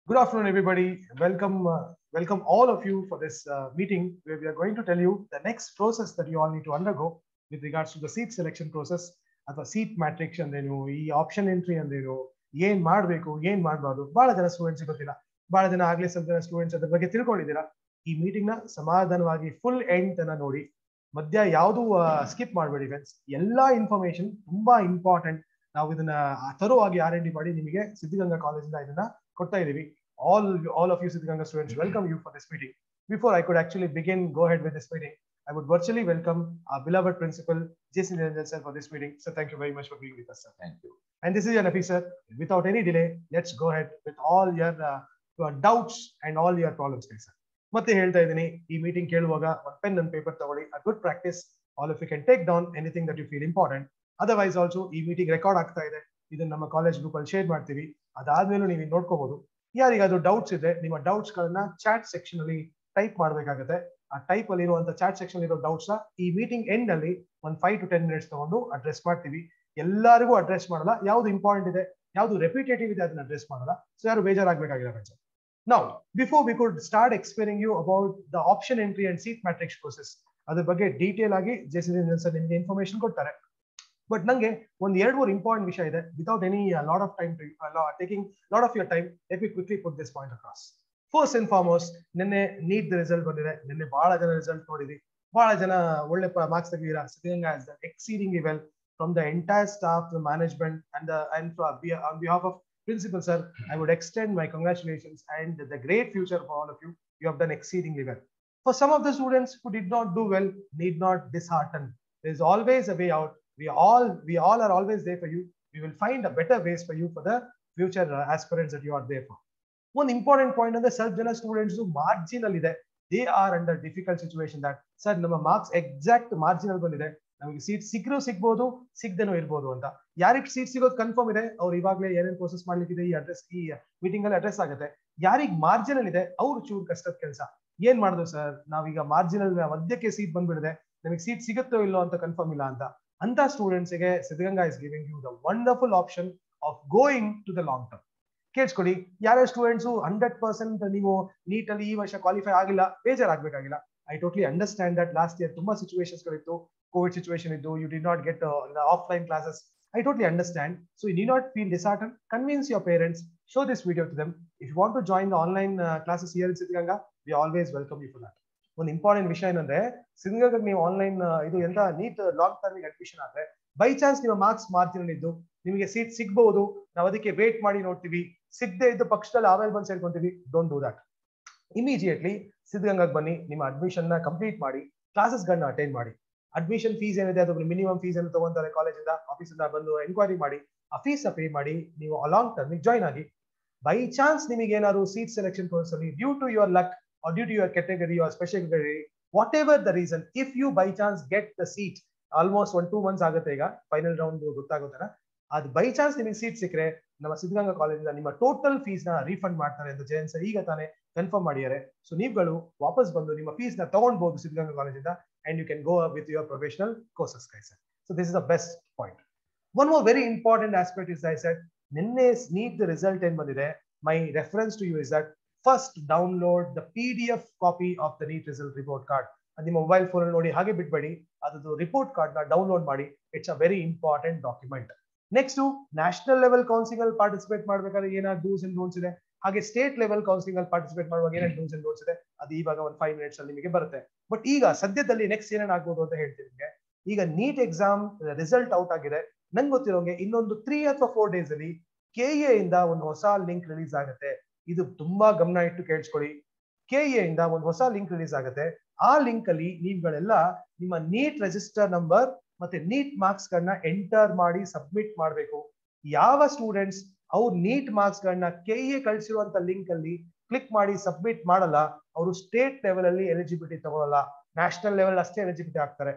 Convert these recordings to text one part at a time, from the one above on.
Good afternoon, everybody. Welcome, uh, welcome all of you for this uh, meeting where we are going to tell you the next process that you all need to undergo with regards to the seat selection process ಅಥವಾ seat matrix ಅಂದ್ರೇನು ಈ option entry ಅಂದ್ರೇನು ಏನ್ ಮಾಡ್ಬೇಕು ಏನ್ ಮಾಡಬಾರ್ದು ಬಹಳ ಜನ ಸ್ಟೂಡೆಂಟ್ಸ್ ಗೊತ್ತಿಲ್ಲ ಬಹಳ ಜನ ಆಗ್ಲೇ ಸ್ವಲ್ಪ ಜನ ಸ್ಟೂಡೆಂಟ್ಸ್ ಅದ್ರ ಬಗ್ಗೆ ತಿಳ್ಕೊಂಡಿದ್ದೀರಾ ಈ ಮೀಟಿಂಗ್ ನ ಸಮಾಧಾನವಾಗಿ ಫುಲ್ ಎಂಡ್ ತನ ನೋಡಿ ಮಧ್ಯ ಯಾವುದು ಸ್ಕಿಪ್ ಮಾಡಬೇಡಿ ಫ್ರೆಂಡ್ಸ್ ಎಲ್ಲಾ ಇನ್ಫಾರ್ಮೇಶನ್ ತುಂಬಾ ಇಂಪಾರ್ಟೆಂಟ್ ನಾವು ಇದನ್ನ ತರುವಾಗಿ ಆರ್ ಎನ್ ಡಿ ಮಾಡಿ ನಿಮಗೆ ಸಿದ್ಧಗಂಗಾ ಕಾಲೇಜಿಂದ ಇದನ್ನ ಕೊಡ್ತಾ ಇದೀವಿ all all of you Siddaganga students welcome you for this meeting before I could actually begin go ahead with this meeting I would virtually welcome our beloved principal, Jason Niranjan sir, for this meeting. So thank you very much for being with us, sir. Thank you. And this is Yanafi, sir. Without any delay, let's go ahead with all your, uh, your doubts and all your problems, sir. ಮತ್ತೆ ಹೇಳ್ತಾ ಇದ್ದೀನಿ ಈ meeting ಕೇಳುವಾಗ ಒಂದು pen and paper ತಗೊಳ್ಳಿ a good practice all of you can take down anything that you feel important otherwise also ಈ meeting record ಆಗ್ತಾ ಇದೆ ಇದನ್ನ ನಮ್ಮ ಕಾಲೇಜ್ ಗ್ರೂಪ್ ಅಲ್ಲಿ ಶೇರ್ ಮಾಡ್ತೀವಿ ಅದಾದ್ಮೇಲೂ ನೀವು ನೋಡ್ಕೋಬಹುದು ಯಾರಿಗಾದ್ರೂ ಡೌಟ್ಸ್ ಇದೆ ನಿಮ್ಮ ಡೌಟ್ಸ್ ಗಳನ್ನ ಚಾಟ್ ಸೆಕ್ಷನ್ ಅಲ್ಲಿ ಟೈಪ್ ಮಾಡ್ಬೇಕಾಗತ್ತೆ ಆ ಟೈಪ್ ಅಲ್ಲಿ ಇರುವಂತ ಚಾಟ್ ಸೆಕ್ಷನ್ ಇರೋ ಡೌಟ್ಸ್ ನ ಈ ಮೀಟಿಂಗ್ ಎಂಡ್ ಅಲ್ಲಿ ಒಂದು ಫೈವ್ ಟು ಟೆನ್ ಮಿನಿಟ್ಸ್ ತಗೊಂಡು ಅಡ್ರೆಸ್ ಮಾಡ್ತೀವಿ ಎಲ್ಲರಿಗೂ ಅಡ್ರೆಸ್ ಮಾಡಲ್ಲ ಯಾವ್ದು ಇಂಪಾರ್ಟೆಂಟ್ ಇದೆ ಯಾವ್ದು ರೆಪಿಟೇಟಿವ್ ಇದೆ ಅದನ್ನ ಅಡ್ರೆಸ್ ಮಾಡಲ್ಲ ಸೊ ಯಾರು ಬೇಜಾರಾಗಬೇಕಾಗಿಲ್ಲ friends now before we could start explaining you about the option entry and seat matrix process ಅದ್ರ ಬಗ್ಗೆ ಡೀಟೇಲ್ ಆಗಿ ಜೆಸಿ ಸರ್ ನಿಮ್ಗೆ ಇನ್ಫಾರ್ಮೇಶನ್ ಕೊಡ್ತಾರೆ ಬಟ್ ನಂಗೆ ಒಂದ್ ಎರಡು ಮೂರು ಇಂಪಾರ್ಟೆಂಟ್ ವಿಷಯ ಇದೆ without any lot of time taking lot of your time let me quickly put this point across first and foremost ನಿನ್ನೆ ನೀಟ್ ರಿಸಲ್ಟ್ ಬಂದಿದೆ ನಿನ್ನೆ ಬಹಳ ಜನ ರಿಸಲ್ಟ್ ನೋಡಿದ್ವಿ ಬಹಳ ಜನ ಒಳ್ಳೆ ಮಾರ್ಕ್ಸ್ ತೆಗಿದೀರಾ Siddaganga is exceeding well from the entire staff the management and and on behalf of principal sir I would extend my congratulations and the great future for all of you you have done exceeding well for some of the students who did not do well need not dishearten there is always a way out we all we all are always there for you we will find a better ways for you for the future uh, aspirants that you are there for ಒಂದು important point ಅಂದ್ರೆ ಸ್ವಲ್ಪ ಜನ students marginal ಇದೆ they are under difficult situation that sir ನಮ್ಮ marks exact marginal ಬಂದಿದೆ ನಮಗೆ seat ಸಿಕ್ಕರೂ ಸಿಗ್ಬೋದು ಸಿಗ್ದೇನೋ ಇರ್ಬೋದು ಅಂತ ಯಾರಿಗೆ ಸೀಟ್ ಸಿಗೋದು ಕನ್ಫರ್ಮ್ ಇದೆ ಅವ್ರು ಇವಾಗಲೇ ಏನೇನು ಪ್ರೋಸೆಸ್ ಮಾಡ್ಲಿಕ್ಕಿದೆ ಈ ಅಡ್ರೆಸ್ ಈ ಮೀಟಿಂಗ್ ಅಲ್ಲಿ ಅಡ್ರೆಸ್ ಆಗುತ್ತೆ ಯಾರಿಗೆ ಮಾರ್ಜಿನಲ್ ಇದೆ ಅವ್ರು ಚೂರು ಕಷ್ಟದ ಕೆಲಸ ಏನ್ ಮಾಡಿದ್ರು ಸರ್ ನಾವೀಗ ಮಾರ್ಜಿನಲ್ ಮಧ್ಯಕ್ಕೆ ಸೀಟ್ ಬಂದ್ಬಿಡಿದೆ ನಮಗೆ ಸೀಟ್ ಸಿಗುತ್ತೋ ಇಲ್ಲೋ ಅಂತ ಕನ್ಫರ್ಮ್ ಇಲ್ಲ ಅಂತ ಅಂತ ಸ್ಟೂಡೆಂಟ್ಸ್ ಗೆ Siddaganga is giving you the wonderful option of going to the long term ಕೇಳಿಸ್ಕೊಳ್ಳಿ ಯಾರ್ಯಾರು ಸ್ಟೂಡೆಂಟ್ಸ್ ಹಂಡ್ರೆಡ್ ಪರ್ಸೆಂಟ್ ನೀವು ನೀಟ್ ಅಲ್ಲಿ ಈ ವರ್ಷ ಕ್ವಾಲಿಫೈ ಆಗಿಲ್ಲ ಬೇಜಾರಾಗಬೇಕಾಗಿಲ್ಲ I totally understand that last year ತುಂಬಾ ಸಿಚುವೇಶನ್ಸ್ ಗಳಿತ್ತು ಕೋವಿಡ್ ಸಿಚುವೇಶನ್ ಇದ್ದು you did not get offline classes I totally understand so you did not feel dishearten convince your parents show this video to them if you want to join the online classes year in Siddaganga we always welcome you for that ಒಂದು important ವಿಷಯ ಏನಂದ್ರೆ ಸಿದ್ಧಗಂಗಾ ನೀವು online ಇದು ಎಂತ NEET long term admission ಆದ್ರೆ by chance ನಿಮ್ಮ marks margin ಇದ್ದು ನಿಮಗೆ ಸೀಟ್ ಸಿಗ್ಬಹುದು ನಾವು ಅದಕ್ಕೆ ವೇಟ್ ಮಾಡಿ ನೋಡ್ತೀವಿ ಸಿಗದೆ ಇದ್ದ ಪಕ್ಷದಲ್ಲಿ ಆಮೇಲೆ ಬಂದು ಸೇರ್ಕೊಂತೀವಿ ಡೋಂಟ್ ಡೂ ದಟ್ ಇಮಿಡಿಯೇಟ್ಲಿ ಸಿದ್ಧಗಂಗಾಗ್ ಬನ್ನಿ ನಿಮ್ಮ ಅಡ್ಮಿಷನ್ ನ ಕಂಪ್ಲೀಟ್ ಮಾಡಿ ಕ್ಲಾಸಸ್ ಗಳನ್ನ ಅಟೆಂಡ್ ಮಾಡಿ ಅಡ್ಮಿಷನ್ ಫೀಸ್ ಏನಿದೆ ಅದು ಮಿನಿಮಮ್ ಫೀಸ್ ಏನು ತಗೊಂತಾರೆ ಕಾಲೇಜಿಂದ ಆಫೀಸಿಂದ ಬಂದು ಎಂಕ್ವೈರಿ ಮಾಡಿ ಆ ಫೀಸ್ ಪೇ ಮಾಡಿ ನೀವು ಲಾಂಗ್ ಟರ್ಮ್ ಜಾಯ್ನ್ ಆಗಿ ಬೈ ಚಾನ್ಸ್ ನಿಮಗೆ ಏನಾದ್ರು ಸೀಟ್ ಸೆಲೆಕ್ಷನ್ ಪ್ರೋಸೆಸ್ ಅಲ್ಲಿ due to your luck or due to your category or special category, whatever the reason, if you by chance get the seat, almost one two months ಆಗುತ್ತೆ ಈಗ final round ಗೊತ್ತಾಗುತ್ತಲ್ಲ ಅದು by chance ನಿಮಗೆ seat ಸಿಕ್ಕರೆ ನಮ್ಮ ಸಿದ್ಧಗಂಗಾ ಕಾಲೇಜಿಂದ ನಿಮ್ಮ total fees ನ refund ಮಾಡ್ತಾರೆ ಅಂತ ಜಯನ್ ಸರ್ ಈಗ ತಾನೇ ಕನ್ಫರ್ಮ್ ಮಾಡಿದ್ದಾರೆ ಸೊ ನೀವುಗಳು ವಾಪಸ್ ಬಂದು ನಿಮ್ಮ ಫೀಸ್ ನ ತಗೊಂಡ್ಬಹುದು ಸಿದ್ಧಗಂಗಾ ಕಾಲೇಜಿಂದ and you can go with your professional courses ಕೈ sir so this is the best point one more very important aspect is I said ನಿನ್ನೆ ನೀಟ್ ರಿಸಲ್ಟ್ ಏನ್ ಬಂದಿದೆ my reference to you is that first download the P D F copy of the NEET result report card ನಿಮ್ಮ mobile phone ನೋಡಿ ಹಾಗೆ ಬಿಟ್ಬೇಡಿ ಅದು report card ನ download ಮಾಡಿ it's a very important document next national level counselling ಅಲ್ಲಿ participate ಮಾಡ್ಬೇಕಾದ್ರೆ ಏನಾದ್ರು ಡೂಸ್ ಅಂಡ್ ಡೋನ್ಸ್ ಇದೆ ಹಾಗೆ ಸ್ಟೇಟ್ ಲೆವೆಲ್ ಕೌನ್ಸಿಲಿಂಗ್ ಅಲ್ಲಿ ಪಾರ್ಟಿಸಿಪೇಟ್ ಮಾಡುವಾಗ ಏನೇನು ಡೂಸ್ ಅಂಡ್ ಡೋನ್ಸ್ ಇದೆ ಅದು ಇವಾಗ ಒಂದು ಫೈವ್ ಮಿನಿಟ್ಸ್ ಅಲ್ಲಿ ನಿಮಗೆ ಬರುತ್ತೆ ಬಟ್ ಈಗ ಸದ್ಯದಲ್ಲಿ ನೆಕ್ಸ್ಟ್ ಏನೇನಾಗ್ಬೋದು ಅಂತ ಹೇಳ್ತೀನಿ ನಿಮಗೆ ಈಗ ನೀಟ್ ಎಕ್ಸಾಮ್ ರಿಸಲ್ಟ್ ಔಟ್ ಆಗಿದೆ ನಂಗೆ ಗೊತ್ತಿರೋಂಗೆ ಇನ್ನೊಂದು ತ್ರೀ ಅಥವಾ ಫೋರ್ ಡೇಸ್ ಅಲ್ಲಿ ಕೆ ಎ ಇಂದ ಒಂದು ಹೊಸ ಲಿಂಕ್ ರಿಲೀಸ್ ಆಗುತ್ತೆ ಇದು ತುಂಬಾ ಗಮನ ಇಟ್ಟು ಕೇಳಿಸ್ಕೊಳ್ಳಿ ಕೆ ಎ ಇಂದ ಒಂದು ಹೊಸ ಲಿಂಕ್ ರಿಲೀಸ್ ಆಗುತ್ತೆ ಆ ಲಿಂಕ್ ಅಲ್ಲಿ ನೀವುಗಳೆಲ್ಲ ನಿಮ್ಮ ನೀಟ್ ರಿಜಿಸ್ಟರ್ ನಂಬರ್ ಮತ್ತೆ ನೀಟ್ ಮಾರ್ಕ್ಸ್ ಗಳನ್ನ ಎಂಟರ್ ಮಾಡಿ ಸಬ್ಮಿಟ್ ಮಾಡಬೇಕು ಯಾವ ಸ್ಟೂಡೆಂಟ್ಸ್ ಅವ್ರು ನೀಟ್ ಮಾರ್ಕ್ಸ್ ಗಳನ್ನ ಕೆ ಎ ಕಳಿಸಿರುವಂತ ಲಿಂಕ್ ಅಲ್ಲಿ ಕ್ಲಿಕ್ ಮಾಡಿ ಸಬ್ಮಿಟ್ ಮಾಡಲ್ಲ ಅವರು ಸ್ಟೇಟ್ ಲೆವೆಲ್ ಅಲ್ಲಿ ಎಲಿಜಿಬಿಲಿಟಿ ತಗೊಳ್ಳಲ್ಲ ನ್ಯಾಷನಲ್ ಲೆವೆಲ್ ಅಷ್ಟೇ ಎಲಿಜಿಬಿಲಿಟಿ ಆಗ್ತಾರೆ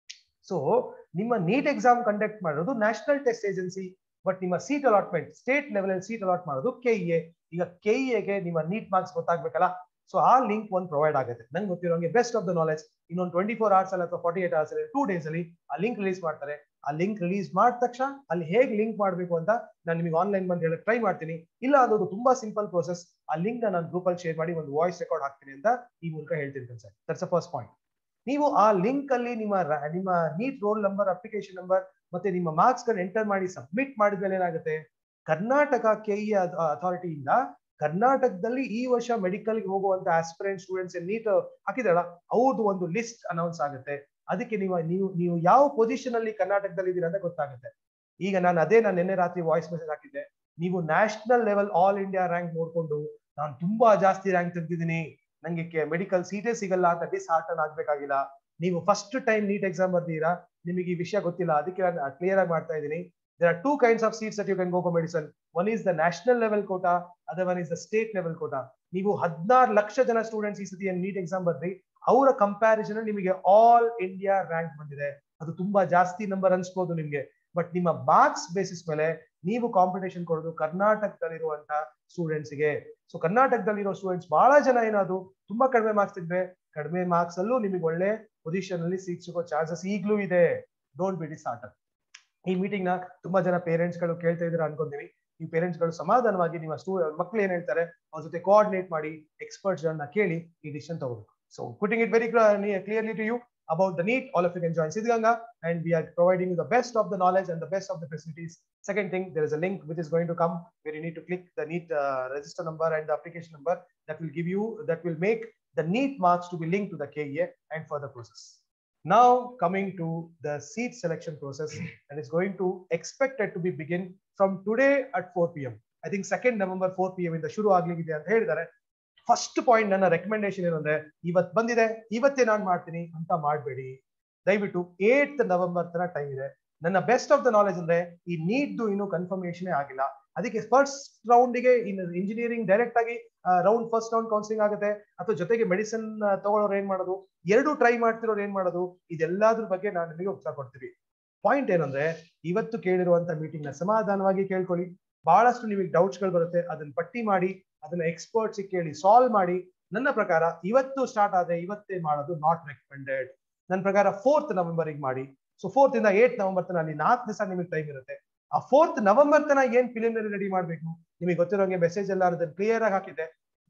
ಸೊ ನಿಮ್ಮ ನೀಟ್ ಎಕ್ಸಾಮ್ ಕಂಡಕ್ಟ್ ಮಾಡೋದು ನ್ಯಾಷನಲ್ ಟೆಸ್ಟ್ ಏಜೆನ್ಸಿ ಬಟ್ ನಿಮ್ಮ ಸೀಟ್ ಅಲಾಟ್ಮೆಂಟ್ ಸ್ಟೇಟ್ ಲೆವೆಲ್ ಅಲ್ಲಿ ಸೀಟ್ ಅಲಾಟ್ ಮಾಡೋದು ಕೆ ಈಗ ಕೆ ಗೆ ನಿಮ್ಮ ನೀಟ್ ಮಾರ್ಕ್ಸ್ ಗೊತ್ತಾಗ್ಬೇಕಲ್ಲ ಸೊ ಆ ಲಿಂಕ್ ಒಂದು ಪ್ರೊವೈಡ್ ಆಗುತ್ತೆ ನಂಗೆ ಗೊತ್ತಿರೋಂಗೆ ಬೆಸ್ಟ್ ಆಫ್ ದ ನಾಲೆಜ್ ಇನ್ನೊಂದು ಟ್ವೆಂಟಿ ಫೋರ್ ಅವರ್ಸ್ ಅಲ್ಲಿ ಅಥವಾ ಫಾರ್ಟಿ ಏಟ್ ಅವರ್ಸ್ ಅಲ್ಲಿ ಟೂ ಡೇಸ್ ಅಲ್ಲಿ ಆ ಲಿಂಕ್ ರಿಲೀಸ್ ಮಾಡ್ತಾರೆ ಆ ಲಿಂಕ್ ರಿಲೀಸ್ ಮಾಡಿದ ತಕ್ಷಣ ಅಲ್ಲಿ ಹೇಗೆ ಲಿಂಕ್ ಮಾಡಬೇಕು ಅಂತ ನಾನು ನಿಮಗೆ ಆನ್ಲೈನ್ ಬಂದು ಹೇಳಕ್ ಟ್ರೈ ಮಾಡ್ತೀನಿ ಇಲ್ಲ ಅದೊಂದು ತುಂಬಾ ಸಿಂಪಲ್ ಪ್ರೋಸೆಸ್ ಆ ಲಿಂಕ್ ನಾನು ಗ್ರೂಪ್ ಅಲ್ಲಿ ಶೇರ್ ಮಾಡಿ ಒಂದು ವಾಯ್ಸ್ ರೆಕಾರ್ಡ್ ಹಾಕ್ತೀನಿ ಅಂತ ಈ ಮೂಲಕ ಹೇಳ್ತೀನಿ sir that's a first point ನೀವು ಆ ಲಿಂಕ್ ಅಲ್ಲಿ ನಿಮ್ಮ ನಿಮ್ಮ NEET roll number application number ಮತ್ತೆ ನಿಮ್ಮ ಮಾರ್ಕ್ಸ್ ಗಳನ್ನ ಎಂಟರ್ ಮಾಡಿ ಸಬ್ಮಿಟ್ ಮಾಡಿದ್ಮೇಲೆ ಏನಾಗುತ್ತೆ ಕರ್ನಾಟಕ ಕೆಇ ಅಥಾರಿಟಿಯಿಂದ ಕರ್ನಾಟಕದಲ್ಲಿ ಈ ವರ್ಷ ಮೆಡಿಕಲ್ ಹೋಗುವಂತ ಆಸ್ಪಿರೆಂಟ್ ಸ್ಟೂಡೆಂಟ್ಸ್ ನೀಟ್ ಹಾಕಿದಾಳ ಅವ್ರದ್ದು ಒಂದು ಲಿಸ್ಟ್ ಅನೌನ್ಸ್ ಆಗುತ್ತೆ ಅದಕ್ಕೆ ನೀವು ನೀವು ನೀವು ಯಾವ ಪೊಸಿಷನ್ ಅಲ್ಲಿ ಕರ್ನಾಟಕದಲ್ಲಿ ಇದ್ದೀರಾ ಅಂತ ಗೊತ್ತಾಗುತ್ತೆ ಈಗ ನಾನು ಅದೇ ನಾನು ನಿನ್ನೆ ರಾತ್ರಿ ವಾಯ್ಸ್ ಮೆಸೇಜ್ ಹಾಕಿದ್ದೆ ನೀವು national level all India rank ನೋಡ್ಕೊಂಡು ನಾನು ತುಂಬಾ ಜಾಸ್ತಿ ರ್ಯಾಂಕ್ ತೆಗೆದಿದ್ದೀನಿ ನಂಗೆ ಮೆಡಿಕಲ್ ಸೀಟೇ ಸಿಗಲ್ಲ ಅಂತ ಡಿಸ್ ಹಾರ್ಟನ್ ಆಗ್ಬೇಕಾಗಿಲ್ಲ ನೀವು ಫಸ್ಟ್ ಟೈಮ್ ನೀಟ್ ಎಕ್ಸಾಮ್ ಬರ್ದೀರಾ ನಿಮಗೆ ಈ ವಿಷಯ ಗೊತ್ತಿಲ್ಲ ಅದಕ್ಕೆ ನಾನು ಕ್ಲಿಯರ್ ಆಗಿ ಮಾಡ್ತಾ ಇದ್ದೀನಿ there are two kinds of seats that you can go for medicine one is the national level quota other one is the state level quota ನೀವು ಹದಿನಾರು ಲಕ್ಷ ಜನ ಸ್ಟೂಡೆಂಟ್ಸ್ ಈ ಸತಿ ನೀಟ್ ಎಕ್ಸಾಮ್ ಬರ್ರಿ ಅವರ ಕಂಪ್ಯಾರಿಸನ್ ನಿಮಗೆ ಆಲ್ ಇಂಡಿಯಾ ರ್ಯಾಂಕ್ ಬಂದಿದೆ ಅದು ತುಂಬಾ ಜಾಸ್ತಿ ನಂಬರ್ ಅನ್ಸ್ಬೋದು ನಿಮ್ಗೆ ಬಟ್ ನಿಮ್ಮ ಮಾರ್ಕ್ಸ್ ಬೇಸಿಸ್ ಮೇಲೆ ನೀವು ಕಾಂಪಿಟೇಷನ್ ಕೊಡೋದು ಕರ್ನಾಟಕದಲ್ಲಿರುವಂತ ಸ್ಟೂಡೆಂಟ್ಸ್ ಗೆ ಸೊ ಕರ್ನಾಟಕದಲ್ಲಿರೋ ಸ್ಟೂಡೆಂಟ್ಸ್ ಬಹಳ ಜನ ಏನಾದ್ರು ತುಂಬಾ ಕಡಿಮೆ ಮಾರ್ಕ್ಸ್ ತೆಗೆದ್ರೆ ಕಡಿಮೆ ಮಾರ್ಕ್ಸ್ ಅಲ್ಲೂ ನಿಮಗೆ ಒಳ್ಳೆ ಪೊಸಿಷನ್ ಅಲ್ಲಿ ಸೀಟ್ ಸಿಗೋ ಚಾನ್ಸಸ್ ಈಗ್ಲೂ ಇದೆ ಡೋಂಟ್ ಬಿ ಡಿಸಾರ್ಟ್ ಈ ಮೀಟಿಂಗ್ ನ ತುಂಬಾ ಜನ ಪೇರೆಂಟ್ಸ್ ಗಳು ಕೇಳ್ತಾ ಇದ್ರೆ ಅನ್ಕೊಂತೀವಿ ಈ ಪೇರೆಂಟ್ಸ್ ಗಳು ಸಮಾಧಾನವಾಗಿ ನಿಮ್ಮ ಸ್ಟೂ ಮಕ್ಳು ಏನ್ ಹೇಳ್ತಾರೆ ಅವ್ರ ಜೊತೆ ಕೋಆರ್ಡಿನೇಟ್ ಮಾಡಿ ಎಕ್ಸ್ಪರ್ಟ್ಸ್ ಗಳನ್ನ ಕೇಳಿ ಈ ಡಿಸಿಷನ್ ತಗೋಬೇಕು so putting it very clearly to you about the NEET, all of you can join Siddhganga and we are providing you the best of the knowledge and the best of the facilities. Second thing, there is a link which is going to come where you need to click the NEET uh, register number and the application number that will give you, that will make the NEET marks to be linked to the KEA and further process. Now coming to the seat selection process and it's going to expected to be begin from today at 4 p.m. I think 2nd November 4 p.m. ಇಂದ ಶುರು ಆಗ್ಲಿಕ್ಕಿದೆ ಅಂತ ಹೇಳಿದ್ದಾರೆ first point ನನ್ನ recommendation ಏನಂದ್ರೆ ಇವತ್ ಬಂದಿದೆ ಇವತ್ತೇ ನಾನು ಮಾಡ್ತೀನಿ ಅಂತ ಮಾಡಬೇಡಿ ದಯವಿಟ್ಟು ಏಟ್ ನವೆಂಬರ್ ತರ ಟೈಮ್ ಇದೆ ನನ್ನ ಬೆಸ್ಟ್ ಆಫ್ ದ ನಾಲೆಜ್ ಅಂದ್ರೆ ಈ ನೀಟ್ದು ಇನ್ನೂ ಕನ್ಫರ್ಮೇಶನ್ ಆಗಿಲ್ಲ ಅದಕ್ಕೆ ಫಸ್ಟ್ ರೌಂಡಿಗೆ ಇನ್ನು ಇಂಜಿನಿಯರಿಂಗ್ ಡೈರೆಕ್ಟ್ ಆಗಿ ರೌಂಡ್ ಫಸ್ಟ್ ರೌಂಡ್ ಕೌನ್ಸಿಲಿಂಗ್ ಆಗುತ್ತೆ ಅಥವಾ ಜೊತೆಗೆ ಮೆಡಿಸಿನ್ ತಗೊಳ್ಳೋರು ಏನ್ ಮಾಡೋದು ಎರಡು ಟ್ರೈ ಮಾಡ್ತಿರೋರು ಏನ್ ಮಾಡೋದು ಇದೆಲ್ಲದ್ರ ಬಗ್ಗೆ ನಾನು ನಿಮಗೆ ಉತ್ತರ ಕೊಡ್ತೀವಿ ಪಾಯಿಂಟ್ ಏನಂದ್ರೆ ಇವತ್ತು ಕೇಳಿರುವಂತ ಮೀಟಿಂಗ್ ನ ಸಮಾಧಾನವಾಗಿ ಕೇಳ್ಕೊಳ್ಳಿ ಬಹಳಷ್ಟು ನಿಮಗೆ ಡೌಟ್ಸ್ ಗಳು ಬರುತ್ತೆ ಅದನ್ನ ಪಟ್ಟಿ ಮಾಡಿ ಅದನ್ನ ಎಕ್ಸ್ಪರ್ಟ್ಸ್ ಕೇಳಿ ಸಾಲ್ವ್ ಮಾಡಿ ನನ್ನ ಪ್ರಕಾರ ಇವತ್ತು ಸ್ಟಾರ್ಟ್ ಆದ್ರೆ ಇವತ್ತೇ ಮಾಡೋದು ನಾಟ್ ರೆಕಮೆಂಡೆಡ್ ನನ್ನ ಪ್ರಕಾರ ಫೋರ್ತ್ ನವೆಂಬರ್ ಮಾಡಿ ಸೊ ಫೋರ್ತ್ ಇಂದ ಏಟ್ ನವೆಂಬರ್ ತನ ಅಲ್ಲಿ ನಾಲ್ಕು ದಿವಸ ನಿಮಗೆ ಟೈಮ್ ಇರುತ್ತೆ ಆ ಫೋರ್ತ್ ನವೆಂಬರ್ ತನ ಏನ್ ಫಿಲಿಮಿನರಿ ರೆಡಿ ಮಾಡ್ಬೇಕು ನಿಮಗೆ ಗೊತ್ತಿರೋಂಗೆ ಮೆಸೇಜ್ ಎಲ್ಲ ಅದನ್ನ ಕ್ಲಿಯರ್ ಆಗಿ ಹಾಕಿದೆ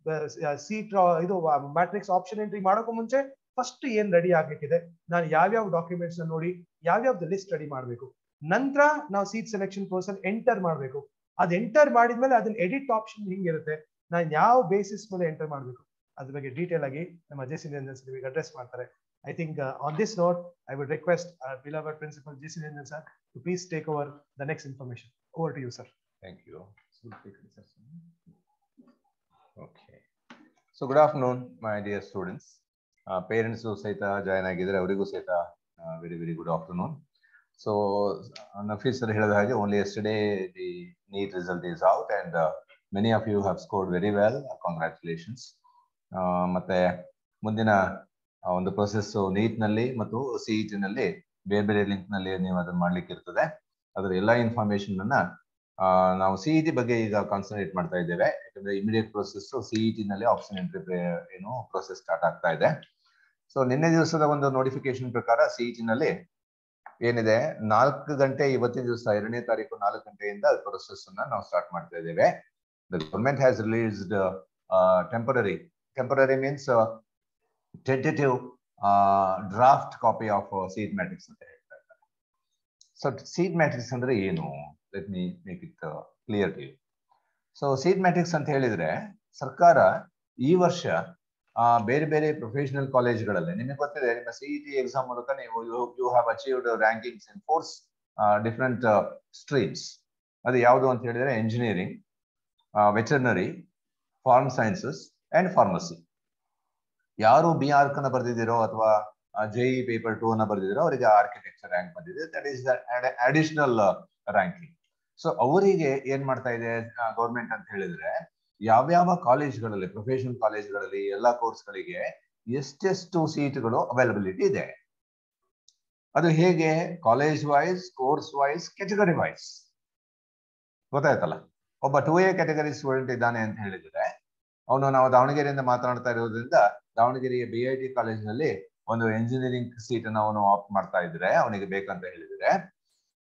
ಸೀಟ್ ಇದು ಮ್ಯಾಟ್ರಿಕ್ಸ್ ಆಪ್ಷನ್ ಎಂಟ್ರಿ ಮಾಡೋಕ್ಕೂ ಮುಂಚೆ ಫಸ್ಟ್ ಏನ್ ರೆಡಿ ಆಗ್ಬೇಕಿದೆ ನಾನು ಯಾವ್ಯಾವ ಡಾಕ್ಯುಮೆಂಟ್ಸ್ ನ ನೋಡಿ ಯಾವ್ಯಾವ್ದು ಲಿಸ್ಟ್ ರೆಡಿ ಮಾಡಬೇಕು ನಂತರ ನಾವು ಸೀಟ್ ಸೆಲೆಕ್ಷನ್ ಪ್ರೋಸೆಸ್ ಎಂಟರ್ ಮಾಡಬೇಕು ಅದ್ ಎಂಟರ್ ಮಾಡಿದ್ಮೇಲೆ ಅದನ್ನ ಎಡಿಟ್ ಆಪ್ಷನ್ ಹಿಂಗಿರುತ್ತೆ ನಾನು ಯಾವ ಬೇಸಿಸ್ ಮೇಲೆ ಎಂಟರ್ ಮಾಡಬೇಕು ಅದ್ರ ಬಗ್ಗೆ ಡೀಟೇಲ್ ಆಗಿ ನಮ್ಮ ಜೆ ಸಿ ನಿಮಗೆ ಅಡ್ರೆಸ್ ಮಾಡ್ತಾರೆ I think uh, on this note, I would request our beloved principal J.C. Ranjan sir to please take over the next information. Over to you, sir. Thank you. Okay. So good afternoon, my dear students. Uh, parents who ಸಹಿತ join ಆಗಿದ್ದಾರೆ ಅವರಿಗೂ ಸಹಿತ very very good afternoon so Nafees sir ಹೇಳಿದ ಹಾಗೆ only yesterday the NEET result is out and many of you have scored very well congratulations ಮತ್ತೆ ಮುಂದಿನ ಒಂದು process neat ನಲ್ಲಿ ಮತ್ತು ಸಿಇಟಿ ನಲ್ಲಿ ಬೇರೆ ಬೇರೆ ಲಿಂಕ್ ನಲ್ಲಿ ನೀವು ಅದನ್ನ ಮಾಡ್ಲಿಕ್ಕೆ ಇರ್ತದೆ ಅದರ ಎಲ್ಲಾ ಇನ್ಫಾರ್ಮೇಶನ್ ಅನ್ನ ನಾವು ಸಿಇಟಿ ಬಗ್ಗೆ ಈಗ ಕಾನ್ಸಂಟ್ರೇಟ್ ಮಾಡ್ತಾ ಇದ್ದೇವೆ ಯಾಕಂದ್ರೆ ಇಮಿಡಿಯೇಟ್ ಪ್ರೊಸೆಸ್ ಸಿಇಟಿ ನಲ್ಲಿ ಆಪ್ಷನ್ ಎಂಟ್ರಿ ಏನು ಪ್ರೊಸೆಸ್ ಸ್ಟಾರ್ಟ್ ಆಗ್ತಾ ಇದೆ ಸೊ ನಿನ್ನೆ ದಿವಸದ ಒಂದು ನೋಟಿಫಿಕೇಶನ್ ಪ್ರಕಾರ ಸಿಇಟಿ ನಲ್ಲಿ ಏನಿದೆ ನಾಲ್ಕು ಗಂಟೆ ಇವತ್ತಿನ ದಿವಸ ಎರಡನೇ ತಾರೀಕು ನಾಲ್ಕು ಗಂಟೆಯಿಂದ ಪ್ರೊಸೆಸ್ ಅನ್ನ ನಾವು ಸ್ಟಾರ್ಟ್ ಮಾಡ್ತಾ ಇದ್ದೇವೆ the government has released temporary temporary means tentative draft copy of seat matrix ಅಂತ ಹೇಳ್ತಾ ಇದ್ದಾರೆ ಸೊ ಸೀಟ್ ಮ್ಯಾಟ್ರಿಕ್ಸ್ ಅಂದ್ರೆ ಏನು let me make it clear to you so seat matrix ಅಂತ ಹೇಳಿದ್ರೆ ಸರ್ಕಾರ ಈ ವರ್ಷ ಬೇರೆ ಬೇರೆ ಪ್ರೊಫೆಷನಲ್ ಕಾಲೇಜ್ಗಳಲ್ಲಿ ನಿಮಗೆ ಗೊತ್ತಿದೆ ನಿಮ್ಮ ಸಿಇಟಿ ಎಕ್ಸಾಮ್ ಮೂಲಕ ನೀವು you have achieved rankings in four different streams ಅದು ಯಾವುದು ಅಂತ ಹೇಳಿದ್ರೆ engineering veterinary farm sciences and pharmacy ಯಾರು ಬಿ ಆರ್ಕ್ ಅನ್ನ ಬರ್ದಿದ್ದೀರೋ ಅಥವಾ ಜೈ ಪೇಪರ್ ಟೂ ಅನ್ನ ಬರ್ದಿದ್ದೀರೋ ಅವರಿಗೆ ಆರ್ಕಿಟೆಕ್ಚರ್ ರ್ಯಾಂಕ್ ಬಂದಿದೆ that is additional ranking so ಅವರಿಗೆ ಏನ್ ಮಾಡ್ತಾ ಇದೆ ಗೌರ್ಮೆಂಟ್ ಅಂತ ಹೇಳಿದ್ರೆ ಯಾವ್ಯಾವ ಕಾಲೇಜ್ಗಳಲ್ಲಿ ಪ್ರೊಫೆಷನಲ್ ಕಾಲೇಜ್ಗಳಲ್ಲಿ ಎಲ್ಲಾ ಕೋರ್ಸ್ಗಳಿಗೆ ಎಷ್ಟೆಷ್ಟು ಸೀಟ್ಗಳು ಅವೈಲಬಿಲಿಟಿ ಇದೆ ಅದು ಹೇಗೆ college wise course wise category wise ಗೊತ್ತಾಯ್ತಲ್ಲ ಒಬ್ಬ ಟೂ ಎ ಕ್ಯಾಟಗರಿ ಸ್ಟೂಡೆಂಟ್ ಇದ್ದಾನೆ ಅಂತ ಹೇಳಿದ್ರೆ ಅವನು ನಾವು ದಾವಣಗೆರೆಯಿಂದ ಮಾತನಾಡ್ತಾ ಇರೋದ್ರಿಂದ ದಾವಣಗೆರೆಯ ಬಿ ಐ ಟಿ ಕಾಲೇಜ್ನಲ್ಲಿ ಒಂದು ಎಂಜಿನಿಯರಿಂಗ್ ಸೀಟ್ ಅನ್ನು ಅವನು ಆಪ್ಟ್ ಮಾಡ್ತಾ ಇದ್ರೆ ಅವನಿಗೆ ಬೇಕಂತ ಹೇಳಿದ್ರೆ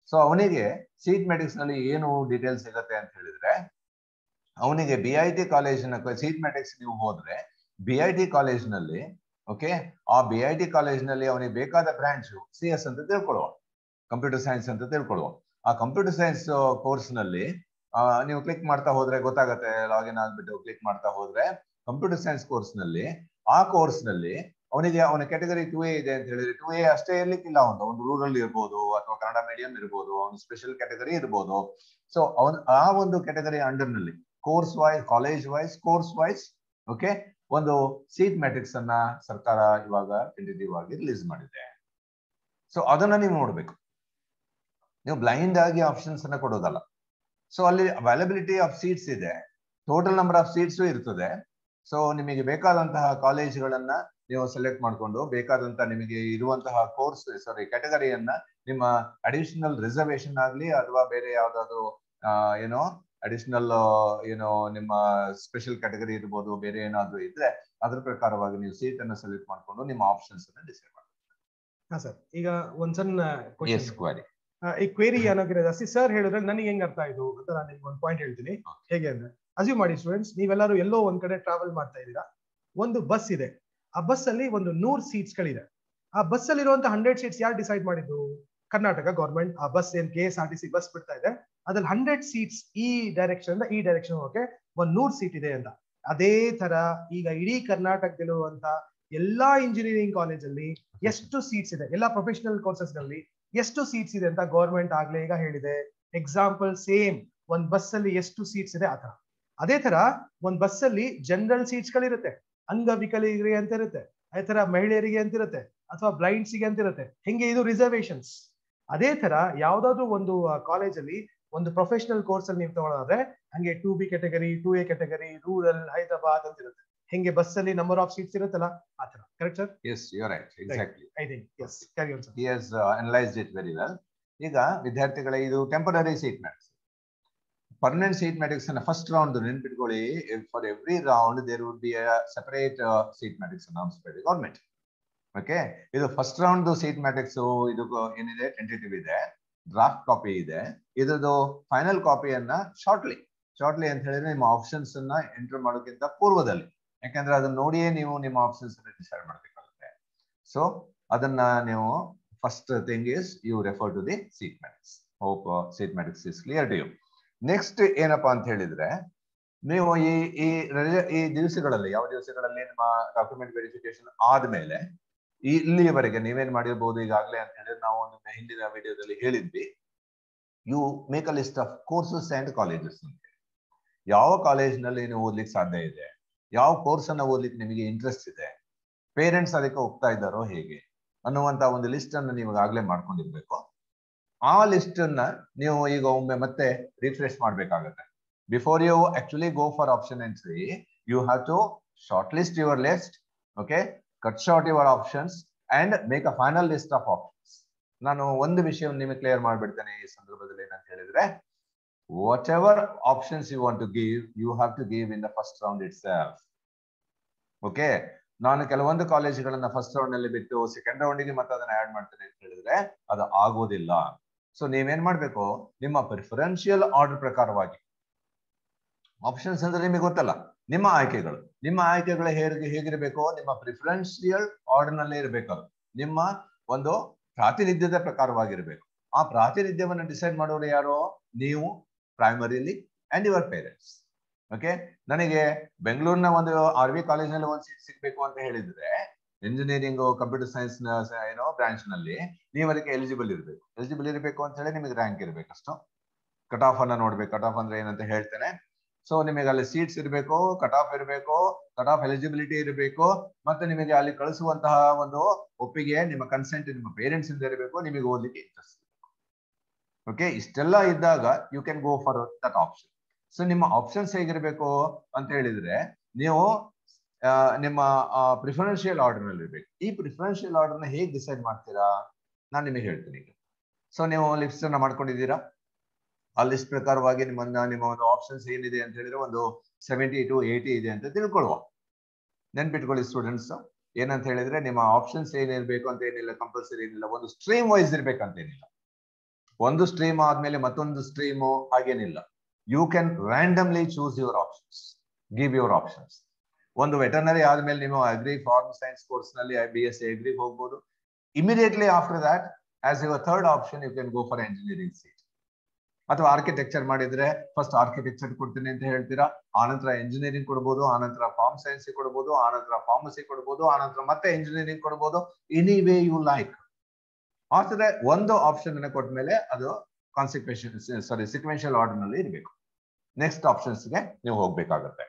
ಸೊ ಅವನಿಗೆ ಸೀಟ್ ಮೆಟಿಕ್ಸ್ ನಲ್ಲಿ ಏನು ಡೀಟೇಲ್ಸ್ ಸಿಗತ್ತೆ ಅಂತ ಹೇಳಿದ್ರೆ ಅವನಿಗೆ ಬಿ ಐ ಟಿ ಕಾಲೇಜಿನ ಸೀಟ್ ಮೆಟಿಕ್ಸ್ ನೀವು ಹೋದ್ರೆ ಬಿ ಐ ಟಿ ಕಾಲೇಜ್ನಲ್ಲಿ ಓಕೆ ಆ ಬಿ ಐ ಟಿ ಕಾಲೇಜ್ನಲ್ಲಿ ಅವನಿಗೆ ಬೇಕಾದ ಬ್ರಾಂಚ್ ಸಿ ಎಸ್ ಅಂತ ತಿಳ್ಕೊಳ್ಳುವ ಕಂಪ್ಯೂಟರ್ ಸೈನ್ಸ್ ಅಂತ ತಿಳ್ಕೊಳ್ಳುವ ಆ ಕಂಪ್ಯೂಟರ್ ಸೈನ್ಸ್ ಕೋರ್ಸ್ ನಲ್ಲಿ ನೀವು ಕ್ಲಿಕ್ ಮಾಡ್ತಾ ಹೋದ್ರೆ ಗೊತ್ತಾಗತ್ತೆ ಲಾಗಿನ್ ಆಗ್ಬಿಟ್ಟು ಕ್ಲಿಕ್ ಮಾಡ್ತಾ ಹೋದ್ರೆ ಕಂಪ್ಯೂಟರ್ ಸೈನ್ಸ್ ಕೋರ್ಸ್ ನಲ್ಲಿ ಆ ಕೋರ್ಸ್ ನಲ್ಲಿ ಅವನಿಗೆ ಅವನ ಕ್ಯಾಟಗರಿ ಟೂ ಎ ಇದೆ ಅಂತ ಹೇಳಿದ್ರೆ ಟೂ ಎ ಅಷ್ಟೇ ಇರ್ಲಿಕ್ಕಿಲ್ಲ ಅವನು ಒಂದು ರೂರಲ್ ಇರ್ಬೋದು ಅಥವಾ ಕನ್ನಡ ಮೀಡಿಯಂ ಇರ್ಬೋದು ಅವನು ಸ್ಪೆಷಲ್ ಕ್ಯಾಟಗರಿ ಇರ್ಬೋದು ಸೊ ಅವನ್ ಆ ಒಂದು ಕ್ಯಾಟಗರಿ ಅಂಡರ್ ನಲ್ಲಿ course wise college wise course wise okay ಒಂದು ಸೀಟ್ ಮ್ಯಾಟ್ರಿಕ್ಸ್ ಅನ್ನ ಸರ್ಕಾರ ಇವಾಗ ಟೆಂಟೇಟಿವ್ ಆಗಿ ರಿಲೀಸ್ ಮಾಡಿದೆ ಸೊ ಅದನ್ನ ನೀವು ನೋಡ್ಬೇಕು ನೀವು ಬ್ಲೈಂಡ್ ಆಗಿ ಆಪ್ಷನ್ಸ್ ಅನ್ನ ಕೊಡೋದಲ್ಲ ಸೊ ಅಲ್ಲಿ ಅವೈಲಬಿಲಿಟಿ ಆಫ್ ಸೀಟ್ಸ್ ಇದೆ ಟೋಟಲ್ ನಂಬರ್ ಆಫ್ ಸೀಟ್ಸು ಇರ್ತದೆ ಸೊ ನಿಮಗೆ ಬೇಕಾದಂತಹ ಕಾಲೇಜ್ಗಳನ್ನ ನೀವು ಸೆಲೆಕ್ಟ್ ಮಾಡಿಕೊಂಡು ಬೇಕಾದಂತ ನಿಮಗೆ ಇರುವಂತಹ ಕೋರ್ಸ್ ಸಾರಿ ಕ್ಯಾಟಗರಿಯನ್ನ ನಿಮ್ಮ ಅಡಿಷನಲ್ ರಿಸರ್ವೇಶನ್ ಆಗ್ಲಿ ಅಥವಾ ಬೇರೆ ಯಾವ್ದಾದ್ರು ಏನೋ ಅಡಿಷನಲ್ ಏನೋ ನಿಮ್ಮ ಸ್ಪೆಷಲ್ ಕ್ಯಾಟಗರಿ ಇರ್ಬೋದು ಬೇರೆ ಏನಾದ್ರು ಇದ್ರೆ ಅದ್ರ ಪ್ರಕಾರವಾಗಿ ನೀವು ಸೀಟ್ ಅನ್ನ ಸೆಲೆಕ್ಟ್ ಮಾಡ್ಕೊಂಡು ನಿಮ್ಮ ಆಪ್ಷನ್ಸ್ ಅನ್ನ ಡಿಸೈಡ್ ಮಾಡಿ ಹಾ ಸರ್ ಈಗ ಒಂದ್ ಸಣ್ಣ ಎಸ್ ಕ್ವಾರಿ ಈ ಕ್ವೇರಿ ಏನಾಗಿರೋದು ಅಸಿ ಸರ್ ಹೇಳಿದ್ರೆ ನನಗೆ ಹೆಂಗ್ ಅರ್ಥ ಆಯ್ತು ಅಂತ ನಾನು ನಿಮ್ಗೆ ಒಂದು ಪಾಯಿಂಟ್ ಹೇಳ್ತೀನಿ ಹೇಗೆ ಅಂದ್ರೆ ಅಸ್ಯೂಮ್ ಮಾಡಿ ಸ್ಟೂಡೆಂಟ್ಸ್ ನೀವೆಲ್ಲರೂ ಎಲ್ಲೋ ಒಂದ್ ಕಡೆ ಟ್ರಾವೆಲ್ ಮಾಡ್ತಾ ಇದ್ದೀರಾ ಒಂದು ಬಸ್ ಇದೆ ಆ ಬಸ್ ಅಲ್ಲಿ ಒಂದು ನೂರ್ ಸೀಟ್ಸ್ ಗಳಿದೆ ಆ ಬಸ್ ಅಲ್ಲಿ ಇರುವಂತ ಹಂಡ್ರೆಡ್ ಸೀಟ್ಸ್ ಯಾರು ಡಿಸೈಡ್ ಮಾಡಿದ್ದು ಕರ್ನಾಟಕ ಗೌರ್ಮೆಂಟ್ ಆ ಬಸ್ ಏನ್ K S R T C bus ಬಿಡ್ತಾ ಇದೆ ಅದ್ರಲ್ಲಿ ಹಂಡ್ರೆಡ್ ಸೀಟ್ಸ್ ಈ ಡೈರೆಕ್ಷನ್ ಇಂದ ಈ ಡೈರೆಕ್ಷನ್ ಹೋಗಕ್ಕೆ ಒಂದ್ ನೂರ್ ಸೀಟ್ ಇದೆ ಅಂತ ಅದೇ ತರ ಈಗ ಇಡೀ ಕರ್ನಾಟಕದಲ್ಲಿರುವಂತ ಎಲ್ಲಾ ಇಂಜಿನಿಯರಿಂಗ್ ಕಾಲೇಜಲ್ಲಿ ಎಷ್ಟು ಸೀಟ್ಸ್ ಇದೆ ಎಲ್ಲಾ ಪ್ರೊಫೆಷನಲ್ ಕೋರ್ಸಸ್ ಗಳಲ್ಲಿ ಎಷ್ಟು ಸೀಟ್ಸ್ ಇದೆ ಅಂತ ಗೌರ್ಮೆಂಟ್ ಆಗ್ಲೇ ಈಗ ಹೇಳಿದೆ ಎಕ್ಸಾಂಪಲ್ ಸೇಮ್ ಒಂದ್ ಬಸ್ ಅಲ್ಲಿ ಎಷ್ಟು ಸೀಟ್ಸ್ ಇದೆ ಆತರ ಅದೇ ತರ ಒಂದ್ ಬಸ್ ಅಲ್ಲಿ ಜನರಲ್ ಸೀಟ್ಸ್ ಗಳಿರುತ್ತೆ ಅಂಗವಿಕಲಿಗರಿಗೆ ಅಂತ ಇರುತ್ತೆ ಅದೇ ತರ ಮಹಿಳೆಯರಿಗೆ ಅಂತ ಇರುತ್ತೆ ಅಥವಾ ಬ್ಲೈಂಡ್ಸ್ ಗೆ ಅಂತ ಇರುತ್ತೆ ಹೆಂಗೆ ಇದು ರಿಸರ್ವೇಶನ್ಸ್ ಅದೇ ತರ ಯಾವ್ದಾದ್ರು ಒಂದು ಕಾಲೇಜಲ್ಲಿ ಒಂದು ಪ್ರೊಫೆಷನಲ್ ಕೋರ್ಸ್ ಅಲ್ಲಿ ನೀವು ತಗೊಳ್ಳೋದಾದ್ರೆ ಹಂಗೆ two B category two A category rural Hyderabad ಅಂತ ಇರುತ್ತೆ ಹೆಂಗೆ ಬಸ್ ಅಲ್ಲಿ ನಂಬರ್ ಆಫ್ ಸೀಟ್ಸ್ ಇರುತ್ತಲ್ಲ ಆ ತರ correct sir yes you right exactly I think yes carry on sir he has uh, analyzed it very well. ಈಗ ವಿದ್ಯಾರ್ಥಿಗಳ ಇದು temporary seat matrix permanent seat matrix ಅನ್ನ ಫಸ್ಟ್ ರೌಂಡ್ ನೆನ್ಪಿಟ್ಕೊಳ್ಳಿ for every round there would be separate seat matrix announce by the government okay ಇದು first round seat matrix ಇದು ಏನಿದೆ tentative ಇದೆ draft copy ಇದೆ ಇದ್ರದ್ದು ಫೈನಲ್ ಕಾಪಿಯನ್ನ ಶಾರ್ಟ್ಲಿ ಶಾರ್ಟ್ಲಿ ಅಂತ ಹೇಳಿದ್ರೆ ನಿಮ್ಮ ಆಪ್ಷನ್ಸ್ ಅನ್ನ ಎಂಟರ್ ಮಾಡೋಕ್ಕಿಂತ ಪೂರ್ವದಲ್ಲಿ ಯಾಕಂದ್ರೆ ಅದನ್ನ ನೋಡಿಯೇ ನೀವು ನಿಮ್ಮ ಆಪ್ಷನ್ಸ್ ಅನ್ನ ಡಿಸೈಡ್ ಮಾಡ್ಬೇಕಾಗುತ್ತೆ ಸೊ ಅದನ್ನ ನೀವು first thing is you refer to the seat matrix hope seat matrix is clear to you next ಏನಪ್ಪಾ ಅಂತ ಹೇಳಿದ್ರೆ ನೀವು ಈ ಈ ರಜೆ ಈ ದಿವಸಗಳಲ್ಲಿ ಯಾವ ದಿವಸಗಳಲ್ಲಿ ನಿಮ್ಮ ಡಾಕ್ಯುಮೆಂಟ್ ವೆರಿಫಿಕೇಶನ್ ಆದ್ಮೇಲೆ ಈ ಇಲ್ಲಿಯವರೆಗೆ ನೀವೇನ್ ಮಾಡಿರ್ಬೋದು ಈಗಾಗಲೇ ಅಂತ ಹೇಳಿದ್ರೆ ನಾವು ನಿಮ್ಮ ಹಿಂದಿನ ವಿಡಿಯೋದಲ್ಲಿ ಹೇಳಿದ್ವಿ you make a list of courses and colleges ಅಂತ ಯಾವ ಕಾಲೇಜ್ನಲ್ಲಿ ನೀವು ಓದ್ಲಿಕ್ಕೆ ಸಾಧ್ಯ ಇದೆ ಯಾವ ಕೋರ್ಸ್ ಅನ್ನ ಓದ್ಲಿಕ್ಕೆ ನಿಮಗೆ ಇಂಟ್ರೆಸ್ಟ್ ಇದೆ ಪೇರೆಂಟ್ಸ್ ಅದಕ್ಕೆ ಹೋಗ್ತಾ ಇದ್ದಾರೋ ಹೇಗೆ ಅನ್ನುವಂತ ಒಂದು ಲಿಸ್ಟ್ ಅನ್ನು ನೀವು ಆಗ್ಲೇ ಮಾಡ್ಕೊಂಡಿರ್ಬೇಕು ಆ ಲಿಸ್ಟ್ ಅನ್ನ ನೀವು ಈಗ ಒಮ್ಮೆ ಮತ್ತೆ ರಿಫ್ರೆಶ್ ಮಾಡ್ಬೇಕಾಗತ್ತೆ before you actually go for option entry you have to shortlist your list okay cut short your options and make a final list of options ನಾನು ಒಂದು ವಿಷಯವನ್ನು ನಿಮಗೆ ಕ್ಲಿಯರ್ ಮಾಡ್ಬಿಡ್ತೇನೆ ಈ ಸಂದರ್ಭದಲ್ಲಿ ಏನಂತ ಹೇಳಿದ್ರೆ whatever options you want to give you have to give in the first round itself okay ನಾನು ಕೆಲವೊಂದು ಕಾಲೇಜುಗಳನ್ನ ಫಸ್ಟ್ ರೌಂಡ್ ನಲ್ಲಿ ಬಿಟ್ಟು ಸೆಕೆಂಡ್ ರೌಂಡಿಗೆ ಮತ್ತೆ ಅದನ್ನ ಆಡ್ ಮಾಡ್ತೇನೆ ಅಂತ ಹೇಳಿದ್ರೆ ಅದು ಆಗೋದಿಲ್ಲ ಸೊ ನೀವೇನ್ ಮಾಡ್ಬೇಕು ನಿಮ್ಮ ಪ್ರಿಫರೆನ್ಷಿಯಲ್ ಆರ್ಡರ್ ಪ್ರಕಾರವಾಗಿ ಆಪ್ಷನ್ಸ್ ಅಂದ್ರೆ ನಿಮಗೆ ಗೊತ್ತಲ್ಲ ನಿಮ್ಮ ಆಯ್ಕೆಗಳು ನಿಮ್ಮ ಆಯ್ಕೆಗಳು ಹೇಗೆ ಹೇಗಿರಬೇಕು ನಿಮ್ಮ ಪ್ರಿಫರೆನ್ಷಿಯಲ್ ಆರ್ಡರ್ ನಲ್ಲೇ ಇರಬೇಕು ನಿಮ್ಮ ಒಂದು ಪ್ರಾತಿನಿಧ್ಯದ ಪ್ರಕಾರವಾಗಿರ್ಬೇಕು ಆ ಪ್ರಾತಿನಿಧ್ಯವನ್ನು ಡಿಸೈಡ್ ಮಾಡೋರು ಯಾರು ನೀವು primarily and your parents okay ನನಗೆ ಬೆಂಗಳೂರಿನ ಒಂದು ಆರ್ ವಿ ಕಾಲೇಜ್ನಲ್ಲಿ ಒಂದು ಸೀಟ್ ಸಿಗ್ಬೇಕು ಅಂತ ಹೇಳಿದ್ರೆ ಇಂಜಿನಿಯರಿಂಗ್ ಕಂಪ್ಯೂಟರ್ ಸೈನ್ಸ್ ಏನೋ ಬ್ರಾಂಚ್ ನಲ್ಲಿ ನೀವು ಅದಕ್ಕೆ ಎಲಿಜಿಬಲ್ ಇರಬೇಕು ಎಲಿಜಿಬಲ್ ಇರಬೇಕು ಅಂತ ಹೇಳಿ ನಿಮಗೆ ರ್ಯಾಂಕ್ ಇರಬೇಕಷ್ಟು ಕಟ್ ಆಫ್ ಅನ್ನ ನೋಡ್ಬೇಕು ಕಟ್ ಆಫ್ ಅಂದ್ರೆ ಏನಂತ ಹೇಳ್ತೇನೆ ಸೊ ನಿಮಗೆ ಅಲ್ಲಿ ಸೀಟ್ಸ್ ಇರಬೇಕು ಕಟ್ ಆಫ್ ಇರಬೇಕು ಕಟ್ ಆಫ್ ಎಲಿಜಿಬಿಲಿಟಿ ಇರಬೇಕು ಮತ್ತೆ ನಿಮಗೆ ಅಲ್ಲಿ ಕಳಿಸುವಂತಹ ಒಂದು ಒಪ್ಪಿಗೆ ನಿಮ್ಮ ಕನ್ಸೆಂಟ್ ನಿಮ್ಮ ಪೇರೆಂಟ್ಸ್ ಇಂದ ಇರಬೇಕು ನಿಮಗೆ ಓದ್ಲಿಕ್ಕೆ ಇಂಟ್ರೆಸ್ಟ್ ಓಕೆ ಇಷ್ಟೆಲ್ಲ ಇದ್ದಾಗ you can go for that option so ನಿಮ್ಮ ಆಪ್ಷನ್ಸ್ ಹೇಗಿರ್ಬೇಕು ಅಂತ ಹೇಳಿದ್ರೆ ನೀವು ನಿಮ್ಮ ಪ್ರಿಫರೆನ್ಷಿಯಲ್ ಆರ್ಡರ್ ನಲ್ಲಿ ಇರ್ಬೇಕು ಈ ಪ್ರಿಫರೆನ್ಷಿಯಲ್ ಆರ್ಡರ್ ನ ಹೇಗೆ ಡಿಸೈಡ್ ಮಾಡ್ತೀರಾ ನಾನು ನಿಮಗೆ ಹೇಳ್ತೀನಿ ಈಗ ಸೊ ನೀವು ಲಿಸ್ಟ್ ಅನ್ನ ಮಾಡ್ಕೊಂಡಿದ್ದೀರಾ ಆ ಲಿಸ್ಟ್ ಪ್ರಕಾರವಾಗಿ ನಿಮ್ಮನ್ನ ನಿಮ್ಮ ಒಂದು ಆಪ್ಷನ್ಸ್ ಏನಿದೆ ಅಂತ ಹೇಳಿದ್ರೆ ಒಂದು ಸೆವೆಂಟಿ ಟು ಏಯ್ಟಿ ಇದೆ ಅಂತ ತಿಳ್ಕೊಳ್ಳುವ ನೆನ್ಪಿಟ್ಕೊಳ್ಳಿ ಸ್ಟೂಡೆಂಟ್ಸ್ ಏನಂತ ಹೇಳಿದ್ರೆ ನಿಮ್ಮ ಆಪ್ಷನ್ಸ್ ಏನಿರ್ಬೇಕು ಅಂತ ಏನಿಲ್ಲ ಕಂಪಲ್ಸರಿ ಏನಿಲ್ಲ ಒಂದು ಸ್ಟ್ರೀಮ್ ವೈಸ್ ಇರ್ಬೇಕಂತ ಏನಿಲ್ಲ ಒಂದು ಸ್ಟ್ರೀಮ್ ಆದ್ಮೇಲೆ ಮತ್ತೊಂದು ಸ್ಟ್ರೀಮು ಹಾಗೇನಿಲ್ಲ you can randomly choose your options give your options ಒಂದು ವೆಟರ್ನರಿ ಆದ್ಮೇಲೆ ನೀವು ಅಗ್ರಿ ಫಾರ್ಮ್ ಸೈನ್ಸ್ ಕೋರ್ಸ್ ನಲ್ಲಿ ಬಿ ಎಸ್ ಸಿ ಅಗ್ರಿ ಹೋಗ್ಬೋದು immediately after that as your third option you can go for engineering seat ಅಥವಾ architecture ಮಾಡಿದ್ರೆ first architecture ಕೊಡ್ತೀನಿ ಅಂತ ಹೇಳ್ತೀರಾ ಆನಂತರ ಎಂಜಿನಿಯರಿಂಗ್ ಕೊಡ್ಬೋದು ಆನಂತರ ಫಾರ್ಮ್ ಸೈನ್ಸ್ ಕೊಡ್ಬೋದು ಆನಂತರ ಫಾರ್ಮಸಿ ಕೊಡ್ಬೋದು ಆನಂತರ ಮತ್ತೆ ಎಂಜಿನಿಯರಿಂಗ್ ಕೊಡ್ಬೋದು ಎನಿ ವೇ ಯು ಲೈಕ್ ಆದ್ರೆ ಒಂದು ಆಪ್ಷನ್ ಅನ್ನ ಕೊಟ್ಟ ಮೇಲೆ ಅದು ಕಾನ್ಸಿಕ್ವೆನ್ಷನ್ ಸಾರಿ ಸಿಕ್ವೆನ್ಷಿಯಲ್ ಆರ್ಡರ್ ನಲ್ಲಿ ಇರಬೇಕು ನೆಕ್ಸ್ಟ್ ಆಪ್ಷನ್ಸ್ ಗೆ ನೀವು ಹೋಗ್ಬೇಕಾಗತ್ತೆ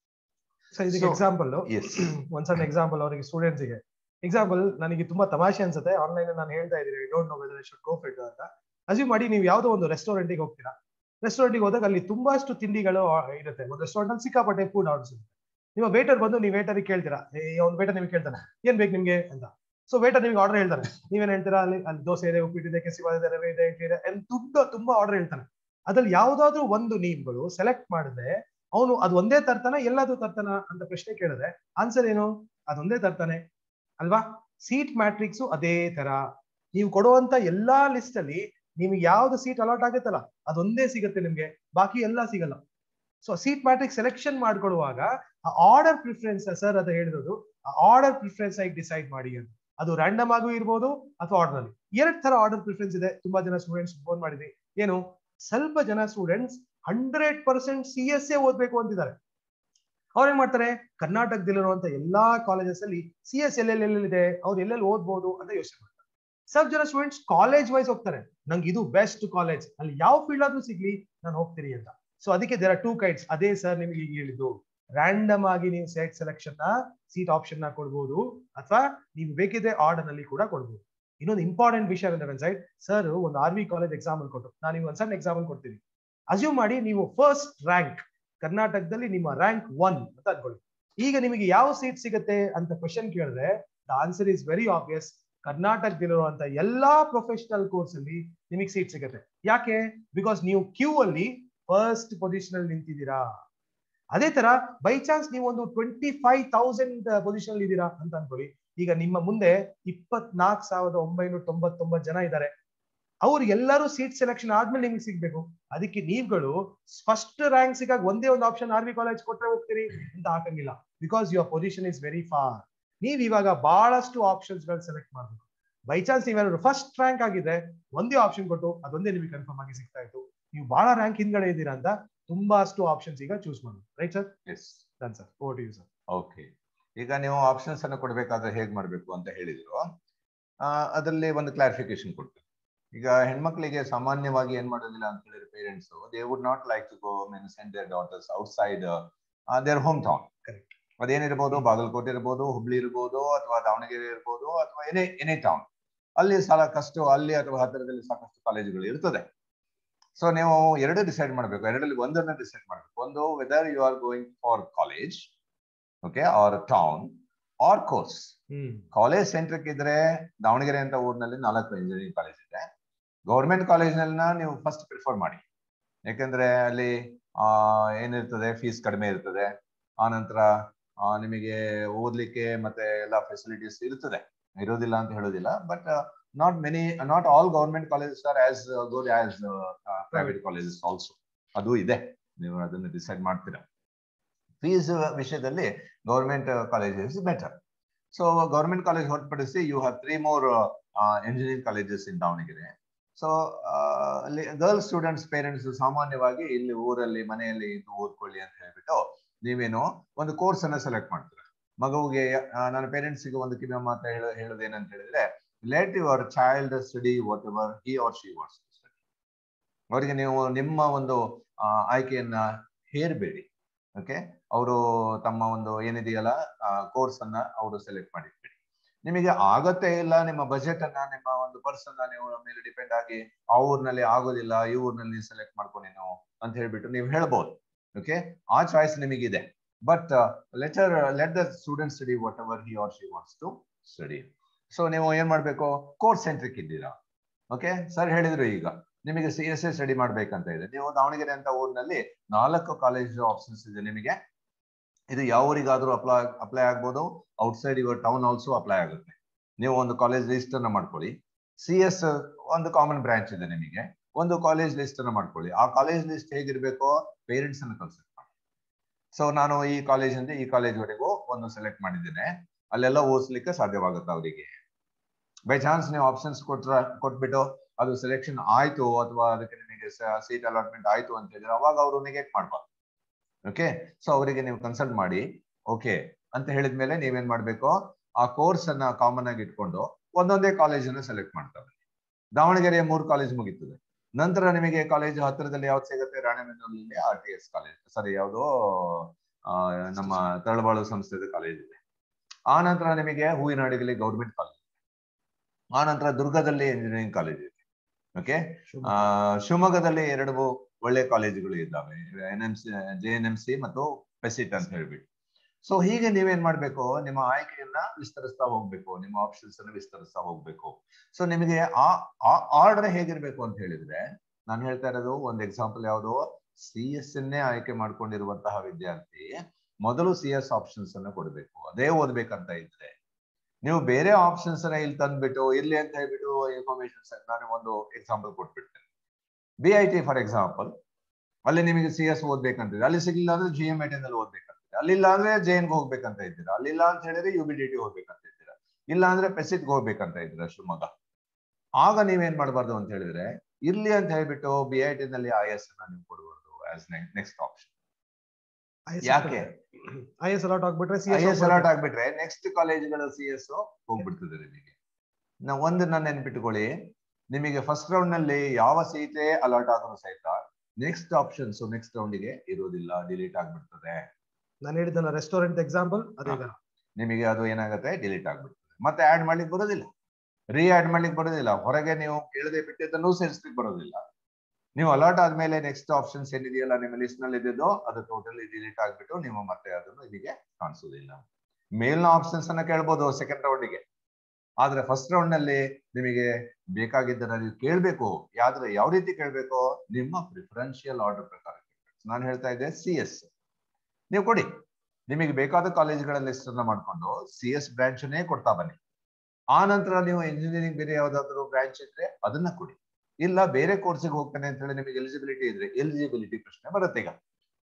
ಸೊ ಇದಕ್ಕೆ So, ಎಕ್ಸಾಂಪಲ್ Yes. ಒಂದ್ ಸಣ್ಣ ಎಕ್ಸಾಂಪಲ್ ಅವರಿಗೆ ಸ್ಟೂಡೆಂಟ್ಸ್ ಗೆ ಎಕ್ಸಾಂಪಲ್ ನನಗೆ ತುಂಬಾ ತಮಾಷೆ ಅನ್ಸುತ್ತೆ ಆನ್ಲೈನ್ ನಾನು ಹೇಳ್ತಾ ಇದ್ದೀನಿ don't know whether should go fit ಅಂತ ಅಸ್ಯೂಮ್ ಮಾಡಿ ನೀವು ಯಾವುದೋ ಒಂದು ರೆಸ್ಟೋರೆಂಟ್ ಗೆ ಹೋಗ್ತೀರಾ ರೆಸ್ಟೋರೆಂಟ್ ಗೆ ಹೋದಾಗ ಅಲ್ಲಿ ತುಂಬಾಷ್ಟು ತಿಂಡಿಗಳು ಆ, ಇರುತ್ತೆ ಒಂದು ರೆಸ್ಟೋರೆಂಟ್ ಅಲ್ಲಿ ಸಿಕ್ಕಾಪಟ್ಟೆ ಫುಡ್ ಆರ್ಡರ್ಸ್ ಇರುತ್ತೆ ನಿಮ್ಮ ವೇಟರ್ ಬಂದು ನೀವು ವೇಟರ್ ಕೇಳ್ತೀರಾ ಒಂದು ವೇಟರ್ ನಿಮ್ಗೆ ಕೇಳ್ತಾನೆ ಏನ್ ಬೇಕು ನಿಮ್ಗೆ ಅಂತ ಸೊ ವೇಟರ್ ನಿಮ್ಗೆ ಆರ್ಡರ್ ಹೇಳ್ತಾನೆ ನೀವೇನ್ ಹೇಳ್ತೀರಾ ಅಲ್ಲಿ ಅಲ್ಲಿ ದೋಸೆ ಇದೆ ಉಪ್ಪಿಟ್ಟಿದೆ ಕೆಸಿಬಾದ ಇದೆ ರವೆ ಇದೆ ಇಡ್ಲಿ ಇದೆ ಅಂತ ತುಂಬಾ ತುಂಬಾ ಆರ್ಡರ್ ಹೇಳ್ತಾನೆ ಅದ್ರಲ್ಲಿ ಯಾವ್ದಾದ್ರು ಒಂದು ನೀವುಗಳು ಸೆಲೆಕ್ಟ್ ಮಾಡಿದ್ರೆ ಅವನು ಅದು ಒಂದೇ ತರ್ತಾನ ಎಲ್ಲದು ತರ್ತಾನ ಅಂತ ಪ್ರಶ್ನೆ ಕೇಳಿದ್ರೆ ಆನ್ಸರ್ ಏನು ಅದೊಂದೇ ತರ್ತಾನೆ ಅಲ್ವಾ ಸೀಟ್ ಮ್ಯಾಟ್ರಿಕ್ಸ್ ಅದೇ ತರ ನೀವು ಕೊಡುವಂತ ಎಲ್ಲಾ ಲಿಸ್ಟ್ ಅಲ್ಲಿ ನಿಮ್ಗೆ ಯಾವ್ದು ಸೀಟ್ ಅಲಾಟ್ ಆಗುತ್ತಲ್ಲ ಅದೊಂದೇ ಸಿಗುತ್ತೆ ನಿಮ್ಗೆ ಬಾಕಿ ಎಲ್ಲ ಸಿಗಲ್ಲ ಸೊ ಸೀಟ್ ಮ್ಯಾಟ್ರಿಕ್ಸ್ ಸೆಲೆಕ್ಷನ್ ಮಾಡ್ಕೊಳ್ಳುವಾಗ ಆ ಆರ್ಡರ್ ಪ್ರಿಫರೆನ್ಸ್ ಸರ್ ಅದು ಹೇಳಿರೋದು ಆ ಆರ್ಡರ್ ಪ್ರಿಫರೆನ್ಸ್ ಆಗಿ ಡಿಸೈಡ್ ಮಾಡಿ ಅಂತ ಅದು ರ್ಯಾಂಡಮ್ ಆಗೂ ಇರ್ಬೋದು ಅಥವಾ ಆರ್ಡರ್ ಅಲ್ಲಿ ಎರಡ್ ತರ ಆರ್ಡರ್ ಪ್ರಿಫರೆನ್ಸ್ ಇದೆ ತುಂಬಾ ಜನ ಸ್ಟೂಡೆಂಟ್ಸ್ ಫೋನ್ ಮಾಡಿದ್ವಿ ಏನು ಸ್ವಲ್ಪ ಜನ students hundred percent C S A ಓದ್ಬೇಕು ಅಂತಿದ್ದಾರೆ ಅವ್ರು ಏನ್ ಮಾಡ್ತಾರೆ ಕರ್ನಾಟಕದಲ್ಲಿರುವಂತ ಎಲ್ಲಾ ಕಾಲೇಜಸ್ ಅಲ್ಲಿ ಸಿ ಎಸ್ ಎಲ್ಲೆಲ್ಲೆಲ್ಲಿದೆ ಅವ್ರು ಎಲ್ಲೆಲ್ಲಿ ಓದ್ಬೋದು ಅಂತ ಯೋಚನೆ ಮಾಡ್ತಾರೆ ಸ್ವಲ್ಪ ಜನ ಸ್ಟೂಡೆಂಟ್ಸ್ ಕಾಲೇಜ್ ವೈಸ್ ಹೋಗ್ತಾರೆ ನಂಗೆ ಇದು ಬೆಸ್ಟ್ ಕಾಲೇಜ್ ಅಲ್ಲಿ ಯಾವ ಫೀಲ್ಡ್ ಆದ್ರೂ ಸಿಗ್ಲಿ ನಾನು ಹೋಗ್ತೀನಿ ಅಂತ ಸೊ ಅದಕ್ಕೆ ದೇರ್ ಆರ್ ಟೂ ಕೈಟ್ಸ್ ಅದೇ ಸರ್ ನಿಮ್ಗೆ ಈಗ ಹೇಳಿದ್ದು ರ್ಯಾಂಡಮ್ ಆಗಿ ನೀವು ಸೆಟ್ ಸೆಲೆಕ್ಷನ್ ನ ಸೀಟ್ ಆಪ್ಷನ್ ನ ಕೊಡ್ಬೋದು ಅಥವಾ ನೀವು ಬೇಕಿದ್ರೆ ಆರ್ಡರ್ ನಲ್ಲಿ ಕೂಡ ಕೊಡ್ಬೋದು ಇನ್ನೊಂದು ಇಂಪಾರ್ಟೆಂಟ್ ವಿಷಯ ಅಂದ್ರೆ ಸೈಡ್ ಸರ್ ಒಂದು ಆರ್ ವಿ ಕಾಲೇಜ್ ಎಕ್ಸಾಂಪಲ್ ಕೊಟ್ಟು ನಾನು ನಿಮ್ಗೆ ಒಂದು ಸಣ್ಣ ಎಕ್ಸಾಂಪಲ್ ಕೊಡ್ತೀನಿ ಅಸ್ಯೂಮ್ ಮಾಡಿ ನೀವು ಫಸ್ಟ್ ರ್ಯಾಂಕ್ ಕರ್ನಾಟಕದಲ್ಲಿ ನಿಮ್ಮ ರ್ಯಾಂಕ್ ಒನ್ ಅಂತ ಅನ್ಕೊಳ್ಳಿ ಈಗ ನಿಮಗೆ ಯಾವ ಸೀಟ್ ಸಿಗುತ್ತೆ ಅಂತ ಕ್ವಶನ್ ಕೇಳಿದ್ರೆ the answer is very obvious ಕರ್ನಾಟಕದಲ್ಲಿರುವಂತ ಎಲ್ಲಾ ಪ್ರೊಫೆಷನಲ್ ಕೋರ್ಸ್ ಅಲ್ಲಿ ನಿಮಗೆ ಸೀಟ್ ಸಿಗುತ್ತೆ ಯಾಕೆ ಬಿಕಾಸ್ ನೀವು ಕ್ಯೂ ಅಲ್ಲಿ ಫಸ್ಟ್ ಪೊಸಿಷನ್ ಅಲ್ಲಿ ನಿಂತಿದ್ದೀರಾ ಅದೇ ತರ ಬೈ ಚಾನ್ಸ್ ನೀವು ಒಂದು ಟ್ವೆಂಟಿ ಫೈವ್ ತೌಸಂಡ್ ಪೊಸಿಷನ್ ಅಲ್ಲಿ ಇದ್ದೀರಾ ಅಂತ ಅನ್ಕೊಳ್ಳಿ ಈಗ ನಿಮ್ಮ ಮುಂದೆ ಇಪ್ಪತ್ನಾಲ್ಕು ಸಾವಿರದ ಒಂಬೈನೂರ ತೊಂಬತ್ತೊಂಬತ್ತು ಜನ ಇದ್ದಾರೆ ಅವ್ರು ಎಲ್ಲರೂ ಸೀಟ್ ಸೆಲೆಕ್ಷನ್ ಆದ್ಮೇಲೆ ನಿಮ್ಗೆ ಸಿಗ್ಬೇಕು ಅದಕ್ಕೆ ನೀವುಗಳು ಫಸ್ಟ್ ರ್ಯಾಂಕ್ ಸಿಗಾಗ ಒಂದೇ ಒಂದು ಆಪ್ಷನ್ ಆರ್ ವಿ ಕಾಲೇಜ್ ಕೊಟ್ರೆ ಹೋಗ್ತೀರಿ ಅಂತ ಹಾಕಂಗಿಲ್ಲ because your position is very far ನೀವ್ ಇವಾಗ ಬಹಳಷ್ಟು ಆಪ್ಷನ್ಸ್ ಗಳು ಸೆಲೆಕ್ಟ್ ಮಾಡ್ಬೇಕು ಬೈ ಚಾನ್ಸ್ ನೀವೇನಾದ್ರು ಫಸ್ಟ್ ರ್ಯಾಂಕ್ ಆಗಿದ್ರೆ ಒಂದೇ ಆಪ್ಷನ್ ಕೊಟ್ಟು ಅದೊಂದೇ ನಿಮಗೆ ಕನ್ಫರ್ಮ್ ಆಗಿ ಸಿಗ್ತಾ ಇತ್ತು ನೀವು ಬಹಳ ರ್ಯಾಂಕ್ ಹಿಂದ್ಗಡೆ ಇದ್ದೀರಾ ಅಂತ ತುಂಬಾ ಅಷ್ಟು ಆಪ್ಷನ್ಸ್ ಈಗ ಚೂಸ್ ಮಾಡಿ right sir yes done sir over to you sir okay ಈಗ ನೀವು ಆಪ್ಷನ್ಸ್ ಅನ್ನು ಕೊಡಬೇಕಾದ್ರೆ ಹೇಗ್ ಮಾಡಬೇಕು ಅಂತ ಹೇಳಿದ್ರು ಅದರಲ್ಲಿ ಒಂದು ಕ್ಲಾರಿಫಿಕೇಶನ್ ಕೊಡ್ತೀನಿ ಈಗ ಹೆಣ್ಮಕ್ಳಿಗೆ ಸಾಮಾನ್ಯವಾಗಿ ಏನ್ ಮಾಡೋದಿಲ್ಲ ಅಂತ ಹೇಳಿದ್ರೆ parents they would not like to go mean send their daughters outside their home town Correct. ಅದೇನಿರ್ಬೋದು ಬಾಗಲಕೋಟೆ ಇರ್ಬೋದು ಹುಬ್ಳಿ ಇರ್ಬೋದು ಅಥವಾ ದಾವಣಗೆರೆ ಇರ್ಬೋದು ಅಥವಾ ಎನಿ ಎನಿ ಟೌನ್ ಅಲ್ಲಿ ಸಾಕಷ್ಟು ಅಲ್ಲಿ ಅಥವಾ ಹತ್ತಿರದಲ್ಲಿ ಸಾಕಷ್ಟು ಕಾಲೇಜುಗಳು ಇರ್ತದೆ ಸೊ ನೀವು ಎರಡು ಡಿಸೈಡ್ ಮಾಡಬೇಕು ಎರಡರಲ್ಲಿ ಒಂದನ್ನ ಡಿಸೈಡ್ ಮಾಡಬೇಕು ಒಂದು whether you are going for college okay or town or course hmm college centric ಇದ್ರೆ ದಾವಣಗೆರೆ ಅಂತ ಊರಿನಲ್ಲಿ ನಾಲ್ಕು ಇಂಜಿನಿಯರಿಂಗ್ ಕಾಲೇಜ್ ಇದೆ ಗೌರ್ಮೆಂಟ್ ಕಾಲೇಜ್ನಲ್ಲ ನೀವು ಫಸ್ಟ್ ಪ್ರಿಫರ್ ಮಾಡಿ ಯಾಕಂದ್ರೆ ಅಲ್ಲಿ ಆ ಏನಿರ್ತದೆ ಫೀಸ್ ಕಡಿಮೆ ಇರ್ತದೆ ಆನಂತರ ಆ, ನಿಮಗೆ ಓದ್ಲಿಕ್ಕೆ ಮತ್ತೆ ಎಲ್ಲ ಫೆಸಿಲಿಟೀಸ್ ಇರ್ತದೆ ಇರೋದಿಲ್ಲ ಅಂತ ಹೇಳೋದಿಲ್ಲ but not many not all government colleges are as good as private colleges also ಅದು ಇದೆ ನೀವು ಅದನ್ನು ಡಿಸೈಡ್ ಮಾಡ್ತೀರಾ ಫೀಸ್ ವಿಷಯದಲ್ಲಿ government colleges better so government college ಹೊರತುಪಡಿಸಿ you have three more engineering colleges in Davanagere so ಅಲ್ಲಿ ಗರ್ಲ್ ಸ್ಟೂಡೆಂಟ್ಸ್ ಪೇರೆಂಟ್ಸ್ ಸಾಮಾನ್ಯವಾಗಿ ಇಲ್ಲಿ ಊರಲ್ಲಿ ಮನೆಯಲ್ಲಿ ಇದ್ದು ಓದ್ಕೊಳ್ಳಿ ಅಂತ ಹೇಳ್ಬಿಟ್ಟು ನೀವೇನು ಒಂದು ಕೋರ್ಸ್ ಅನ್ನ ಸೆಲೆಕ್ಟ್ ಮಾಡ್ತೀರಾ ಮಗುವಿಗೆ ಆ, ನನ್ನ ಪೇರೆಂಟ್ಸ್ಗೆ ಒಂದು ಕಿವಿ ಮಾತು ಹೇಳ ಹೇಳೋದೇನಂತ ಹೇಳಿದ್ರೆ let your child study whatever he or she wants study ಅವರಿಗೆ ನೀವು ನಿಮ್ಮ ಒಂದು ಆ, ಆಯ್ಕೆಯನ್ನ ಹೇರಬೇಡಿ ಓಕೆ ಅವರು ತಮ್ಮ ಒಂದು ಏನಿದೆಯಲ್ಲ ಕೋರ್ಸ್ ಅನ್ನ ಅವರು ಸೆಲೆಕ್ಟ್ ಮಾಡಿರ್ಬೇಡಿ ನಿಮಗೆ ಆಗತ್ತೇ ಇಲ್ಲ ನಿಮ್ಮ ಬಜೆಟ್ ಅನ್ನ ನಿಮ್ಮ ಒಂದು ಪರ್ಸ್ ಅನ್ನ ನೀವು ಮೇಲೆ ಡಿಪೆಂಡ್ ಆಗಿ ಆ ಊರ್ನಲ್ಲಿ ಆಗೋದಿಲ್ಲ ಈ ಊರ್ನಲ್ಲಿ ಸೆಲೆಕ್ಟ್ ಮಾಡ್ಕೊಂಡು ನೀವು ಅಂತ ಹೇಳ್ಬಿಟ್ಟು ನೀವು ಹೇಳ್ಬೋದು ಓಕೆ ಆ ಚಾಯ್ಸ್ ನಿಮಗಿದೆ but letter let the student study whatever he or she wants to study so ನೀವು ಏನ್ ಮಾಡ್ಬೇಕು ಕೋರ್ಸ್ ಸೆಂಟ್ರಿಕ್ ಇದ್ದೀರಾ ಓಕೆ ಸರ್ ಹೇಳಿದ್ರು ಈಗ ನಿಮಗೆ ಸಿ ಎಸ್ ಎ ಸ್ಟಡಿ ಮಾಡ್ಬೇಕಂತ ಇದೆ ನೀವು ದಾವಣಗೆರೆ ಅಂತ ಊರಿನಲ್ಲಿ ನಾಲ್ಕು ಕಾಲೇಜ್ ಆಪ್ಷನ್ಸ್ ಇದೆ ನಿಮಗೆ ಇದು ಯಾವ ಊರಿಗಾದ್ರೂ ಅಪ್ಲೈ ಅಪ್ಲೈ ಆಗ್ಬೋದು outside your town also apply ಆಗುತ್ತೆ ನೀವು ಒಂದು ಕಾಲೇಜ್ ರಿಜಿಸ್ಟರ್ ನ ಮಾಡ್ಕೊಳ್ಳಿ ಸಿ ಎಸ್ ಒಂದು ಕಾಮನ್ ಬ್ರಾಂಚ್ ಇದೆ ನಿಮಗೆ ಒಂದು ಕಾಲೇಜ್ ಲಿಸ್ಟ್ ಅನ್ನ ಮಾಡ್ಕೊಳ್ಳಿ ಆ ಕಾಲೇಜ್ ಲಿಸ್ಟ್ ಹೇಗಿರ್ಬೇಕೋ ಪೇರೆಂಟ್ಸ್ ಅನ್ನು ಕನ್ಸಲ್ಟ್ ಮಾಡಿ ಸೊ ನಾನು ಈ ಕಾಲೇಜಿಂದ ಈ ಕಾಲೇಜ್ ವರೆಗೂ ಒಂದು ಸೆಲೆಕ್ಟ್ ಮಾಡಿದ್ದೇನೆ ಅಲ್ಲೆಲ್ಲ ಓದಿಸ್ಲಿಕ್ಕೆ ಸಾಧ್ಯವಾಗುತ್ತೆ ಅವರಿಗೆ ಬೈ ಚಾನ್ಸ್ ನೀವು ಆಪ್ಷನ್ಸ್ ಕೊಟ್ರ ಕೊಟ್ಬಿಟ್ಟು ಅದು ಸೆಲೆಕ್ಷನ್ ಆಯ್ತು ಅಥವಾ ಅದಕ್ಕೆ ನಿಮಗೆ ಸೀಟ್ ಅಲಾಟ್ಮೆಂಟ್ ಆಯ್ತು ಅಂತ ಹೇಳಿದ್ರೆ ಅವಾಗ ಅವರು ನೆಗೆಕ್ಟ್ ಮಾಡ್ಬಾರ್ದು ಓಕೆ ಸೊ ಅವರಿಗೆ ನೀವು ಕನ್ಸಲ್ಟ್ ಮಾಡಿ ಓಕೆ ಅಂತ ಹೇಳಿದ್ಮೇಲೆ ನೀವೇನ್ ಮಾಡ್ಬೇಕು ಆ ಕೋರ್ಸ್ ಅನ್ನ ಕಾಮನ್ ಆಗಿ ಇಟ್ಕೊಂಡು ಒಂದೊಂದೇ ಕಾಲೇಜನ್ನ ಸೆಲೆಕ್ಟ್ ಮಾಡ್ತಾರೆ ದಾವಣಗೆರೆಯ ಮೂರು ಕಾಲೇಜ್ ಮುಗೀತದೆ ನಂತರ ನಿಮಗೆ ಕಾಲೇಜ್ ಹತ್ತಿರದಲ್ಲಿ ಯಾವ್ದು ಸಿಗುತ್ತೆ ರಾಣೆಬೆನ್ನೂರಲ್ಲಿ R T S college sorry ಯಾವುದೋ ನಮ್ಮ ತಳಬಾಳು ಸಂಸ್ಥೆದ ಕಾಲೇಜ್ ಇದೆ ಆ ನಂತರ ನಿಮಗೆ ಹೂವಿನಹಡಗಲಿ ಗೌರ್ಮೆಂಟ್ ಕಾಲೇಜ್ ಆ ನಂತರ ದುರ್ಗದಲ್ಲಿ ಇಂಜಿನಿಯರಿಂಗ್ ಕಾಲೇಜ್ ಇದೆ ಓಕೆ ಶಿವಮೊಗ್ಗದಲ್ಲಿ ಎರಡು ಒಳ್ಳೆ ಕಾಲೇಜುಗಳು ಇದ್ದಾವೆ N M C J N M C ಮತ್ತು ಪೆಸಿಟ್ ಅಂತ ಹೇಳ್ಬಿಟ್ಟು ಸೊ ಹೀಗೆ ನೀವೇನ್ ಮಾಡ್ಬೇಕು ನಿಮ್ಮ ಆಯ್ಕೆಯನ್ನ ವಿಸ್ತರಿಸ್ತಾ ಹೋಗ್ಬೇಕು ನಿಮ್ಮ ಆಪ್ಷನ್ಸ್ ಅನ್ನು ವಿಸ್ತರಿಸ್ತಾ ಹೋಗ್ಬೇಕು ಸೊ ನಿಮಗೆ ಆ ಆರ್ಡರ್ ಹೇಗಿರ್ಬೇಕು ಅಂತ ಹೇಳಿದ್ರೆ ನಾನು ಹೇಳ್ತಾ ಇರೋದು ಒಂದು ಎಕ್ಸಾಂಪಲ್ ಯಾವುದು ಸಿ ಎಸ್ ಅನ್ನೇ ಆಯ್ಕೆ ಮಾಡ್ಕೊಂಡಿರುವಂತಹ ವಿದ್ಯಾರ್ಥಿ ಮೊದಲು ಸಿ ಎಸ್ ಆಪ್ಷನ್ಸ್ ಅನ್ನ ಕೊಡಬೇಕು ಅದೇ ಓದ್ಬೇಕಂತ ಇದ್ರೆ ನೀವು ಬೇರೆ ಆಪ್ಷನ್ಸ್ ಅನ್ನ ಇಲ್ಲಿ ತಂದ್ಬಿಟ್ಟು ಇರ್ಲಿ ಅಂತ ಹೇಳ್ಬಿಟ್ಟು ಇನ್ಫಾರ್ಮೇಶನ್ ನಾನು ಒಂದು ಎಕ್ಸಾಂಪಲ್ ಕೊಟ್ಬಿಡ್ತೇನೆ B I T for example ಅಲ್ಲಿ ನಿಮಗೆ ಸಿ ಎಸ್ ಓದ್ಬೇಕಂತಿದೆ ಅಲ್ಲಿ ಸಿಗ್ಲಿಲ್ಲ ಅಂದ್ರೆ ಜಿ ಎಂ ನಲ್ಲಿ ಓದ್ಬೇಕಂತಿದೆ ಅಲ್ಲಿಲ್ಲ ಅಂದ್ರೆ ಜೆ ಎನ್ಗೆ ಹೋಗ್ಬೇಕಂತ ಇದ್ದೀರಾ ಅಲ್ಲಿಲ್ಲ ಅಂತ ಹೇಳಿದ್ರೆ ಯು ಬಿ ಡಿ ಟಿ ಹೋಗ್ಬೇಕಂತ ಇದ್ದೀರಾ ಇಲ್ಲ ಅಂದ್ರೆ ಪೆಸಿಟ್ಗೆ ಹೋಗ್ಬೇಕಂತ ಇದ್ದೀರಾ ಶಿವಮೊಗ್ಗ ಆಗ ನೀವೇನ್ ಮಾಡಬಾರ್ದು ಅಂತ ಹೇಳಿದ್ರೆ ಇರ್ಲಿ ಅಂತ ಹೇಳ್ಬಿಟ್ಟು ಬಿ ಐ ಟಿ ನಲ್ಲಿ ಐ ಎಸ್ ಅನ್ನ ನೀವು ಕೊಡಬಾರ್ದು ಆಸ್ ನೆಕ್ಸ್ಟ್ ಆಪ್ಷನ್ ಯಾಕೆ ಐ ಎಸ್ ಅಲಾಟ್ ಆಗ್ಬಿಟ್ರೆ ಸಿ ಐ ಎಸ್ ಅಲಾಟ್ ಆಗ್ಬಿಟ್ರೆ ನೆಕ್ಸ್ಟ್ ಕಾಲೇಜ್ಗಳ ಸಿ ಎಸ್ ಹೋಗ್ಬಿಡ್ತದೆ ನಿಮಗೆ ನಾವು ಒಂದು ನನ್ನ ನೆನ್ಪಿಟ್ಕೊಳ್ಳಿ ನಿಮಗೆ ಫಸ್ಟ್ ರೌಂಡ್ ನಲ್ಲಿ ಯಾವ ಸೀಟೇ ಅಲಾಟ್ ಆದರೂ ಸಹಿತ ನೆಕ್ಸ್ಟ್ ಆಪ್ಷನ್ಸ್ ನೆಕ್ಸ್ಟ್ ರೌಂಡಿಗೆ ಇರೋದಿಲ್ಲ ಡಿಲೀಟ್ ಆಗ್ಬಿಡ್ತದೆ ನಾನು ಹೇಳಿದ್ದಲ್ಲ ರೆಸ್ಟೋರೆಂಟ್ ಎಕ್ಸಾಂಪಲ್ ಅದೇ ತರ ನಿಮಗೆ ಅದು ಏನಾಗುತ್ತೆ ಡಿಲೀಟ್ ಆಗ್ಬಿಡ್ತದೆ ಮತ್ತೆ ಆಡ್ ಮಾಡ್ಲಿಕ್ಕೆ ಬರೋದಿಲ್ಲ ರೀ ಆಡ್ ಮಾಡ್ಲಿಕ್ಕೆ ಬರೋದಿಲ್ಲ ಹೊರಗೆ ನೀವು ಕೇಳದೆ ಬಿಟ್ಟಿದ್ದನ್ನು ಸೇರಿಸ್ಲಿಕ್ಕೆ ಬರೋದಿಲ್ಲ ನೀವು ಅಲಾಟ್ ಆದ್ಮೇಲೆ ನೆಕ್ಸ್ಟ್ ಆಪ್ಷನ್ಸ್ ಏನಿದೆಯಲ್ಲ ನಿಮ್ಮ ಲಿಸ್ಟ್ ನಲ್ಲಿ ಇದ್ದಿದ್ದು ಅದು ಟೋಟಲಿ ಡಿಲೀಟ್ ಆಗ್ಬಿಟ್ಟು ನೀವು ಮತ್ತೆ ಅದನ್ನು ಇದಿಗೆ ಕಾಣಿಸೋದಿಲ್ಲ ಮೇಲ್ನ ಆಪ್ಷನ್ಸ್ ಅನ್ನ ಕೇಳ್ಬೋದು ಸೆಕೆಂಡ್ ರೌಂಡಿಗೆ ಆದ್ರೆ ಫಸ್ಟ್ ರೌಂಡ್ ನಲ್ಲಿ ನಿಮಗೆ ಬೇಕಾಗಿದ್ದನ್ನ ನೀವು ಕೇಳ್ಬೇಕು ಯಾವ್ದ್ರ ಯಾವ ರೀತಿ ಕೇಳ್ಬೇಕು ನಿಮ್ಮ ಪ್ರಿಫರೆನ್ಷಿಯಲ್ ಆರ್ಡರ್ ಪ್ರಕಾರ ನಾನು ಹೇಳ್ತಾ ಇದ್ದೆ ಸಿ ಎಸ್ ನೀವು ಕೊಡಿ ನಿಮಗೆ ಬೇಕಾದ ಕಾಲೇಜ್ಗಳ ಲಿಸ್ಟ್ ಅನ್ನ ಮಾಡ್ಕೊಂಡು ಸಿ ಎಸ್ ಬ್ರಾಂಚ್ನೇ ಕೊಡ್ತಾ ಬನ್ನಿ ಆ ನಂತರ ನೀವು ಇಂಜಿನಿಯರಿಂಗ್ ಬೇರೆ ಯಾವ್ದಾದ್ರು ಬ್ರಾಂಚ್ ಇದ್ರೆ ಅದನ್ನ ಕೊಡಿ ಇಲ್ಲ ಬೇರೆ ಕೋರ್ಸಿಗೆ ಹೋಗ್ತಾನೆ ಅಂತ ಹೇಳಿ ನಿಮಗೆ ಎಲಿಜಿಬಿಲಿಟಿ ಇದ್ರೆ ಎಲಿಜಿಬಿಲಿಟಿ ಪ್ರಶ್ನೆ ಬರುತ್ತೆ ಈಗ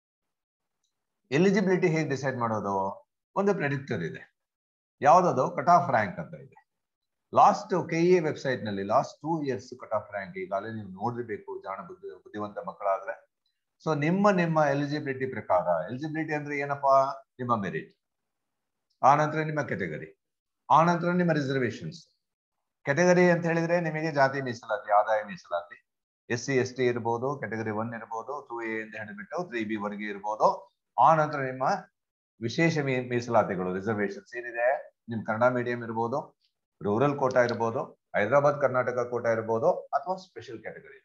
ಎಲಿಜಿಬಿಲಿಟಿ ಹೇಗೆ ಡಿಸೈಡ್ ಮಾಡೋದು ಒಂದು ಪ್ರೆಡಿಕ್ಟರ್ ಇದೆ ಯಾವ್ದದು ಕಟ್ ಆಫ್ ರ್ಯಾಂಕ್ ಅಂತ ಇದೆ ಲಾಸ್ಟ್ ಕೆ ಇ ವೆಬ್ಸೈಟ್ ನಲ್ಲಿ last two years cut off rank ಈಗಾಗಲೇ ನೀವು ನೋಡಿರ್ಬೇಕು ಜಾಣ ಬುದ್ಧಿ ಬುದ್ಧಿವಂತ ಮಕ್ಕಳಾದ್ರೆ ಸೊ ನಿಮ್ಮ ನಿಮ್ಮ ಎಲಿಜಿಬಿಲಿಟಿ ಪ್ರಕಾರ ಎಲಿಜಿಬಿಲಿಟಿ ಅಂದ್ರೆ ಏನಪ್ಪಾ ನಿಮ್ಮ ಮೆರಿಟ್ ಆ ನಂತರ ನಿಮ್ಮ ಕೆಟಗರಿ ಆ ನಂತರ ನಿಮ್ಮ ರಿಸರ್ವೇಶನ್ಸ್ ಕೆಟಗರಿ ಅಂತ ಹೇಳಿದ್ರೆ ನಿಮಗೆ ಜಾತಿ ಮೀಸಲಾತಿ ಆದಾಯ ಮೀಸಲಾತಿ ಎಸ್ ಸಿ ಎಸ್ ಟಿ ಇರ್ಬೋದು ಕೆಟಗರಿ ಒನ್ ಇರ್ಬೋದು ಟೂ ಎ ಅಂತ ಹೇಳಿಬಿಟ್ಟು ತ್ರೀ ಬಿ ವರೆಗೆ ಇರ್ಬೋದು ಆ ನಂತರ ನಿಮ್ಮ ವಿಶೇಷ ಮೀ ಮೀಸಲಾತಿಗಳು ರಿಸರ್ವೇಶನ್ಸ್ ಏನಿದೆ ನಿಮ್ ಕನ್ನಡ ಮೀಡಿಯಂ ಇರ್ಬೋದು ರೂರಲ್ ಕೋಟಾ ಇರ್ಬೋದು ಹೈದರಾಬಾದ್ ಕರ್ನಾಟಕ ಕೋಟಾ ಇರ್ಬೋದು ಅಥವಾ ಸ್ಪೆಷಲ್ ಕ್ಯಾಟಗರಿ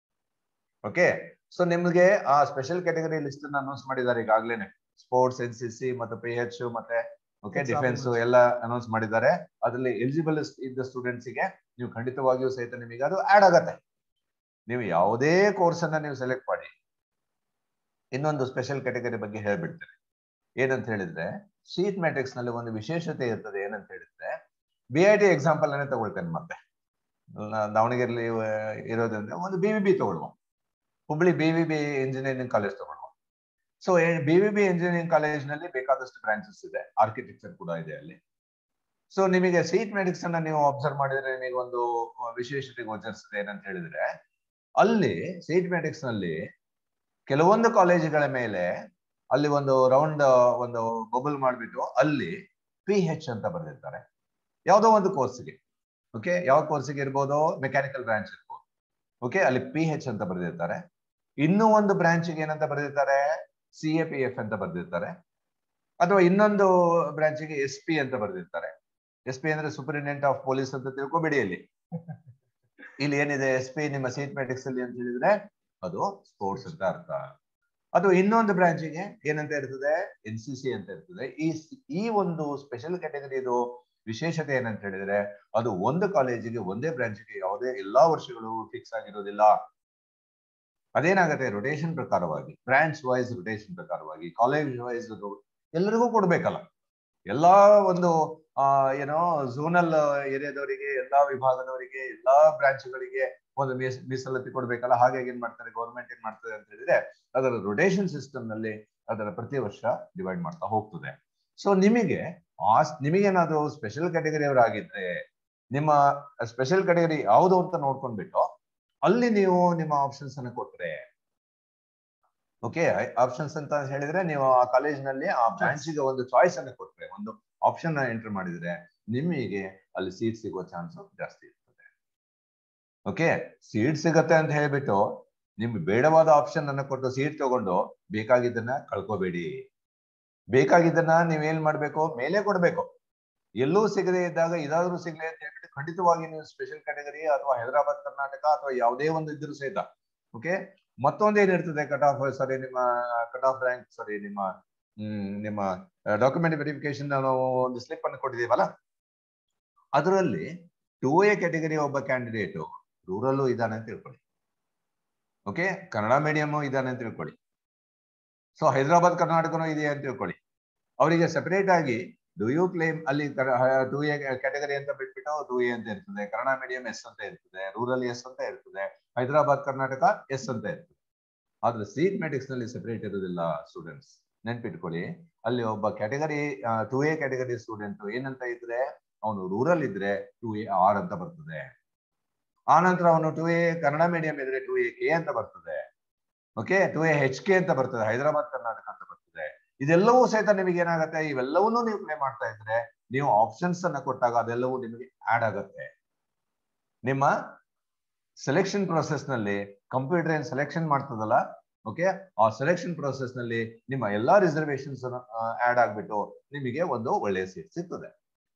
ಓಕೆ ಸೊ ನಿಮಗೆ ಆ ಸ್ಪೆಷಲ್ ಕ್ಯಾಟಗರಿ ಲಿಸ್ಟ್ ಅನ್ನ ಅನೌನ್ಸ್ ಮಾಡಿದ್ದಾರೆ ಈಗಾಗ್ಲೇನೆ ಸ್ಪೋರ್ಟ್ಸ್ ಎನ್ ಸಿ ಸಿ ಮತ್ತೆ ಪಿ ಎಚ್ ಮತ್ತೆ ಓಕೆ ಡಿಫೆನ್ಸ್ ಎಲ್ಲ ಅನೌನ್ಸ್ ಮಾಡಿದ್ದಾರೆ ಅದರಲ್ಲಿ ಎಲಿಜಿಬಲ್ ಇದ್ದ ಸ್ಟೂಡೆಂಟ್ಸ್ ಗೆ ನೀವು ಖಂಡಿತವಾಗಿಯೂ ಸಹಿತ ನಿಮಗೆ ಅದು ಆಡ್ ಆಗತ್ತೆ ನೀವು ಯಾವುದೇ ಕೋರ್ಸ್ ಅನ್ನ ನೀವು ಸೆಲೆಕ್ಟ್ ಮಾಡಿ ಇನ್ನೊಂದು ಸ್ಪೆಷಲ್ ಕ್ಯಾಟಗರಿ ಬಗ್ಗೆ ಹೇಳ್ಬಿಡ್ತೇನೆ ಏನಂತ ಹೇಳಿದ್ರೆ ಶೀಟ್ ಮ್ಯಾಟ್ರಿಕ್ಸ್ ನಲ್ಲಿ ಒಂದು ವಿಶೇಷತೆ ಇರ್ತದೆ ಏನಂತ ಹೇಳಿದ್ರೆ ಬಿ ಐ ಟಿ ಎಕ್ಸಾಂಪಲ್ ಅನ್ನೇ ತಗೊಳ್ತೇನೆ ಮತ್ತೆ ದಾವಣಗೆರೆಯಲ್ಲಿ ಇರೋದ್ರಿಂದ ಒಂದು ಬಿ ವಿ ಬಿ ತಗೊಳ್ಳುವ Hubli B V B engineering college ತಗೊಳ್ಳುವ so B V B engineering college ನಲ್ಲಿ ಬೇಕಾದಷ್ಟು ಬ್ರಾಂಚಸ್ ಇದೆ ಆರ್ಕಿಟೆಕ್ಚರ್ ಕೂಡ ಇದೆ ಅಲ್ಲಿ ಸೊ ನಿಮಗೆ ಸೀಟ್ ಮೆಡಿಕ್ಸ್ ಅನ್ನ ನೀವು ಅಬ್ಸರ್ವ್ ಮಾಡಿದ್ರೆ ನಿಮಗೆ ಒಂದು ವಿಶೇಷತೆ ಗೋಚರಿಸಿದೆ ಏನಂತ ಹೇಳಿದ್ರೆ ಅಲ್ಲಿ ಸೀಟ್ ಮೆಡಿಕ್ಸ್ ನಲ್ಲಿ ಕೆಲವೊಂದು ಕಾಲೇಜುಗಳ ಮೇಲೆ ಅಲ್ಲಿ ಒಂದು ರೌಂಡ್ ಒಂದು ಬಬಲ್ ಮಾಡಿಬಿಟ್ಟು ಅಲ್ಲಿ ಪಿ ಹೆಚ್ ಅಂತ ಬರೆದಿರ್ತಾರೆ ಯಾವುದೋ ಒಂದು ಕೋರ್ಸ್ಗೆ ಓಕೆ ಯಾವ ಕೋರ್ಸ್ಗೆ ಇರ್ಬೋದು ಮೆಕ್ಯಾನಿಕಲ್ ಬ್ರಾಂಚ್ ಇರ್ಬೋದು ಓಕೆ ಅಲ್ಲಿ ಪಿ ಹೆಚ್ ಅಂತ ಬರೆದಿರ್ತಾರೆ ಇನ್ನೂ ಒಂದು ಬ್ರಾಂಚ್ಗೆ ಏನಂತ ಬರೆದಿರ್ತಾರೆ ಸಿ ಎ ಪಿ ಎಫ್ ಅಂತ ಬರೆದಿರ್ತಾರೆ ಅಥವಾ ಇನ್ನೊಂದು ಬ್ರಾಂಚ್ಗೆ ಎಸ್ ಪಿ ಅಂತ ಬರೆದಿರ್ತಾರೆ ಎಸ್ ಪಿ ಅಂದ್ರೆ ಸೂಪರಿಂಟೆಂಡೆಂಟ್ ಆಫ್ ಪೊಲೀಸ್ ಅಂತ ತಿಳ್ಕೊಬೇಡಿ ಇಲ್ಲಿ ಇಲ್ಲಿ ಏನಿದೆ ಎಸ್ ಪಿ ನಿಮ್ಮ ಸೀಟ್ ಮ್ಯಾಟ್ರಿಕ್ಸ್ ಅಲ್ಲಿ ಅಂತ ಹೇಳಿದ್ರೆ ಅದು ಸ್ಪೋರ್ಟ್ಸ್ ಅಂತ ಅರ್ಥ ಅದು ಇನ್ನೊಂದು ಬ್ರಾಂಚಿಗೆ ಏನಂತ ಇರ್ತದೆ ಎನ್ ಸಿ ಸಿ ಅಂತ ಇರ್ತದೆ ಈ ಈ ಒಂದು ಸ್ಪೆಷಲ್ ಕ್ಯಾಟಗರಿದು ವಿಶೇಷತೆ ಏನಂತ ಹೇಳಿದ್ರೆ ಅದು ಒಂದು ಕಾಲೇಜಿಗೆ ಒಂದೇ ಬ್ರಾಂಚ್ಗೆ ಯಾವುದೇ ಎಲ್ಲಾ ವರ್ಷಗಳು ಫಿಕ್ಸ್ ಆಗಿರೋದಿಲ್ಲ ಅದೇನಾಗತ್ತೆ ರೊಟೇಷನ್ ಪ್ರಕಾರವಾಗಿ ಬ್ರಾಂಚ್ ವೈಸ್ ರೊಟೇಷನ್ ಪ್ರಕಾರವಾಗಿ ಕಾಲೇಜ್ ವೈಸ್ ಎಲ್ಲರಿಗೂ ಕೊಡ್ಬೇಕಲ್ಲ ಎಲ್ಲಾ ಒಂದು ಆ ಏನೋ ಝೋನಲ್ ಏರಿಯಾದವರಿಗೆ ಎಲ್ಲಾ ವಿಭಾಗದವರಿಗೆ ಎಲ್ಲಾ ಬ್ರಾಂಚ್ಗಳಿಗೆ ಒಂದು ಮೀಸ್ ಮೀಸಲಾತಿ ಕೊಡ್ಬೇಕಲ್ಲ ಹಾಗಾಗಿ ಏನ್ ಮಾಡ್ತಾರೆ ಗೌರ್ಮೆಂಟ್ ಏನ್ ಮಾಡ್ತದೆ ಅಂತ ಹೇಳಿದ್ರೆ ಅದರ ರೊಟೇಷನ್ ಸಿಸ್ಟಮ್ ನಲ್ಲಿ ಅದರ ಪ್ರತಿ ವರ್ಷ ಡಿವೈಡ್ ಮಾಡ್ತಾ ಹೋಗ್ತದೆ ಸೊ ನಿಮಗೆ ಆ ನಿಮಗೇನಾದ್ರೂ ಸ್ಪೆಷಲ್ ಕ್ಯಾಟಗರಿ ಅವರಾಗಿದ್ರೆ ನಿಮ್ಮ ಸ್ಪೆಷಲ್ ಕ್ಯಾಟಗರಿ ಯಾವುದು ಅಂತ ನೋಡ್ಕೊಂಡ್ಬಿಟ್ಟು ಅಲ್ಲಿ ನೀವು ನಿಮ್ಮ ಆಪ್ಷನ್ಸ್ ಅನ್ನು ಕೊಟ್ರೆ ಓಕೆ ಆಪ್ಷನ್ಸ್ ಅಂತ ಹೇಳಿದ್ರೆ ನೀವು ಆ ಕಾಲೇಜಿನಲ್ಲಿ ಆ ಬ್ರಾಂಚಿಗೆ ಒಂದು ಚಾಯ್ಸ್ ಅನ್ನು ಕೊಟ್ರೆ ಒಂದು ಆಪ್ಷನ್ ಎಂಟರ್ ಮಾಡಿದ್ರೆ ನಿಮಗೆ ಅಲ್ಲಿ ಸೀಟ್ ಸಿಗೋ ಚಾನ್ಸ್ ಜಾಸ್ತಿ ಇರ್ತದೆ ಓಕೆ ಸೀಟ್ ಸಿಗತ್ತೆ ಅಂತ ಹೇಳ್ಬಿಟ್ಟು ನಿಮ್ಗೆ ಬೇಡವಾದ ಆಪ್ಷನ್ ಅನ್ನ ಕೊಟ್ಟು ಸೀಟ್ ತಗೊಂಡು ಬೇಕಾಗಿದ್ದನ್ನ ಕಳ್ಕೋಬೇಡಿ ಬೇಕಾಗಿದ್ದನ್ನ ನೀವೇನ್ ಮಾಡ್ಬೇಕು ಮೇಲೆ ಕೊಡ್ಬೇಕು ಎಲ್ಲೂ ಸಿಗದೆ ಇದ್ದಾಗ ಇದಾದ್ರೂ ಸಿಗ್ಲಿ ಅಂತ ಹೇಳ್ಬಿಟ್ಟು ಖಂಡಿತವಾಗಿ ನೀವು ಸ್ಪೆಷಲ್ ಕ್ಯಾಟಗರಿ ಅಥವಾ ಹೈದರಾಬಾದ್ ಕರ್ನಾಟಕ ಅಥವಾ ಯಾವುದೇ ಒಂದು ಇದ್ರೂ ಸಹಿತ ಓಕೆ ಮತ್ತೊಂದೇನಿರ್ತದೆ ಕಟ್ ಆಫ್ ಸಾರಿ ನಿಮ್ಮ ಕಟ್ ಆಫ್ ರ್ಯಾಂಕ್ ಸಾರಿ ನಿಮ್ಮ ಹ್ಮ್ ನಿಮ್ಮ ಡಾಕ್ಯುಮೆಂಟ್ ವೆರಿಫಿಕೇಶನ್ ನಾವು ಒಂದು ಸ್ಲಿಪ್ ಅನ್ನು ಕೊಟ್ಟಿದ್ದೀವಲ್ಲ ಅದರಲ್ಲಿ ಟೂ ಎ ಕ್ಯಾಟಗರಿ ಒಬ್ಬ ಕ್ಯಾಂಡಿಡೇಟು ರೂರಲ್ಲು ಇದ್ದಾನೆ ಅಂತ ತಿಳ್ಕೊಳ್ಳಿ ಓಕೆ ಕನ್ನಡ ಮೀಡಿಯಂ ಇದ್ದಾನೆ ಅಂತ ತಿಳ್ಕೊಳ್ಳಿ ಸೊ ಹೈದರಾಬಾದ್ ಕರ್ನಾಟಕನೂ ಇದೆ ಅಂತ ತಿಳ್ಕೊಳ್ಳಿ ಅವರಿಗೆ ಸೆಪರೇಟ್ ಆಗಿ ಡು ಯು ಕ್ಲೇಮ್ ಅಲ್ಲಿ ಟೂ ಎ ಕ್ಯಾಟಗರಿ ಅಂತ ಬಿಟ್ಬಿಟ್ಟು ಟೂ ಎ ಅಂತ ಇರ್ತದೆ ಕನ್ನಡ ಮೀಡಿಯಂ ಎಸ್ ಅಂತ ಇರ್ತದೆ ರೂರಲ್ ಎಸ್ ಅಂತ ಇರ್ತದೆ ಹೈದರಾಬಾದ್ ಕರ್ನಾಟಕ ಎಸ್ ಅಂತ ಇರ್ತದೆ ಆದ್ರೆ ಸೀಟ್ ಮೆಟಿಕ್ಸ್ ನಲ್ಲಿ ಸೆಪರೇಟ್ ಇರೋದಿಲ್ಲ ಸ್ಟೂಡೆಂಟ್ಸ್ ನೆನ್ಪಿಟ್ಕೊಳ್ಳಿ ಅಲ್ಲಿ ಒಬ್ಬ category two A category student ಏನಂತ ಇದ್ರೆ ಅವನು ರೂರಲ್ ಇದ್ರೆ ಟೂ ಎ ಆರ್ ಅಂತ ಬರ್ತದೆ ಆ ನಂತರ ಅವನು ಟೂ ಎ ಕನ್ನಡ ಮೀಡಿಯಂ ಇದ್ರೆ ಟೂ ಎ ಕೆ ಅಂತ ಬರ್ತದೆ okay two A H K ಅಂತ ಬರ್ತದೆ ಹೈದರಾಬಾದ್ ಕರ್ನಾಟಕ ಅಂತ ಬರ್ತದೆ ಇದೆಲ್ಲವೂ ಸಹಿತ ನಿಮಗೆ ಏನಾಗುತ್ತೆ ಇವೆಲ್ಲವನ್ನೂ ನೀವು ಪ್ಲೇ ಮಾಡ್ತಾ ಇದ್ರೆ ನೀವು ಆಪ್ಷನ್ಸ್ ಅನ್ನ ಕೊಟ್ಟಾಗ ಅದೆಲ್ಲವೂ ನಿಮಗೆ ಆಡ್ ಆಗುತ್ತೆ ನಿಮ್ಮ ಸೆಲೆಕ್ಷನ್ ಪ್ರೊಸೆಸ್ ನಲ್ಲಿ ಕಂಪ್ಯೂಟರ್ ಏನ್ ಸೆಲೆಕ್ಷನ್ ಮಾಡ್ತದಲ್ಲ ಓಕೆ ಆ ಸೆಲೆಕ್ಷನ್ ಪ್ರೊಸೆಸ್ ನಲ್ಲಿ ನಿಮ್ಮ ಎಲ್ಲಾ ರಿಸರ್ವೇಶನ್ಸ್ ಆಡ್ ಆಗ್ಬಿಟ್ಟು ನಿಮಗೆ ಒಂದು ಒಳ್ಳೆಯ ಸೀಟ್ ಸಿಗ್ತದೆ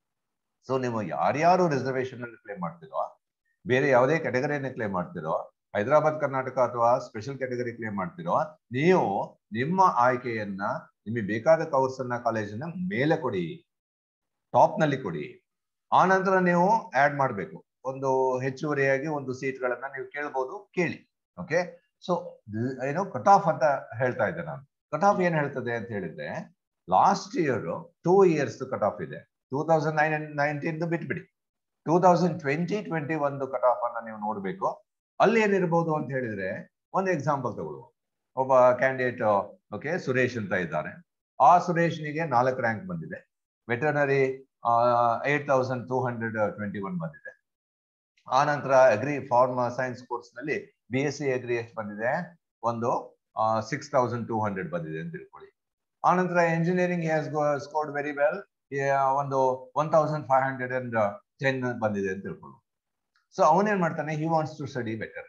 ಸೊ ನೀವು ಯಾರ್ಯಾರು ರಿಸರ್ವೇಶನ್ ಅಲ್ಲಿ ಕ್ಲೇಮ್ ಮಾಡ್ತಿರೋ ಬೇರೆ ಯಾವುದೇ ಕ್ಯಾಟಗರಿಯನ್ನು ಕ್ಲೇಮ್ ಮಾಡ್ತಿರೋ ಹೈದರಾಬಾದ್ ಕರ್ನಾಟಕ ಅಥವಾ ಸ್ಪೆಷಲ್ ಕ್ಯಾಟಗರಿ ಕ್ಲೇಮ್ ಮಾಡ್ತಿರೋ ನೀವು ನಿಮ್ಮ ಆಯ್ಕೆಯನ್ನ ನಿಮಗೆ ಬೇಕಾದ ಕೋರ್ಸ್ ಅನ್ನ ಕಾಲೇಜನ್ನ ಮೇಲೆ ಕೊಡಿ ಟಾಪ್ ನಲ್ಲಿ ಕೊಡಿ ಆ ನಂತರ ನೀವು ಆಡ್ ಮಾಡಬೇಕು ಒಂದು ಹೆಚ್ಚುವರಿಯಾಗಿ ಒಂದು ಸೀಟ್ಗಳನ್ನ ನೀವು ಕೇಳ್ಬೋದು ಕೇಳಿ ಓಕೆ ಸೊ ಏನು ಕಟ್ ಆಫ್ ಅಂತ ಹೇಳ್ತಾ ಇದ್ದೆ ನಾನು ಕಟ್ ಆಫ್ ಏನ್ ಹೇಳ್ತದೆ ಅಂತ ಹೇಳಿದ್ರೆ last year two years cut off ಇದೆ ಟೂ ತೌಸಂಡ್ ನೈನ್ ನೈನ್ಟೀನ್ ಬಿಟ್ಬಿಡಿ ಟೂ ತೌಸಂಡ್ ಟ್ವೆಂಟಿ ಟ್ವೆಂಟಿ ಒಂದು ಕಟ್ ಆಫ್ ಅನ್ನ ನೀವು ನೋಡ್ಬೇಕು ಅಲ್ಲಿ ಏನಿರ್ಬೋದು ಅಂತ ಹೇಳಿದ್ರೆ ಒಂದು ಎಕ್ಸಾಂಪಲ್ ತಗೊಳ್ಳುವ ಒಬ್ಬ ಕ್ಯಾಂಡಿಡೇಟ್ ಓಕೆ ಸುರೇಶ್ ಅಂತ ಇದ್ದಾರೆ ಆ ಸುರೇಶ್ನಿಗೆ ನಾಲ್ಕು ರ್ಯಾಂಕ್ ಬಂದಿದೆ veterinary eight thousand two hundred twenty one ಬಂದಿದೆ ಆ ನಂತರ ಅಗ್ರಿ ಫಾರ್ಮ್ ಸೈನ್ಸ್ ಕೋರ್ಸ್ ನಲ್ಲಿ ಬಿ ಎಸ್ ಸಿ ಅಗ್ರಿ ಎಷ್ಟು ಬಂದಿದೆ ಒಂದು ಸಿಕ್ಸ್ ತೌಸಂಡ್ ಟೂ ಹಂಡ್ರೆಡ್ ಬಂದಿದೆ ಅಂತ ತಿಳ್ಕೊಳ್ಳಿ ಆ ನಂತರ engineering has scored very well ಒಂದು one thousand five hundred and ten ಬಂದಿದೆ ಅಂತ ತಿಳ್ಕೊಳ್ಳಿ ಸೊ ಅವನೇನ್ ಮಾಡ್ತಾನೆ he wants to study better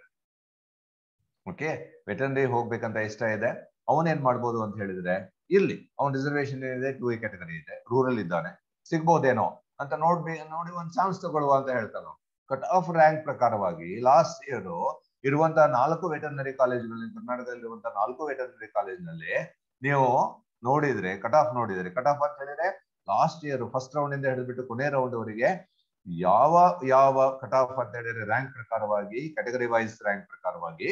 okay veterinary ಹೋಗ್ಬೇಕಂತ ಇಷ್ಟ ಇದೆ ಅವನೇನ್ ಮಾಡ್ಬೋದು ಅಂತ ಹೇಳಿದ್ರೆ ಇರ್ಲಿ ಅವನ್ ರಿಸರ್ವೇಶನ್ ಏನಿದೆ ಟೂ ಎ ಕ್ಯಾಟಗರಿ ಇದೆ ರೂರಲ್ ಇದ್ದಾನೆ ಸಿಗ್ಬೋದೇನೋ ಅಂತ ನೋಡ್ಬೇ ನೋಡಿ ಒಂದ್ ಚಾನ್ಸ್ ತಗೊಳ್ಳುವ ಅಂತ ಹೇಳ್ತಾನೆ ಕಟ್ ಆಫ್ ರ್ಯಾಂಕ್ ಪ್ರಕಾರವಾಗಿ ಲಾಸ್ಟ್ ಇಯರ್ ಇರುವಂತಹ ನಾಲ್ಕು ವೆಟರ್ನರಿ ಕಾಲೇಜುಗಳಲ್ಲಿ ಕರ್ನಾಟಕದಲ್ಲಿರುವಂತಹ ನಾಲ್ಕು ವೆಟರ್ನರಿ ಕಾಲೇಜಿನಲ್ಲಿ ನೀವು ನೋಡಿದ್ರೆ ಕಟ್ ಆಫ್ ನೋಡಿದ್ರೆ ಕಟ್ ಆಫ್ ಅಂತ ಹೇಳಿದ್ರೆ ಲಾಸ್ಟ್ ಇಯರ್ ಫಸ್ಟ್ ರೌಂಡ್ ಇಂದ ಹಿಡಿದ್ಬಿಟ್ಟು ಕೊನೆ ರೌಂಡ್ ಅವರಿಗೆ ಯಾವ ಯಾವ ಕಟ್ ಆಫ್ ಅಂತ ಹೇಳಿದ್ರೆ ರ್ಯಾಂಕ್ ಪ್ರಕಾರವಾಗಿ ಕ್ಯಾಟಗರಿ ವೈಸ್ ರ್ಯಾಂಕ್ ಪ್ರಕಾರವಾಗಿ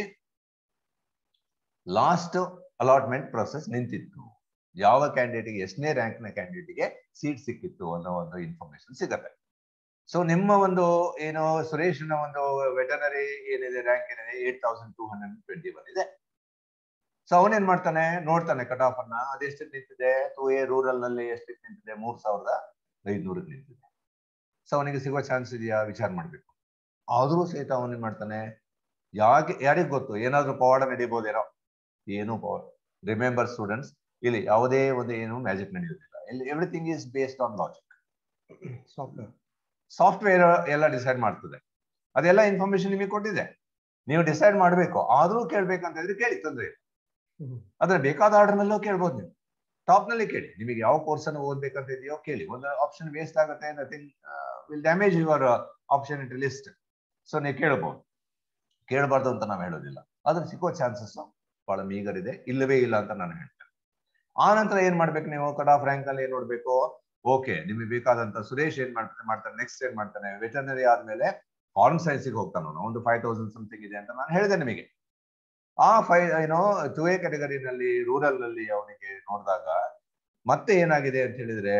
ಲಾಸ್ಟ್ ಅಲಾಟ್ಮೆಂಟ್ ಪ್ರೊಸೆಸ್ ನಿಂತಿತ್ತು ಯಾವ ಕ್ಯಾಂಡಿಡೇಟ್ಗೆ ಎಷ್ಟನೇ ರ್ಯಾಂಕ್ನ ಕ್ಯಾಂಡಿಡೇಟ್ಗೆ ಸೀಟ್ ಸಿಕ್ಕಿತ್ತು ಅನ್ನೋ ಒಂದು ಇನ್ಫಾರ್ಮೇಶನ್ ಸಿಗತ್ತೆ ಸೊ ನಿಮ್ಮ ಒಂದು ಏನು ಸುರೇಶ್ನ ಒಂದು ವೆಟನರಿ ಏನಿದೆ ರ್ಯಾಂಕ್ ಏನಿದೆ eight thousand two hundred twenty ಬಂದಿದೆ ಸೊ ಅವನೇನ್ ಮಾಡ್ತಾನೆ ನೋಡ್ತಾನೆ ಕಟ್ ಆಫ್ ಅನ್ನ ಅದೆಷ್ಟಕ್ಕೆ ನಿಂತಿದೆ ಟೂ ಎ ರೂರಲ್ ನಲ್ಲಿ ಎಷ್ಟಕ್ಕೆ ನಿಂತಿದೆ ಮೂರ್ ಸಾವಿರದ ಐದ್ನೂರಕ್ಕೆ ನಿಂತಿದೆ ಸೊ ಅವನಿಗೆ ಸಿಗೋ ಚಾನ್ಸ್ ಇದೆಯಾ ವಿಚಾರ ಮಾಡ್ಬೇಕು ಆದ್ರೂ ಸಹಿತ ಅವನೇನ್ ಮಾಡ್ತಾನೆ ಯಾಕೆ ಯಾರಿಗ್ ಗೊತ್ತು ಏನಾದ್ರೂ ಪವಾಡ ನಡೀಬೋದೇನೋ ಏನು ಪವರ್ ರಿಮೆಂಬರ್ ಸ್ಟೂಡೆಂಟ್ಸ್ ಇಲ್ಲಿ ಯಾವುದೇ ಒಂದು ಏನು ಮ್ಯಾಜಿಕ್ ನಡೆಯುವುದಿಲ್ಲ ಇಲ್ಲಿ everything is based on logic software software ಎಲ್ಲ ಡಿಸೈಡ್ ಮಾಡ್ತದೆ ಅದೆಲ್ಲ ಇನ್ಫಾರ್ಮೇಶನ್ ನಿಮಗೆ ಕೊಟ್ಟಿದೆ ನೀವು ಡಿಸೈಡ್ ಮಾಡಬೇಕು ಆದ್ರೂ ಕೇಳ್ಬೇಕಂತ ಹೇಳಿದ್ರೆ ಕೇಳಿ ತೊಂದ್ರೆ ಇಲ್ಲ ಆದ್ರೆ ಬೇಕಾದ ಆರ್ಡರ್ ನಲ್ಲೂ ಕೇಳ್ಬೋದು ನೀವು ಟಾಪ್ ನಲ್ಲಿ ಕೇಳಿ ನಿಮಗೆ ಯಾವ ಕೋರ್ಸ್ ಅನ್ನು ಓದ್ಬೇಕಂತ ಇದೆಯೋ ಕೇಳಿ ಒಂದು ಆಪ್ಷನ್ ವೇಸ್ಟ್ ಆಗುತ್ತೆ nothing will damage your option it list so ನೀವು ಕೇಳಬಹುದು ಕೇಳಬಾರ್ದು ಅಂತ ನಾವು ಹೇಳೋದಿಲ್ಲ ಆದ್ರೆ ಸಿಕ್ಕೋ ಚಾನ್ಸಸ್ ಬಹಳ ಮೀಗರ್ ಇದೆ ಇಲ್ಲವೇ ಇಲ್ಲ ಅಂತ ನಾನು ಹೇಳ್ತೇನೆ ಆ ನಂತರ ಏನ್ ಮಾಡ್ಬೇಕು ನೀವು ಕಟ್ ಆಫ್ ರ್ಯಾಂಕ್ ಅಲ್ಲಿ ಏನ್ ನೋಡ್ಬೇಕು ಓಕೆ ನಿಮಗೆ ಬೇಕಾದಂತ ಸುರೇಶ್ ಏನ್ ಮಾಡ್ತಾನೆ ಮಾಡ್ತಾನೆ ನೆಕ್ಸ್ಟ್ ಏನ್ ಮಾಡ್ತಾನೆ ವೆಟರ್ನರಿ ಆದ್ಮೇಲೆ ಫಾರ್ಮ್ ಸೈನ್ಸಿಗೆ ಹೋಗ್ತಾನ ಅವನು ಒಂದು ಫೈವ್ ತೌಸಂಡ್ ಸಮಥಿಂಗ್ ಇದೆ ಅಂತ ನಾನು ಹೇಳಿದೆ ನಿಮಗೆ ಆ ಫೈ ಏನೋ ಟು ಎ ಕ್ಯಾಟಗರಿನಲ್ಲಿ ರೂರಲ್ ನಲ್ಲಿ ಅವನಿಗೆ ನೋಡಿದಾಗ ಮತ್ತೆ ಏನಾಗಿದೆ ಅಂತ ಹೇಳಿದ್ರೆ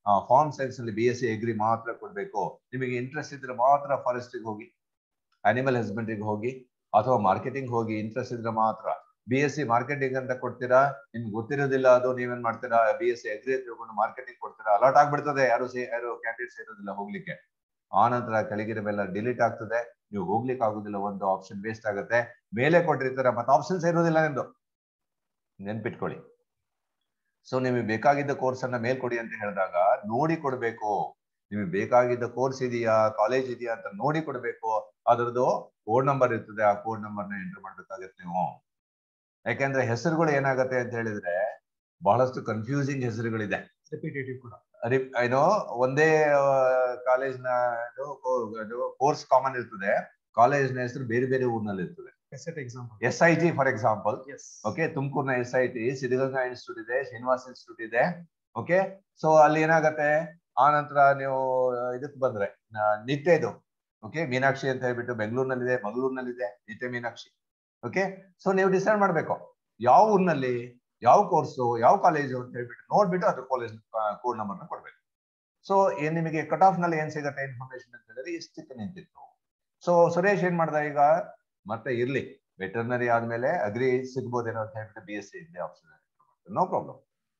ಫಾರ್ಮ್ ಸೈನ್ಸ್ ಅಲ್ಲಿ ಬಿ ಎಸ್ ಸಿ ಎಗ್ರಿ ಮಾತ್ರ ಕೊಡ್ಬೇಕು ನಿಮಗೆ ಇಂಟ್ರೆಸ್ಟ್ ಇದ್ರೆ ಮಾತ್ರ ಫಾರೆಸ್ಟ್ರಿಗೆ ಹೋಗಿ ಅನಿಮಲ್ ಹಸ್ಬೆಂಡ್ರಿಗೆ ಹೋಗಿ ಅಥವಾ ಮಾರ್ಕೆಟಿಂಗ್ ಹೋಗಿ ಇಂಟ್ರೆಸ್ಟ್ ಇದ್ರೆ ಮಾತ್ರ ಬಿ ಎಸ್ ಸಿ ಮಾರ್ಕೆಟಿಂಗ್ ಅಂತ ಕೊಡ್ತೀರಾ ನಿಮ್ಗೆ ಗೊತ್ತಿರೋದಿಲ್ಲ ಅದು ನೀವೇನ್ ಮಾಡ್ತೀರಾ ಬಿ ಎಸ್ ಸಿ ಅಗ್ರಿ ತಿಳ್ಕೊಂಡು ಮಾರ್ಕೆಟಿಂಗ್ ಕೊಡ್ತೀರಾ ಅಲರ್ಟ್ ಆಗ್ಬಿಡ್ತದೆ ಯಾರು ಸೇ ಯಾರು ಕ್ಯಾಂಡಿಡೇಟ್ಸ್ ಇರೋದಿಲ್ಲ ಹೋಗ್ಲಿಕ್ಕೆ ಆ ನಂತರ ಕೆಳಗಿರವೆಲ್ಲ ಡಿಲೀಟ್ ಆಗ್ತದೆ ನೀವು ಹೋಗ್ಲಿಕ್ಕೆ ಆಗುದಿಲ್ಲ ಒಂದು ಆಪ್ಷನ್ ವೇಸ್ಟ್ ಆಗುತ್ತೆ ಮೇಲೆ ಕೊಟ್ಟಿರ್ತಾರೆ ಮತ್ತೆ ಆಪ್ಷನ್ಸ್ ಇರೋದಿಲ್ಲ ನಿಮ್ದು ನೆನ್ಪಿಟ್ಕೊಳ್ಳಿ ಸೊ ನಿಮಗೆ ಬೇಕಾಗಿದ್ದ ಕೋರ್ಸ್ ಅನ್ನ ಮೇಲ್ ಕೊಡಿ ಅಂತ ಹೇಳಿದಾಗ ನೋಡಿ ಕೊಡ್ಬೇಕು ನಿಮಗೆ ಬೇಕಾಗಿದ್ದ ಕೋರ್ಸ್ ಇದೆಯಾ ಕಾಲೇಜ್ ಇದೆಯಾ ಅಂತ ನೋಡಿ ಕೊಡ್ಬೇಕು ಅದರದ್ದು ಕೋಡ್ ನಂಬರ್ ಇರ್ತದೆ ಆ ಕೋಡ್ ನಂಬರ್ ನ ಎಂಟರ್ ಮಾಡ್ಬೇಕಾಗತ್ತೆ ನೀವು ಯಾಕೆಂದ್ರೆ ಹೆಸರುಗಳು ಏನಾಗತ್ತೆ ಅಂತ ಹೇಳಿದ್ರೆ ಬಹಳಷ್ಟು ಕನ್ಫ್ಯೂಸಿಂಗ್ ಹೆಸರುಗಳಿದೆ ರಿಪಿಟೇಟಿವ್ ಕೂಡ ಏನೋ ಒಂದೇ ಕಾಲೇಜ್ನ ಕೋರ್ಸ್ ಕಾಮನ್ ಇರ್ತದೆ ಕಾಲೇಜ್ನ ಹೆಸರು ಬೇರೆ ಬೇರೆ ಊರ್ನಲ್ಲಿ ಇರ್ತದೆ ಎಸೆಟ್ example S I T for example S okay ತುಮಕೂರ್ನ S I T Siddaganga institute ಇದೆ ಶ್ರೀನಿವಾಸ್ ಇನ್ಸ್ಟಿಟ್ಯೂಟ್ ಇದೆ ಓಕೆ ಸೊ ಅಲ್ಲಿ ಏನಾಗತ್ತೆ ಆ ನಂತರ ನೀವು ಇದಕ್ಕೆ ಬಂದ್ರೆ ನಿತ್ಯದು ಓಕೆ ಮೀನಾಕ್ಷಿ ಅಂತ ಹೇಳ್ಬಿಟ್ಟು ಬೆಂಗಳೂರಿನಲ್ಲಿದೆ ಮಂಗಳೂರಿನಲ್ಲಿದೆ ನಿತ್ಯ ಮೀನಾಕ್ಷಿ ಓಕೆ ಸೊ ನೀವು ಡಿಸೈಡ್ ಮಾಡ್ಬೇಕು ಯಾವ ಊರಿನಲ್ಲಿ ಯಾವ ಕೋರ್ಸು ಯಾವ ಕಾಲೇಜು ಅಂತ ಹೇಳ್ಬಿಟ್ಟು ನೋಡ್ಬಿಟ್ಟು ಅದ್ರ ಕಾಲೇಜ್ ಕೋಡ್ ನಂಬರ್ನ ಕೊಡ್ಬೇಕು ಸೊ ಏನ್ ನಿಮಗೆ ಕಟ್ ಆಫ್ ನಲ್ಲಿ ಏನ್ ಸಿಗತ್ತೆ ಇನ್ಫಾರ್ಮೇಶನ್ ಅಂತ ಹೇಳಿದ್ರೆ ಇಷ್ಟಕ್ಕೆ ನಿಂತಿತ್ತು ಸೊ ಸುರೇಶ್ ಏನ್ ಮಾಡ್ದ ಈಗ ಮತ್ತೆ ಇರ್ಲಿ ವೆಟರ್ನರಿ ಆದ್ಮೇಲೆ ಅಗ್ರಿ ಸಿಗ್ಬೋದೇನೋ ಅಂತ ಹೇಳ್ಬಿಟ್ಟು ಬಿ ಎಸ್ ಸಿ ಇದೆ ಆಪ್ಷನ್ ನೋ ಪ್ರಾಬ್ಲಮ್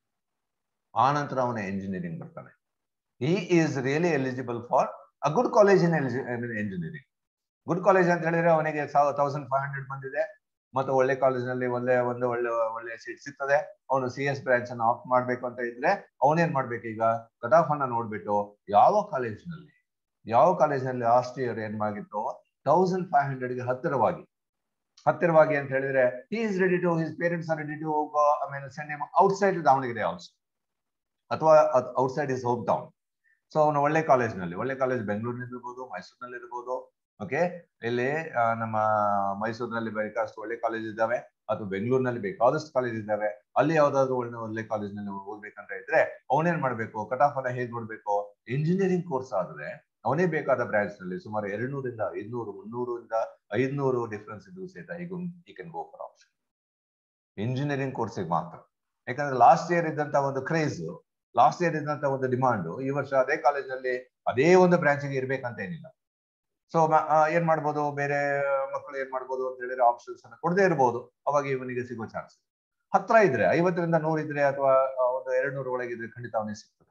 ಆ ನಂತರ ಅವನ ಇಂಜಿನಿಯರಿಂಗ್ ಬರ್ತಾನೆ he is really eligible for a good college in engineering good college ಅಂತ ಹೇಳಿದ್ರೆ ಅವನಿಗೆ ತೌಸಂಡ್ ಫೈವ್ ಹಂಡ್ರೆಡ್ ಬಂದಿದೆ ಮತ್ತು ಒಳ್ಳೆ ಕಾಲೇಜ್ನಲ್ಲಿ ಒಳ್ಳೆ ಒಂದು ಒಳ್ಳೆ ಒಳ್ಳೆ ಸೀಟ್ ಸಿಗ್ತದೆ ಅವನು ಸಿ ಎಸ್ ಬ್ರಾಂಚ್ ಅನ್ನು ಆಫ್ ಮಾಡ್ಬೇಕು ಅಂತ ಇದ್ರೆ ಅವನೇನ್ ಮಾಡ್ಬೇಕು ಈಗ ಕಟ್ ಆಫ್ ಅನ್ನ ನೋಡ್ಬಿಟ್ಟು ಯಾವ ಕಾಲೇಜ್ನಲ್ಲಿ ಯಾವ ಕಾಲೇಜ್ನಲ್ಲಿ ಲಾಸ್ಟ್ ಇಯರ್ ಏನ್ ಆಗಿತ್ತು ತೌಸಂಡ್ ಫೈವ್ ಹಂಡ್ರೆಡ್ಗೆ ಹತ್ತಿರವಾಗಿ ಹತ್ತಿರವಾಗಿ ಅಂತ ಹೇಳಿದ್ರೆ he is ready to his parents are ready to I mean send outside Davanagere also ಅಥವಾ outside is home town so ಅವನು ಒಳ್ಳೆ ಕಾಲೇಜ್ನಲ್ಲಿ ಒಳ್ಳೆ ಕಾಲೇಜ್ ಬೆಂಗಳೂರಿನಲ್ಲಿ ಇರ್ಬೋದು ಮೈಸೂರಿನಲ್ಲಿ ಇರ್ಬೋದು ಓಕೆ ಇಲ್ಲಿ ನಮ್ಮ ಮೈಸೂರಿನಲ್ಲಿ ಬೇಕಾದಷ್ಟು ಒಳ್ಳೆ ಕಾಲೇಜ್ ಇದ್ದಾವೆ ಅಥವಾ ಬೆಂಗಳೂರಿನಲ್ಲಿ ಬೇಕಾದಷ್ಟು ಕಾಲೇಜ್ ಇದ್ದಾವೆ ಅಲ್ಲಿ ಯಾವ್ದಾದ್ರು ಒಳ್ಳೆ ಒಳ್ಳೆ ಕಾಲೇಜ್ನಲ್ಲಿ ಓದ್ಬೇಕಂತ ಇದ್ರೆ ಅವನೇನ್ ಮಾಡ್ಬೇಕು ಕಟ್ ಆಫ್ ಅನ್ನ ಹೇಗ್ ನೋಡ್ಬೇಕು ಇಂಜಿನಿಯರಿಂಗ್ ಕೋರ್ಸ್ ಆದ್ರೆ ಅವನೇ ಬೇಕಾದ ಬ್ರಾಂಚ್ ನಲ್ಲಿ ಸುಮಾರು ಎರಡ್ನೂರಿಂದ ಐದ್ನೂರು ಮುನ್ನೂರಿಂದ ಐದ್ನೂರು ಡಿಫ್ರೆನ್ಸ್ ಇದ್ದು ಸಹಿತ ಈಗ ಈ can go for option engineering ಕೋರ್ಸಿಗೆ ಮಾತ್ರ ಯಾಕಂದ್ರೆ ಲಾಸ್ಟ್ ಇಯರ್ ಇದ್ದಂತ ಒಂದು ಕ್ರೇಜ್ ಲಾಸ್ಟ್ ಇಯರ್ ಇದ್ದಂತ ಒಂದು ಡಿಮಾಂಡ್ ಈ ವರ್ಷ ಅದೇ ಕಾಲೇಜಲ್ಲಿ ಅದೇ ಒಂದು ಬ್ರಾಂಚ್ಗೆ ಇರ್ಬೇಕಂತ ಏನಿಲ್ಲ ಸೊ ಏನ್ ಮಾಡ್ಬೋದು ಬೇರೆ ಮಕ್ಕಳು ಏನ್ ಮಾಡ್ಬೋದು ಅಂತ ಹೇಳಿದ್ರೆ ಆಪ್ಷನ್ಸ್ ಅನ್ನ ಕೊಡದೇ ಇರ್ಬೋದು ಅವಾಗ ಇವನಿಗೆ ಸಿಗೋ ಚಾನ್ಸ್ ಹತ್ರ ಇದ್ರೆ ಐವತ್ತರಿಂದ ನೂರ್ ಇದ್ರೆ ಅಥವಾ ಒಂದು ಎರಡ್ ನೂರ ಒಳಗಿದ್ರೆ ಖಂಡಿತ ಅವನಿಗೆ ಸಿಗ್ತದೆ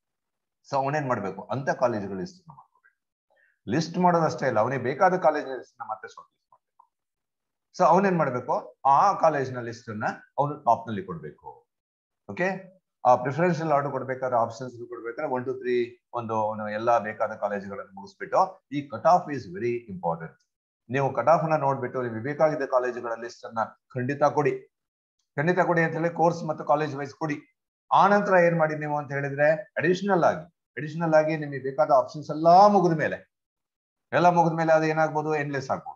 ಸೊ ಅವನೇನ್ ಮಾಡ್ಬೇಕು ಅಂತ ಕಾಲೇಜುಗಳು ಲಿಸ್ಟ್ ಮಾಡ್ಕೋಬೇಕು ಲಿಸ್ಟ್ ಮಾಡೋದಷ್ಟೇ ಇಲ್ಲ ಅವನಿಗೆ ಬೇಕಾದ ಕಾಲೇಜಿನ ಲಿಸ್ಟ್ ಮತ್ತೆ ಶಾರ್ಟ್ ಲಿಸ್ಟ್ ಮಾಡ್ಬೇಕು ಸೊ ಅವನೇನ್ ಮಾಡ್ಬೇಕು ಆ ಕಾಲೇಜಿನ ಲಿಸ್ಟ್ ಅನ್ನ ಅವನು ಟಾಪ್ ನಲ್ಲಿ ಕೊಡ್ಬೇಕು ಓಕೆ ಆ ಪ್ರಿಫರೆನ್ಷಿಯಲ್ ಆರ್ಡರ್ ಕೊಡ್ಬೇಕಾದ್ರೆ ಆಪ್ಷನ್ಸ್ ಕೊಡ್ಬೇಕಾದ್ರೆ ಒನ್ ಟು ತ್ರೀ ಒಂದು ಎಲ್ಲಾ ಬೇಕಾದ ಕಾಲೇಜುಗಳನ್ನು ಮುಗಿಸ್ಬಿಟ್ಟು ಈ cut off is very important ನೀವು ಕಟ್ ಆಫ್ ಅನ್ನ ನೋಡ್ಬಿಟ್ಟು ನಿಮಗೆ ಬೇಕಾಗಿದ್ದ ಕಾಲೇಜುಗಳ ಲಿಸ್ಟ್ ಅನ್ನ ಖಂಡಿತ ಕೊಡಿ ಖಂಡಿತ ಕೊಡಿ ಅಂತ ಹೇಳಿ ಕೋರ್ಸ್ ಮತ್ತು ಕಾಲೇಜ್ ವೈಸ್ ಕೊಡಿ ಆ ನಂತರ ಏನ್ ಮಾಡಿ ನೀವು ಅಂತ ಹೇಳಿದ್ರೆ ಅಡಿಷನಲ್ ಆಗಿ ಅಡಿಷನಲ್ ಆಗಿ ನಿಮಗೆ ಬೇಕಾದ ಆಪ್ಷನ್ಸ್ ಎಲ್ಲಾ ಮುಗಿದ ಮೇಲೆ ಎಲ್ಲ ಮುಗಿದ ಮೇಲೆ ಅದು ಏನಾಗ್ಬೋದು ಎಂಡ್ಲೆಸ್ ಆಗ್ಬೋದು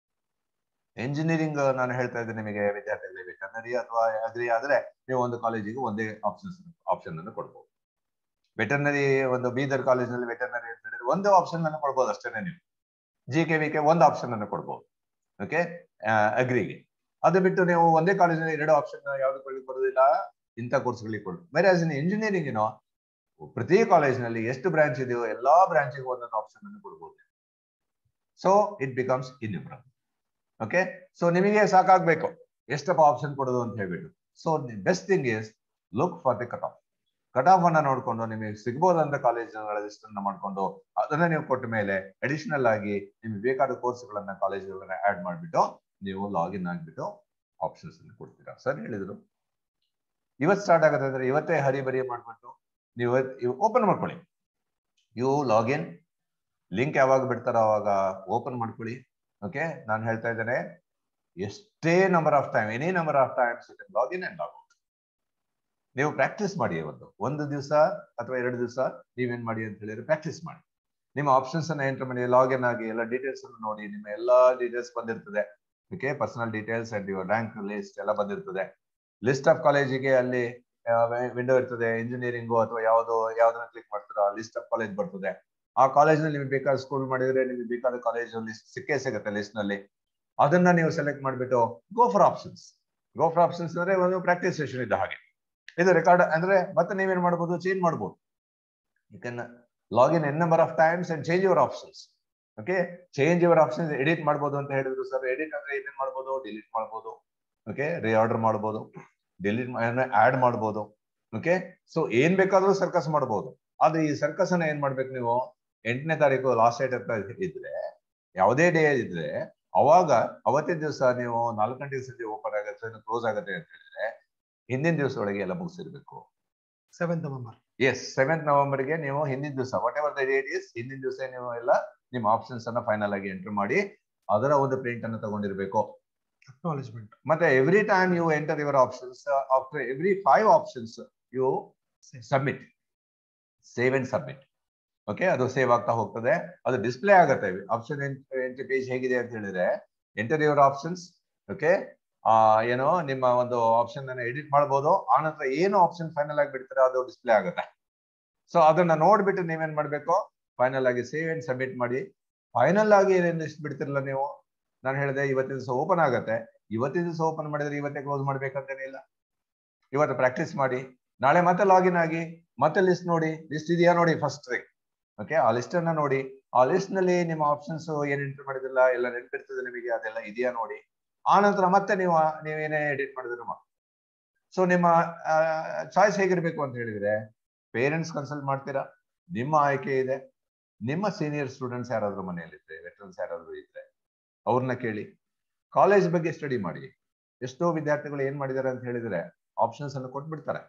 ಎಂಜಿನಿಯರಿಂಗ್ ನಾನು ಹೇಳ್ತಾ ಇದ್ದೆ ನಿಮಗೆ ವಿದ್ಯಾರ್ಥಿಗಳಿಗೆ ವೆಟರ್ನರಿ ಅಥವಾ ಅಗ್ರಿ ಆದ್ರೆ ನೀವು ಒಂದು ಕಾಲೇಜಿಗೆ ಒಂದೇ ಆಪ್ಷನ್ಸ್ ಆಪ್ಷನ್ ಅನ್ನು ಕೊಡ್ಬೋದು ವೆಟರ್ನರಿ ಒಂದು ಬೀದರ್ ಕಾಲೇಜ್ನಲ್ಲಿ ವೆಟರ್ನರಿ ಅಂತ ಹೇಳಿದ್ರೆ ಒಂದು ಆಪ್ಷನ್ ಅನ್ನು ಕೊಡ್ಬೋದು ಅಷ್ಟೇನೆ ನೀವು ಜಿ ಕೆ ವಿ ಕೆ ಒಂದು ಆಪ್ಷನ್ ಅನ್ನು ಕೊಡ್ಬೋದು ಓಕೆ ಅಗ್ರಿಗೆ ಅದು ಬಿಟ್ಟು ನೀವು ಒಂದೇ ಕಾಲೇಜಿನಲ್ಲಿ ಎರಡು ಆಪ್ಷನ್ ಯಾವ್ದು ಕೊಡ್ಲಿಕ್ಕೆ ಬರೋದಿಲ್ಲ ಇಂಥ ಕೋರ್ಸ್ಗಳಿಗೆ ಕೊಡು ಬೇರೆ ಆಸ್ ಇನ್ ಇಂಜಿನಿಯರಿಂಗ್ ಏನೋ ಪ್ರತಿ ಕಾಲೇಜ್ನಲ್ಲಿ ಎಷ್ಟು ಬ್ರಾಂಚ್ ಇದೆಯೋ ಎಲ್ಲಾ ಬ್ರಾಂಚಿಗೆ ಒಂದೊಂದು ಆಪ್ಷನ್ ಅನ್ನು ಕೊಡ್ಬೋದು so it becomes innumerable okay so ನಿಮಗೆ ಸಾಕಾಗ್ಬೇಕು ಎಷ್ಟಪ್ಪ ಆಪ್ಷನ್ ಕೊಡೋದು ಅಂತ ಹೇಳ್ಬಿಟ್ಟು so the best thing is look for the cut off cut off ಅನ್ನ ನೋಡ್ಕೊಂಡು ನಿಮಗೆ ಸಿಗ್ಬೋದಂತ ಕಾಲೇಜ್ಗಳ ಲಿಸ್ಟ್ ಅನ್ನ ಮಾಡ್ಕೊಂಡು ಅದನ್ನ ನೀವು ಕೊಟ್ಟ ಮೇಲೆ ಅಡಿಷನಲ್ ಆಗಿ ನಿಮ್ಗೆ ಬೇಕಾದ ಕೋರ್ಸ್ಗಳನ್ನ ಕಾಲೇಜ್ಗಳನ್ನ ಆಡ್ ಮಾಡ್ಬಿಟ್ಟು ನೀವು ಲಾಗಿನ್ ಆಗ್ಬಿಟ್ಟು ಆಪ್ಷನ್ಸ್ ಅನ್ನು ಕೊಡ್ತೀರಾ ಸರ್ ಹೇಳಿದ್ರು ಇವತ್ತು ಸ್ಟಾರ್ಟ್ ಆಗುತ್ತೆ ಅಂದ್ರೆ ಇವತ್ತೇ ಹರಿಬರಿ ಮಾಡ್ಬಿಟ್ಟು ನೀವು ಓಪನ್ ಮಾಡ್ಕೊಳ್ಳಿ ಯು ಲಾಗಿನ್ ಲಿಂಕ್ ಯಾವಾಗ ಬಿಡ್ತಾರೋ ಅವಾಗ ಓಪನ್ ಮಾಡ್ಕೊಳ್ಳಿ ಓಕೆ ನಾನು ಹೇಳ್ತಾ ಇದ್ದೇನೆ ಎಷ್ಟೇ number of time any number of times login and log out ನೀವು ಪ್ರಾಕ್ಟೀಸ್ ಮಾಡಿ ಒಂದು ಒಂದು ದಿವಸ ಅಥವಾ ಎರಡು ದಿವಸ ನೀವೇನ್ ಮಾಡಿ ಅಂತ ಹೇಳಿದ್ರೆ ಪ್ರಾಕ್ಟೀಸ್ ಮಾಡಿ ನಿಮ್ಮ ಆಪ್ಷನ್ಸ್ ಅನ್ನ ಎಂಟರ್ ಮಾಡಿ ಲಾಗಿನ್ ಆಗಿ ಎಲ್ಲ ಡೀಟೇಲ್ಸ್ ಅನ್ನು ನೋಡಿ ನಿಮ್ಮ ಎಲ್ಲಾ ಡೀಟೇಲ್ಸ್ ಬಂದಿರ್ತದೆ okay personal details and your rank list ಎಲ್ಲ ಬಂದಿರ್ತದೆ ಲಿಸ್ಟ್ ಆಫ್ ಕಾಲೇಜಿಗೆ ಅಲ್ಲಿ ವಿಂಡೋ ಇರ್ತದೆ ಇಂಜಿನಿಯರಿಂಗು ಅಥವಾ ಯಾವ್ದು ಯಾವ್ದನ್ನ ಕ್ಲಿಕ್ ಮಾಡ್ತಾರೋ ಲಿಸ್ಟ್ ಆಫ್ ಕಾಲೇಜ್ ಬರ್ತದೆ ಆ ಕಾಲೇಜ್ನಲ್ಲಿ ನಿಮ್ಗೆ ಬೇಕಾದ ಸ್ಕೂಲ್ ಮಾಡಿದ್ರೆ ನಿಮ್ಗೆ ಬೇಕಾದ ಕಾಲೇಜ್ ಲಿಸ್ಟ್ ಸಿಕ್ಕೇ ಸಿಗುತ್ತೆ ಲಿಸ್ಟ್ ನಲ್ಲಿ ಅದನ್ನ ನೀವು ಸೆಲೆಕ್ಟ್ ಮಾಡ್ಬಿಟ್ಟು go for options go for options ಅಂದ್ರೆ ಒಂದು ಪ್ರಾಕ್ಟೀಸ್ ಸೆಷನ್ ಇದ್ದ ಹಾಗೆ ಇದು ರೆಕಾರ್ಡ್ ಅಂದ್ರೆ ಮತ್ತೆ ನೀವೇನ್ ಮಾಡ್ಬೋದು ಚೇಂಜ್ ಮಾಡ್ಬೋದು you can log in n number of times and change your options okay change your options edit ಮಾಡ್ಬೋದು ಅಂತ ಹೇಳಿದ್ರು ಸರ್ ಎಡಿಟ್ ಅಂದ್ರೆ ಏನೇನ್ ಮಾಡ್ಬೋದು ಡಿಲೀಟ್ ಮಾಡ್ಬೋದು ಓಕೆ ರಿಆರ್ಡರ್ ಮಾಡ್ಬೋದು ಡಿಲೀಟ್ ಆಡ್ ಮಾಡ್ಬೋದು ಓಕೆ ಸೊ ಏನ್ ಬೇಕಾದ್ರೂ ಸರ್ಕಸ್ ಮಾಡ್ಬೋದು ಆದ್ರೆ ಈ ಸರ್ಕಸ್ ಅನ್ನ ಏನ್ ಮಾಡ್ಬೇಕು ನೀವು ಎಂಟನೇ ತಾರೀಕು ಲಾಸ್ಟ್ ಡೇಟ್ ಅಂತ ಇದ್ರೆ ಯಾವುದೇ ಡೇ ಇದ್ರೆ ಅವಾಗ ಅವತ್ತಿನ ದಿವಸ ನೀವು ನಾಲ್ಕು ಗಂಟೆ ಸಂಜೆ ಓಪನ್ ಆಗುತ್ತೆ ಕ್ಲೋಸ್ ಆಗುತ್ತೆ ಅಂತ ಹೇಳಿದ್ರೆ ಹಿಂದಿನ ದಿವಸ ಒಳಗೆ ಎಲ್ಲ ಮುಗಿಸಿರ್ಬೇಕು ಸೆವೆಂತ್ ನವೆಂಬರ್ ಎಸ್ ಸೆವೆಂತ್ ನವೆಂಬರ್ಗೆ ನೀವು ಹಿಂದಿನ ದಿವಸ whatever the date is ಹಿಂದಿನ ದಿವಸ ನೀವು ಎಲ್ಲ ನಿಮ್ಮ ಆಪ್ಷನ್ಸ್ ಅನ್ನ ಫೈನಲ್ ಆಗಿ ಎಂಟರ್ ಮಾಡಿ ಅದರ ಒಂದು ಪ್ರಿಂಟ್ ಅನ್ನು ತಗೊಂಡಿರ್ಬೇಕು ಅಕ್ನಾಲೇಜ್ಮೆಂಟ್ ಮತ್ತೆ every time you enter your options after every five options you submit save and submit okay ಅದು ಸೇವ್ ಆಗ್ತಾ ಹೋಗ್ತದೆ ಅದು ಡಿಸ್ಪ್ಲೇ ಆಗುತ್ತೆ ಆಪ್ಷನ್ ಎಂಟ್ರಿ ಪೇಜ್ ಹೇಗಿದೆ ಅಂತ ಹೇಳಿದ್ರೆ ಎಂಟರ್ ಯುವರ್ ಆಪ್ಷನ್ಸ್ ಓಕೆ ಆ ಏನೋ ನಿಮ್ಮ ಒಂದು ಆಪ್ಷನ್ ಅನ್ನ ಎಡಿಟ್ ಮಾಡ್ಬೋದು ಆನಂತರ ಏನು ಆಪ್ಷನ್ ಫೈನಲ್ ಆಗಿ ಬಿಡ್ತಾರೆ ಅದು ಡಿಸ್ಪ್ಲೇ ಆಗುತ್ತೆ ಸೊ ಅದನ್ನ ನೋಡ್ಬಿಟ್ಟು ನೀವೇನ್ ಮಾಡ್ಬೇಕು ಫೈನಲ್ ಆಗಿ ಸೇವ್ ಅಂಡ್ ಸಬ್ಮಿಟ್ ಮಾಡಿ ಫೈನಲ್ ಆಗಿ ಏನೇನು ಎಷ್ಟು ಬಿಡ್ತಿರಲ್ಲ ನೀವು ನಾನು ಹೇಳಿದೆ ಇವತ್ತಿನ ದಿವಸ ಓಪನ್ ಆಗುತ್ತೆ ಇವತ್ತಿನ ದಿವಸ ಓಪನ್ ಮಾಡಿದ್ರೆ ಇವತ್ತೇ ಕ್ಲೋಸ್ ಮಾಡ್ಬೇಕಂತೇನಿಲ್ಲ ಇಲ್ಲ ಇವತ್ತು ಪ್ರಾಕ್ಟೀಸ್ ಮಾಡಿ ನಾಳೆ ಮತ್ತೆ ಲಾಗಿನ್ ಆಗಿ ಮತ್ತೆ ಲಿಸ್ಟ್ ನೋಡಿ ಲಿಸ್ಟ್ ಇದೆಯಾ ನೋಡಿ ಫಸ್ಟ್ ಓಕೆ ಆ ಲಿಸ್ಟ್ ಅನ್ನ ನೋಡಿ ಆ ಲಿಸ್ಟ್ ನಲ್ಲಿ ನಿಮ್ಮ ಆಪ್ಷನ್ಸ್ ಏನ್ ಎಂಟರ್ ಮಾಡಿದಿಲ್ಲ ಎಲ್ಲ ನೆನಪಿರ್ತದೆ ನಿಮಗೆ ಅದೆಲ್ಲ ಇದೆಯಾ ನೋಡಿ ಆ ನಂತರ ಮತ್ತೆ ನೀವು ನೀವೇನೇ ಎಡಿಟ್ ಮಾಡಿದ್ರು ಮಾಡಿ ಸೊ ನಿಮ್ಮ ಚಾಯ್ಸ್ ಹೇಗಿರ್ಬೇಕು ಅಂತ ಹೇಳಿದ್ರೆ ಪೇರೆಂಟ್ಸ್ ಕನ್ಸಲ್ಟ್ ಮಾಡ್ತೀರಾ ನಿಮ್ಮ ಆಯ್ಕೆ ಇದೆ ನಿಮ್ಮ ಸೀನಿಯರ್ ಸ್ಟೂಡೆಂಟ್ಸ್ ಯಾರಾದ್ರೂ ಮನೆಯಲ್ಲಿದ್ರೆ ವೆಟರನ್ಸ್ ಯಾರಾದ್ರೂ ಇದ್ರೆ ಅವ್ರನ್ನ ಕೇಳಿ ಕಾಲೇಜ್ ಬಗ್ಗೆ ಸ್ಟಡಿ ಮಾಡಿ ಎಷ್ಟೋ ವಿದ್ಯಾರ್ಥಿಗಳು ಏನ್ ಮಾಡಿದ್ದಾರೆ ಅಂತ ಹೇಳಿದ್ರೆ ಆಪ್ಷನ್ಸ್ ಅನ್ನು ಕೊಟ್ಬಿಡ್ತಾರೆ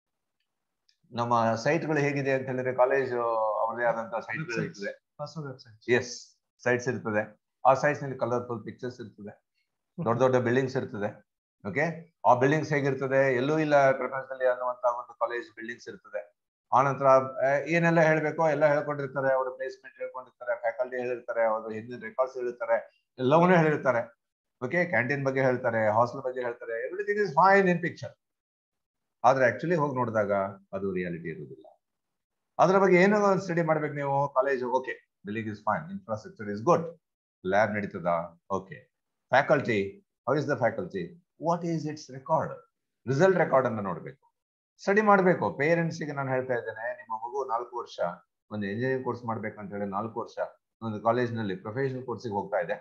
ನಮ್ಮ ಸೈಟ್ಗಳು ಹೇಗಿದೆ ಅಂತ ಹೇಳಿದ್ರೆ ಕಾಲೇಜ್ ಅವರದೇ ಆದಂತಹ ಸೈಟ್ಗಳು ಇರ್ತದೆ ವೆಬ್ಸೈಟ್ ಎಸ್ ಸೈಟ್ಸ್ ಇರ್ತದೆ ಆ ಸೈಟ್ಸ್ ನಲ್ಲಿ ಕಲರ್ಫುಲ್ ಪಿಕ್ಚರ್ಸ್ ಇರ್ತದೆ ದೊಡ್ಡ ದೊಡ್ಡ ಬಿಲ್ಡಿಂಗ್ಸ್ ಇರ್ತದೆ ಓಕೆ ಆ ಬಿಲ್ಡಿಂಗ್ಸ್ ಹೇಗಿರ್ತದೆ ಎಲ್ಲೂ ಇಲ್ಲ ಪ್ರಪಂಚದಲ್ಲಿ ಅನ್ನುವಂತ ಒಂದು ಕಾಲೇಜ್ ಬಿಲ್ಡಿಂಗ್ಸ್ ಇರ್ತದೆ ಆನಂತರ ಏನೆಲ್ಲ ಹೇಳ್ಬೇಕೋ ಎಲ್ಲ ಹೇಳ್ಕೊಂಡಿರ್ತಾರೆ ಅವ್ರ ಪ್ಲೇಸ್ಮೆಂಟ್ ಹೇಳ್ಕೊಂಡಿರ್ತಾರೆ ಫ್ಯಾಕಲ್ಟಿ ಹೇಳಿರ್ತಾರೆ ಅವ್ರ ಹಿಂದಿನ ರೆಕಾರ್ಡ್ಸ್ ಹೇಳಿರ್ತಾರೆ ಎಲ್ಲವನ್ನೂ ಹೇಳಿರ್ತಾರೆ ಓಕೆ ಕ್ಯಾಂಟೀನ್ ಬಗ್ಗೆ ಹೇಳ್ತಾರೆ ಹಾಸ್ಟೆಲ್ ಬಗ್ಗೆ ಹೇಳ್ತಾರೆ everything is fine in picture ಆದ್ರೆ ಆಕ್ಚುಲಿ ಹೋಗಿ ನೋಡಿದಾಗ ಅದು ರಿಯಾಲಿಟಿ ಇರುವುದಿಲ್ಲ ಅದ್ರ ಬಗ್ಗೆ ಏನು ಸ್ಟಡಿ ಮಾಡ್ಬೇಕು ನೀವು college okay building is fine infrastructure is good lab ನಡೀತದ okay faculty how is the faculty what is its record result record ಅನ್ನು ನೋಡ್ಬೇಕು ಸ್ಟಡಿ ಮಾಡಬೇಕು ಪೇರೆಂಟ್ಸ್ಗೆ ನಾನು ಹೇಳ್ತಾ ಇದ್ದೇನೆ ನಿಮ್ಮ ಮಗು ನಾಲ್ಕು ವರ್ಷ ಒಂದು ಇಂಜಿನಿಯರಿಂಗ್ ಕೋರ್ಸ್ ಮಾಡ್ಬೇಕಂತ ಹೇಳಿ ನಾಲ್ಕು ವರ್ಷ ಒಂದು ಕಾಲೇಜ್ನಲ್ಲಿ ಪ್ರೊಫೆಷನಲ್ ಕೋರ್ಸಿಗೆ ಹೋಗ್ತಾ ಇದೆ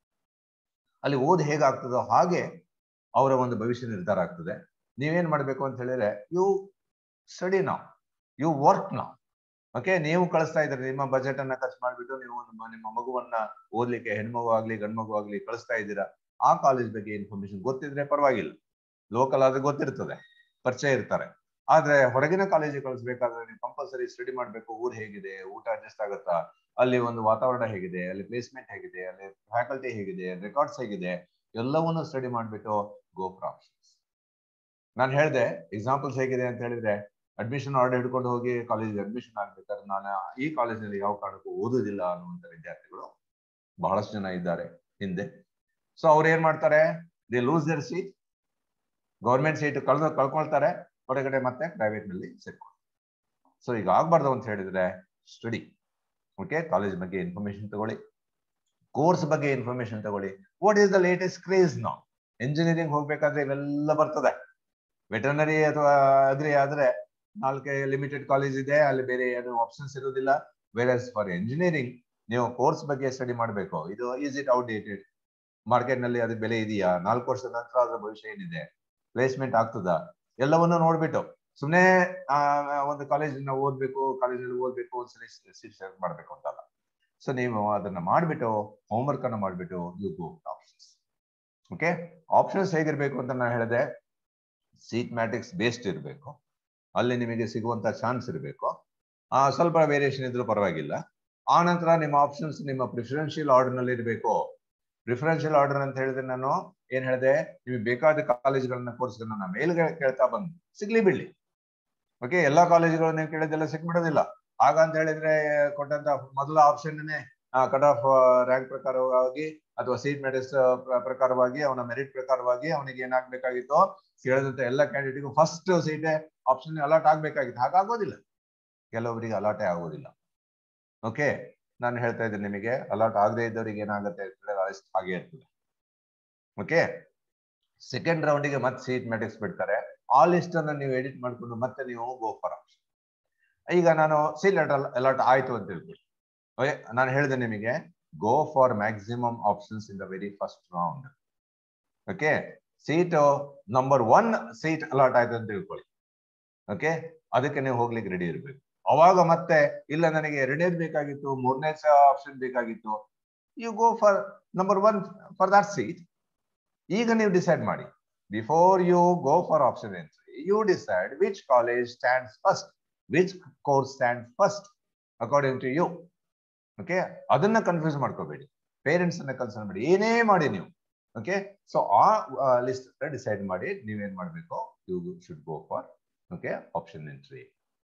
ಅಲ್ಲಿ ಓದ್ ಹೇಗಾಗ್ತದೋ ಹಾಗೆ ಅವರ ಒಂದು ಭವಿಷ್ಯ ನಿರ್ಧಾರ ಆಗ್ತದೆ ನೀವೇನ್ ಮಾಡ್ಬೇಕು ಅಂತ ಹೇಳಿದ್ರೆ ಯು ಸ್ಟಡಿ ನಾವು ಯು ವರ್ಕ್ ನಾವು ಓಕೆ ನೀವು ಕಳಿಸ್ತಾ ಇದ್ದೀರಿ ನಿಮ್ಮ ಬಜೆಟ್ ಅನ್ನ ಖರ್ಚು ಮಾಡಿಬಿಟ್ಟು ನೀವು ನಿಮ್ಮ ನಿಮ್ಮ ಮಗುವನ್ನ ಓದ್ಲಿಕ್ಕೆ ಹೆಣ್ಮಗು ಆಗ್ಲಿ ಗಂಡ್ಮಗು ಆಗ್ಲಿ ಕಳಿಸ್ತಾ ಇದ್ದೀರಾ ಆ ಕಾಲೇಜ್ ಬಗ್ಗೆ ಇನ್ಫಾರ್ಮೇಶನ್ ಗೊತ್ತಿದ್ರೆ ಪರವಾಗಿಲ್ಲ ಲೋಕಲ್ ಆದ್ರೆ ಗೊತ್ತಿರ್ತದೆ ಪರಿಚಯ ಇರ್ತಾರೆ ಆದ್ರೆ ಹೊರಗಿನ ಕಾಲೇಜಿಗೆ ಕಳಿಸ್ಬೇಕಾದ್ರೆ ನೀವು ಕಂಪಲ್ಸರಿ ಸ್ಟಡಿ ಮಾಡ್ಬೇಕು ಊರ್ ಹೇಗಿದೆ ಊಟ ಅಡ್ಜಸ್ಟ್ ಆಗುತ್ತಾ ಅಲ್ಲಿ ಒಂದು ವಾತಾವರಣ ಹೇಗಿದೆ ಅಲ್ಲಿ ಪ್ಲೇಸ್ಮೆಂಟ್ ಹೇಗಿದೆ ಅಲ್ಲಿ ಫ್ಯಾಕಲ್ಟಿ ಹೇಗಿದೆ ರೆಕಾರ್ಡ್ಸ್ ಹೇಗಿದೆ ಎಲ್ಲವನ್ನೂ ಸ್ಟಡಿ ಮಾಡ್ಬಿಟ್ಟು ಗೋ ಫಾರ್ ಆಪ್ಷನ್ಸ್ ನಾನು ಹೇಳಿದೆ ಎಕ್ಸಾಂಪಲ್ಸ್ ಹೇಗಿದೆ ಅಂತ ಹೇಳಿದ್ರೆ ಅಡ್ಮಿಷನ್ ಆರ್ಡರ್ ಹಿಡ್ಕೊಂಡು ಹೋಗಿ ಕಾಲೇಜಿಗೆ ಅಡ್ಮಿಷನ್ ಆಗ್ಬೇಕಾದ್ರೆ ನಾನು ಈ ಕಾಲೇಜಿನಲ್ಲಿ ಯಾವ ಕಾರಣಕ್ಕೂ ಓದುದಿಲ್ಲ ಅನ್ನುವಂಥ ವಿದ್ಯಾರ್ಥಿಗಳು ಬಹಳಷ್ಟು ಜನ ಇದ್ದಾರೆ ಹಿಂದೆ ಸೊ ಅವ್ರು ಏನ್ ಮಾಡ್ತಾರೆ they lose their seat government seat ಕಳ್ದ ಕಳ್ಕೊಳ್ತಾರೆ ಹೊರಗಡೆ ಮತ್ತೆ ಪ್ರೈವೇಟ್ ನಲ್ಲಿ ಸೇರ್ಕೊಂಡು ಸೊ ಈಗ ಆಗ್ಬಾರ್ದು ಅಂತ ಹೇಳಿದ್ರೆ ಸ್ಟಡಿ ಓಕೆ ಕಾಲೇಜ್ ಬಗ್ಗೆ ಇನ್ಫಾರ್ಮೇಶನ್ ತಗೊಳ್ಳಿ ಕೋರ್ಸ್ ಬಗ್ಗೆ ಇನ್ಫಾರ್ಮೇಶನ್ ತಗೊಳ್ಳಿ what is the latest craze ನಾವು ಇಂಜಿನಿಯರಿಂಗ್ ಹೋಗ್ಬೇಕಾದ್ರೆ ಇವೆಲ್ಲ ಬರ್ತದೆ ವೆಟರ್ನರಿ ಅಥವಾ ಅಗ್ರಿ ಆದ್ರೆ ನಾಲ್ಕೆ ಲಿಮಿಟೆಡ್ ಕಾಲೇಜ್ ಇದೆ ಅಲ್ಲಿ ಬೇರೆ ಏನು ಆಪ್ಷನ್ಸ್ ಇರೋದಿಲ್ಲ ಬೇರೆ ಫಾರ್ ಇಂಜಿನಿಯರಿಂಗ್ ನೀವು ಕೋರ್ಸ್ ಬಗ್ಗೆ ಸ್ಟಡಿ ಮಾಡಬೇಕು ಇದು ಈಸ್ ಇಟ್ ಔಟ್ಡೇಟೆಡ್ ಮಾರ್ಕೆಟ್ ನಲ್ಲಿ ಅದು ಬೆಲೆ ಇದೆಯಾ ನಾಲ್ಕು ವರ್ಷದ ನಂತರ ಅದರ ಭವಿಷ್ಯ ಏನಿದೆ ಪ್ಲೇಸ್ಮೆಂಟ್ ಆಗ್ತದಾ ಎಲ್ಲವನ್ನೂ ನೋಡ್ಬಿಟ್ಟು ಸುಮ್ಮನೆ ಒಂದು ಕಾಲೇಜ್ ಓದ್ಬೇಕು ಕಾಲೇಜಲ್ಲಿ ಓದ್ಬೇಕು ಒಂದ್ಸಲಿ ಸೀಟ್ ಸೆಲೆಕ್ಟ್ ಮಾಡ್ಬೇಕು ಅಂತಲ್ಲ ಸೊ ನೀವು ಅದನ್ನ ಮಾಡ್ಬಿಟ್ಟು ಹೋಮ್ವರ್ಕ್ ಅನ್ನ ಮಾಡ್ಬಿಟ್ಟು you go options okay options ಹೇಗಿರ್ಬೇಕು ಅಂತ ನಾನು ಹೇಳಿದೆ ಸೀಟ್ ಮ್ಯಾಟ್ರಿಕ್ಸ್ ಬೇಸ್ಡ್ ಇರಬೇಕು ಅಲ್ಲಿ ನಿಮಗೆ ಸಿಗುವಂತ ಚಾನ್ಸ್ ಇರಬೇಕು ಆ ಸ್ವಲ್ಪ ವೇರಿಯೇಷನ್ ಇದ್ರೂ ಪರವಾಗಿಲ್ಲ ಆ ನಂತರ ನಿಮ್ಮ ಆಪ್ಷನ್ಸ್ ನಿಮ್ಮ ಪ್ರಿಫರೆನ್ಷಿಯಲ್ ಆರ್ಡರ್ ನಲ್ಲಿ ಇರಬೇಕು ಪ್ರಿಫರೆನ್ಷಿಯಲ್ ಆರ್ಡರ್ ಅಂತ ಹೇಳಿದ್ರೆ ನಾನು ಏನ್ ಹೇಳಿದೆ ನಿಮಗೆ ಬೇಕಾದ ಕಾಲೇಜ್ಗಳನ್ನ ಕೋರ್ಸ್ಗಳನ್ನ ಮೇಲ್ಗೆ ಕೇಳ್ತಾ ಬಂದು ಸಿಗ್ಲಿ ಬಿಡ್ಲಿ ಓಕೆ ಎಲ್ಲಾ ಕಾಲೇಜುಗಳು ನೀವು ಕೇಳಿದೆಲ್ಲ ಸಿಕ್ಬಿಡೋದಿಲ್ಲ ಆಗ ಅಂತ ಹೇಳಿದ್ರೆ ಕೊಟ್ಟಂತ ಮೊದಲ ಆಪ್ಷನ್ನೇ ಕಟ್ ಆಫ್ ರ್ಯಾಂಕ್ ಪ್ರಕಾರವಾಗಿ ಅಥವಾ ಸೀಟ್ ಮೆರಿಟ್ಸ್ ಪ್ರಕಾರವಾಗಿ ಅವನ ಮೆರಿಟ್ ಪ್ರಕಾರವಾಗಿ ಅವನಿಗೆ ಏನಾಗ್ಬೇಕಾಗಿತ್ತು ಕೇಳಿದಂತ ಎಲ್ಲ ಕ್ಯಾಂಡಿಡೇಟ್ಗೂ ಫಸ್ಟ್ ಸೀಟ್ ಆಪ್ಷನ್ ಅಲಾಟ್ ಆಗ್ಬೇಕಾಗಿತ್ತು ಹಾಗಾಗೋದಿಲ್ಲ ಕೆಲವೊಬ್ಬರಿಗೆ ಅಲಾಟೇ ಆಗೋದಿಲ್ಲ ಓಕೆ ನಾನು ಹೇಳ್ತಾ ಇದ್ದೀನಿ ನಿಮಗೆ ಅಲಾಟ್ ಆಗದೆ ಇದ್ದವರಿಗೆ ಏನಾಗುತ್ತೆ ಲಿಸ್ಟ್ ಹಾಗೆ ಇರ್ತದೆ ಓಕೆ ಸೆಕೆಂಡ್ ರೌಂಡಿಗೆ ಮತ್ತೆ ಸೀಟ್ ಮ್ಯಾಟ್ರಿಕ್ಸ್ ಬಿಡ್ತಾರೆ ಆ ಲಿಸ್ಟ್ ಅನ್ನ ನೀವು ಎಡಿಟ್ ಮಾಡ್ಕೊಂಡು ಮತ್ತೆ ನೀವು ಗೋ ಫಾರ್ ಆಪ್ಷನ್ ಈಗ ನಾನು ಸೀಟ್ ಲೆಟರ್ ಅಲಾಟ್ ಆಯ್ತು ಅಂತ ತಿಳ್ಕೊಳ್ಳಿ ಓಕೆ ನಾನು ಹೇಳಿದೆ ನಿಮಗೆ go for maximum options in the very first round okay seat number one seat allot ಆಯ್ತು ಅಂತ ತಿಳ್ಕೊಳ್ಳಿ ಓಕೆ ಅದಕ್ಕೆ ನೀವು ಹೋಗ್ಲಿಕ್ಕೆ ರೆಡಿ ಇರಬೇಕು ಅವಾಗ ಮತ್ತೆ ಇಲ್ಲ ನನಗೆ ಎರಡನೇದು ಬೇಕಾಗಿತ್ತು ಮೂರನೇ ಆಪ್ಷನ್ ಬೇಕಾಗಿತ್ತು you go for number one for that seat ಈಗ ನೀವು ಡಿಸೈಡ್ ಮಾಡಿ before you go for option entry you decide which college stands first which course stand first according to you okay ಅದನ್ನ ಕನ್ಫ್ಯೂಸ್ ಮಾಡ್ಕೋಬೇಡಿ parents ಅನ್ನ concern ಮಾಡಿ ಏನೇ ಮಾಡಿ ನೀವು ಓಕೆ ಸೊ ಆ ಲಿಸ್ಟ್ ಡಿಸೈಡ್ ಮಾಡಿ ನೀವೇನ್ ಮಾಡಬೇಕು you should go for okay option entry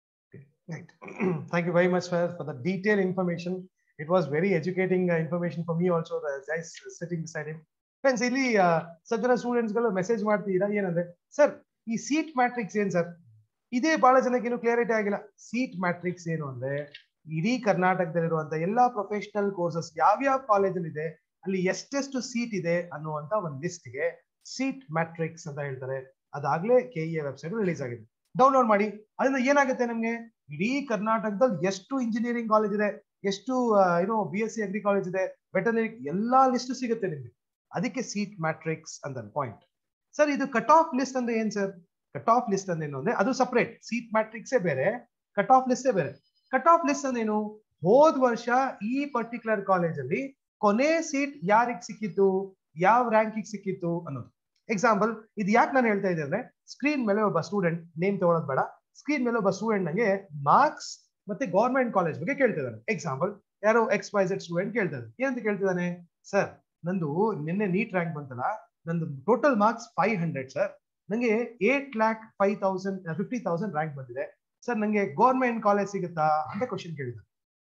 Right. Thank you very much, sir, for the detailed information. It was very educating uh, information for me also, the guys sitting beside him. Friends, ಇಲ್ಲಿ ಸ್ವಲ್ಪ ಜನ students ಗಳು message ಮಾಡ್ತಿದ್ದೀರಾ ಏನಂದ್ರೆ sir ಈ seat matrix ಏನ್ sir ಇದೇ ಬಹಳ ಜನಕ್ಕೆ ಏನು ಕ್ಲಿಯರಿಟಿ ಆಗಿಲ್ಲ ಸೀಟ್ ಮ್ಯಾಟ್ರಿಕ್ಸ್ ಏನು ಅಂದ್ರೆ ಇಡೀ ಕರ್ನಾಟಕದಲ್ಲಿರುವಂತ ಎಲ್ಲಾ ಪ್ರೊಫೆಷನಲ್ ಕೋರ್ಸಸ್ ಯಾವ್ಯಾವ ಕಾಲೇಜಲ್ಲಿ ಇದೆ ಅಲ್ಲಿ ಎಷ್ಟೆಷ್ಟು ಸೀಟ್ ಇದೆ ಅನ್ನುವಂತ ಒಂದು ಲಿಸ್ಟ್ಗೆ ಸೀಟ್ ಮ್ಯಾಟ್ರಿಕ್ಸ್ ಅಂತ ಹೇಳ್ತಾರೆ ಅದಾಗ್ಲೇ ಕೆ ಇ ವೆಬ್ಸೈಟ್ ರಿಲೀಸ್ ಆಗಿದೆ ಡೌನ್ಲೋಡ್ ಮಾಡಿ ಅದರಿಂದ ಏನಾಗುತ್ತೆ ನಮ್ಗೆ ಇಡೀ ಕರ್ನಾಟಕದಲ್ಲಿ ಎಷ್ಟು ಇಂಜಿನಿಯರಿಂಗ್ ಕಾಲೇಜ್ ಇದೆ ಎಷ್ಟು ಏನೋ B S C agri college ಇದೆ ವೆಟನರಿ ಎಲ್ಲಾ ಲಿಸ್ಟ್ ಸಿಗುತ್ತೆ ನಿಮ್ಗೆ ಅದಕ್ಕೆ ಸೀಟ್ ಮ್ಯಾಟ್ರಿಕ್ಸ್ ಅಂತ ಪಾಯಿಂಟ್ ಸರ್ ಇದು ಕಟ್ ಆಫ್ ಲಿಸ್ಟ್ ಅಂದ್ರೆ ಏನ್ ಸರ್ ಕಟ್ ಆಫ್ ಲಿಸ್ಟ್ ಅಂದ್ರೆ ಏನು ಅಂದ್ರೆ ಅದು ಸಪರೇಟ್ ಸೀಟ್ ಮ್ಯಾಟ್ರಿಕ್ಸೇ ಬೇರೆ ಕಟ್ ಆಫ್ ಲಿಸ್ಟೇ ಬೇರೆ ಕಟ್ ಆಫ್ ಲಿಸ್ಟ್ ಅಂದ್ರೇನು ಹೋದ್ ವರ್ಷ ಈ ಪರ್ಟಿಕ್ಯುಲರ್ ಕಾಲೇಜಲ್ಲಿ ಕೊನೆ ಸೀಟ್ ಯಾರಿಗ್ ಸಿಕ್ಕಿತ್ತು ಯಾವ ರ್ಯಾಂಕಿಗೆ ಸಿಕ್ಕಿತ್ತು ಅನ್ನೋದು ಎಕ್ಸಾಂಪಲ್ ಇದು ಯಾಕೆ ನಾನು ಹೇಳ್ತಾ ಇದ್ದೆ ಅಂದ್ರೆ ಸ್ಕ್ರೀನ್ ಮೇಲೆ ಒಬ್ಬ ಸ್ಟೂಡೆಂಟ್ ನೇಮ್ ತಗೊಳೋದು ಬೇಡ ಸ್ಕ್ರೀನ್ ಮೇಲೆ ಒಬ್ಬ ಸ್ಟೂಡೆಂಟ್ ನಂಗೆ ಮಾರ್ಕ್ಸ್ ಮತ್ತೆ ಗೌರ್ಮೆಂಟ್ ಕಾಲೇಜ್ ಬಗ್ಗೆ ಕೇಳ್ತಿದ್ದಾನೆ ಎಕ್ಸಾಂಪಲ್ ಯಾರೋ ಎಕ್ಸ್ ವೈ ಝೆಡ್ ಸ್ಟೂಡೆಂಟ್ ಕೇಳ್ತಾರೆ ಏನಂತ ಕೇಳ್ತಿದ್ದಾನೆ ಸರ್ ನಂದು ನಿನ್ನೆ ನೀಟ್ ರ್ಯಾಂಕ್ ಬಂತಲ್ಲ ನಂದು total marks five hundred sir ನಂಗೆ eight lakh five thousand fifty thousand rank ಬಂದಿದೆ ಸರ್ ನಂಗೆ ಗೌರ್ಮೆಂಟ್ ಕಾಲೇಜ್ ಸಿಗುತ್ತಾ ಅಂತ ಕ್ವಶನ್ ಕೇಳಿದ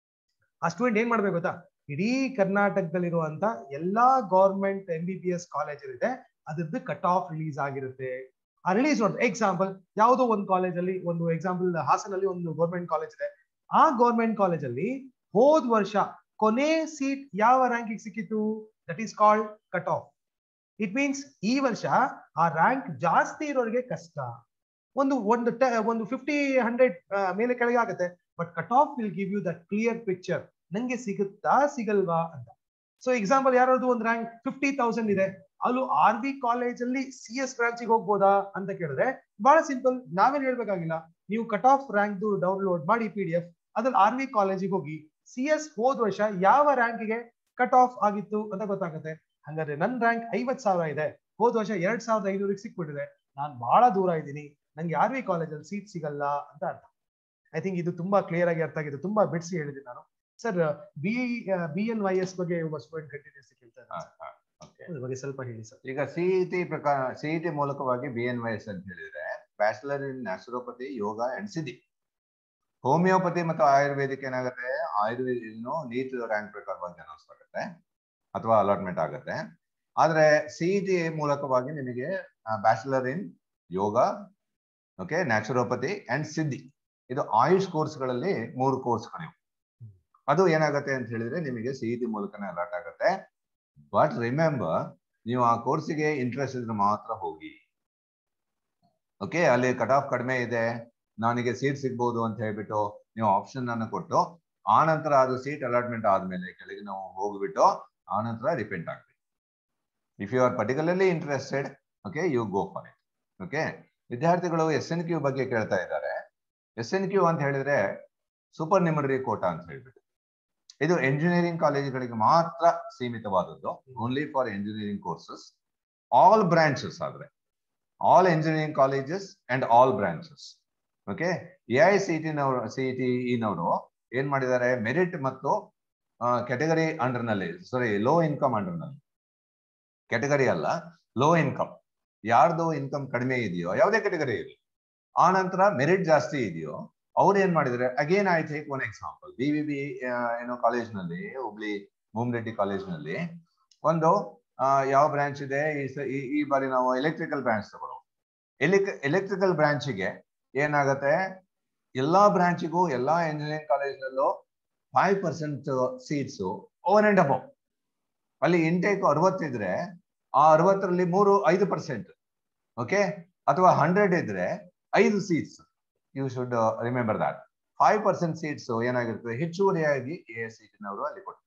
ಆ ಸ್ಟೂಡೆಂಟ್ ಏನ್ ಮಾಡ್ಬೇಕು ಗೊತ್ತಾ ಇಡೀ ಕರ್ನಾಟಕದಲ್ಲಿರುವಂತ ಎಲ್ಲಾ government M B B S college ಇದೆ ಅದ್ರದ್ದು ಕಟ್ ಆಫ್ ರಿಲೀಸ್ ಆಗಿರುತ್ತೆ ಆ ರಿಲೀಸ್ ನೋಡಿ ಎಕ್ಸಾಂಪಲ್ ಯಾವುದೋ ಒಂದು ಕಾಲೇಜಲ್ಲಿ ಒಂದು ಎಕ್ಸಾಂಪಲ್ ಹಾಸನಲ್ಲಿ ಒಂದು ಗೌರ್ಮೆಂಟ್ ಕಾಲೇಜ್ ಇದೆ ಆ ಗೌರ್ಮೆಂಟ್ ಕಾಲೇಜಲ್ಲಿ ಹೋದ್ ವರ್ಷ ಕೊನೆ ಸೀಟ್ ಯಾವ ರ್ಯಾಂಕಿಗೆ ಸಿಕ್ಕಿತ್ತು that is called cut off it means ಈ ವರ್ಷ ಆ ರ್ಯಾಂಕ್ ಜಾಸ್ತಿ ಇರೋರಿಗೆ ಕಷ್ಟ ಒಂದು ಒಂದು ಒಂದು ಫಿಫ್ಟಿ ಹಂಡ್ರೆಡ್ ಮೇಲೆ ಕೆಳಗೆ ಆಗುತ್ತೆ but cut off will give you that clear picture ನಂಗೆ ಸಿಗುತ್ತಾ ಸಿಗಲ್ವಾ ಅಂತ ಸೊ ಎಕ್ಸಾಂಪಲ್ ಯಾರಾದ್ರು ಒಂದು ರ್ಯಾಂಕ್ ಫಿಫ್ಟಿ ತೌಸಂಡ್ ಇದೆ ಅಲ್ಲೂ ಆರ್ ವಿ ಕಾಲೇಜ್ ಅಲ್ಲಿ ಸಿ ಎಸ್ ಬ್ರಾಂಚಿಗೆ ಹೋಗ್ಬೋದಾ ಅಂತ ಕೇಳಿದ್ರೆ ಬಹಳ ಸಿಂಪಲ್ ನಾವೇನ್ ಹೇಳ್ಬೇಕಾಗಿಲ್ಲ ನೀವು ಕಟ್ ಆಫ್ ರ್ಯಾಂಕ್ ಡೌನ್ಲೋಡ್ ಮಾಡಿ ಪಿ ಡಿ ಎಫ್ ಅದ್ರಲ್ಲಿ ಆರ್ ವಿ ಕಾಲೇಜಿಗೆ ಹೋಗಿ ಸಿ ಎಸ್ ಹೋದ್ ವರ್ಷ ಯಾವ ರ್ಯಾಂಕ್ಗೆ ಕಟ್ ಆಫ್ ಆಗಿತ್ತು ಅಂತ ಗೊತ್ತಾಗುತ್ತೆ ಹಂಗಾದ್ರೆ ನನ್ ರ್ಯಾಂಕ್ ಐವತ್ ಸಾವಿರ ಇದೆ ಹೋದ್ ವರ್ಷ ಎರಡ್ ಸಾವಿರದ ಐನೂರಿಗೆ ಸಿಕ್ಬಿಟ್ಟಿದೆ ನಾನ್ ಬಹಳ ದೂರ ಇದ್ದೀನಿ ನಂಗೆ ಆರ್ ವಿ ಕಾಲೇಜಲ್ಲಿ ಸೀಟ್ ಸಿಗಲ್ಲ ಅಂತ ಅರ್ಥ ಐ ಥಿಂಕ್ ಇದು ತುಂಬಾ ಕ್ಲಿಯರ್ ಆಗಿ ಅರ್ಥ ಆಗಿದೆ ತುಂಬಾ ಬಿಡಿಸಿ ಹೇಳಿದ್ದೀನಿ ನಾನು sir B B N Y S ಬಗ್ಗೆ ಒಬ್ಬ ಸ್ಟೂಡೆಂಟ್ ಕಂಟಿನ್ಯೂಸ್ ಕೇಳ್ತಾ ಇದ್ದಾರೆ ಬಗ್ಗೆ ಸ್ವಲ್ಪ ಹೇಳಿ ಸರ್ ಈಗ ಸಿಇಟಿ ಪ್ರಕಾರ ಸಿಇಟಿ ಮೂಲಕವಾಗಿ ಬಿ ಎನ್ ವೈ ಎಸ್ ಅಂತ ಹೇಳಿದ್ರೆ bachelor in naturopathy yoga and Siddhi homeopathy ಮತ್ತು ಆಯುರ್ವೇದಿಕ್ ಏನಾಗುತ್ತೆ ಆಯುರ್ವೇದ ನೀಟ್ ರ್ಯಾಂಕ್ ಪ್ರಕಾರವಾಗಿ ಅನೌನ್ಸ್ ಆಗುತ್ತೆ ಅಥವಾ ಅಲಾಟ್ಮೆಂಟ್ ಆಗುತ್ತೆ ಆದ್ರೆ ಸಿಇಟಿ ಮೂಲಕವಾಗಿ ನಿಮಗೆ bachelor in yoga okay naturopathy and Siddhi ಇದು ಆಯುಷ್ ಕೋರ್ಸ್ಗಳಲ್ಲಿ ಮೂರು ಕೋರ್ಸ್ಗಳಿವೆ ಅದು ಏನಾಗುತ್ತೆ ಅಂತ ಹೇಳಿದ್ರೆ ನಿಮಗೆ ಸಿಇಟಿ ಮೂಲಕನೇ ಅಲಾಟ್ ಆಗುತ್ತೆ ಬಟ್ ರಿಮೆಂಬರ್ ನೀವು ಆ ಕೋರ್ಸಿಗೆ ಇಂಟ್ರೆಸ್ಟ್ ಇದ್ರೆ ಮಾತ್ರ ಹೋಗಿ ಓಕೆ ಅಲ್ಲಿ ಕಟ್ ಆಫ್ ಕಡಿಮೆ ಇದೆ ನನಗೆ ಸೀಟ್ ಸಿಗ್ಬೋದು ಅಂತ ಹೇಳ್ಬಿಟ್ಟು ನೀವು ಆಪ್ಷನ್ ಅನ್ನು ಕೊಟ್ಟು ಆ ನಂತರ ಅದು ಸೀಟ್ ಅಲಾಟ್ಮೆಂಟ್ ಆದ್ಮೇಲೆ ಕೆಳಗೆ ನಾವು ಹೋಗ್ಬಿಟ್ಟು ಆ ನಂತರ ರಿಪೆಂಟ್ ಆಗ್ಬೇಕು if you are particularly interested okay you go for it okay ವಿದ್ಯಾರ್ಥಿಗಳು ಎಸ್ ಎನ್ ಕ್ಯೂ ಬಗ್ಗೆ ಕೇಳ್ತಾ ಇದ್ದಾರೆ ಎಸ್ ಎನ್ ಕ್ಯೂ ಅಂತ ಹೇಳಿದ್ರೆ ಸೂಪರ್ ನಿಮರಿ ಕೋಟಾ ಅಂತ ಹೇಳ್ಬಿಟ್ಟು ಇದು ಎಂಜಿನಿಯರಿಂಗ್ ಕಾಲೇಜುಗಳಿಗೆ ಮಾತ್ರ ಸೀಮಿತವಾದದ್ದು only for engineering courses all branches ಆದ್ರೆ all engineering colleges and all branches okay A I C T ನವರು ಸಿ ಟಿ ಇನವರು ಏನ್ ಮಾಡಿದ್ದಾರೆ ಮೆರಿಟ್ ಮತ್ತು ಕೆಟಗರಿ ಅಂಡರ್ ನಲ್ಲಿ ಸಾರಿ ಲೋ ಇನ್ಕಮ್ ಅಂಡರ್ ನಲ್ಲಿ ಕೆಟಗರಿ ಅಲ್ಲ ಲೋ ಇನ್ಕಮ್ ಯಾರ್ದು ಇನ್ಕಮ್ ಕಡಿಮೆ ಇದೆಯೋ ಯಾವುದೇ ಕೆಟಗರಿ ಇರಲಿ ಆ ನಂತರ ಮೆರಿಟ್ ಜಾಸ್ತಿ ಇದೆಯೋ ಅವ್ರು ಏನ್ ಮಾಡಿದ್ರೆ again I take one example B V B ಏನೋ ಕಾಲೇಜ್ನಲ್ಲಿ ಹುಬ್ಳಿ ಭೂಮರೆಡ್ಡಿ ಕಾಲೇಜ್ನಲ್ಲಿ ಒಂದು ಯಾವ ಬ್ರಾಂಚ್ ಇದೆ ಈ ಬಾರಿ ನಾವು ಎಲೆಕ್ಟ್ರಿಕಲ್ ಬ್ರಾಂಚ್ ತಗೊಳ್ಳೋ ಎಲೆಕ್ ಎಲೆಕ್ಟ್ರಿಕಲ್ ಬ್ರಾಂಚಿಗೆ ಏನಾಗತ್ತೆ ಎಲ್ಲಾ ಬ್ರಾಂಚಿಗೂ ಎಲ್ಲಾ ಇಂಜಿನಿಯರಿಂಗ್ ಕಾಲೇಜ್ನಲ್ಲೂ five percent seats over and above ಅಲ್ಲಿ ಇಂಟೇಕ್ ಅರವತ್ತಿದ್ರೆ ಆ ಅರವತ್ತರಲ್ಲಿ ಮೂರು ಐದು ಪರ್ಸೆಂಟ್ ಓಕೆ ಅಥವಾ ಹಂಡ್ರೆಡ್ ಇದ್ರೆ ಐದು seats you should remember that five percent seats ಏನಾಗಿರ್ತದೆ ಹೆಚ್ಚುವರಿಯಾಗಿ ಎ ಎಸ್ ಸೀಟಿನವರು ಅಲ್ಲಿ ಕೊಡ್ತಾರೆ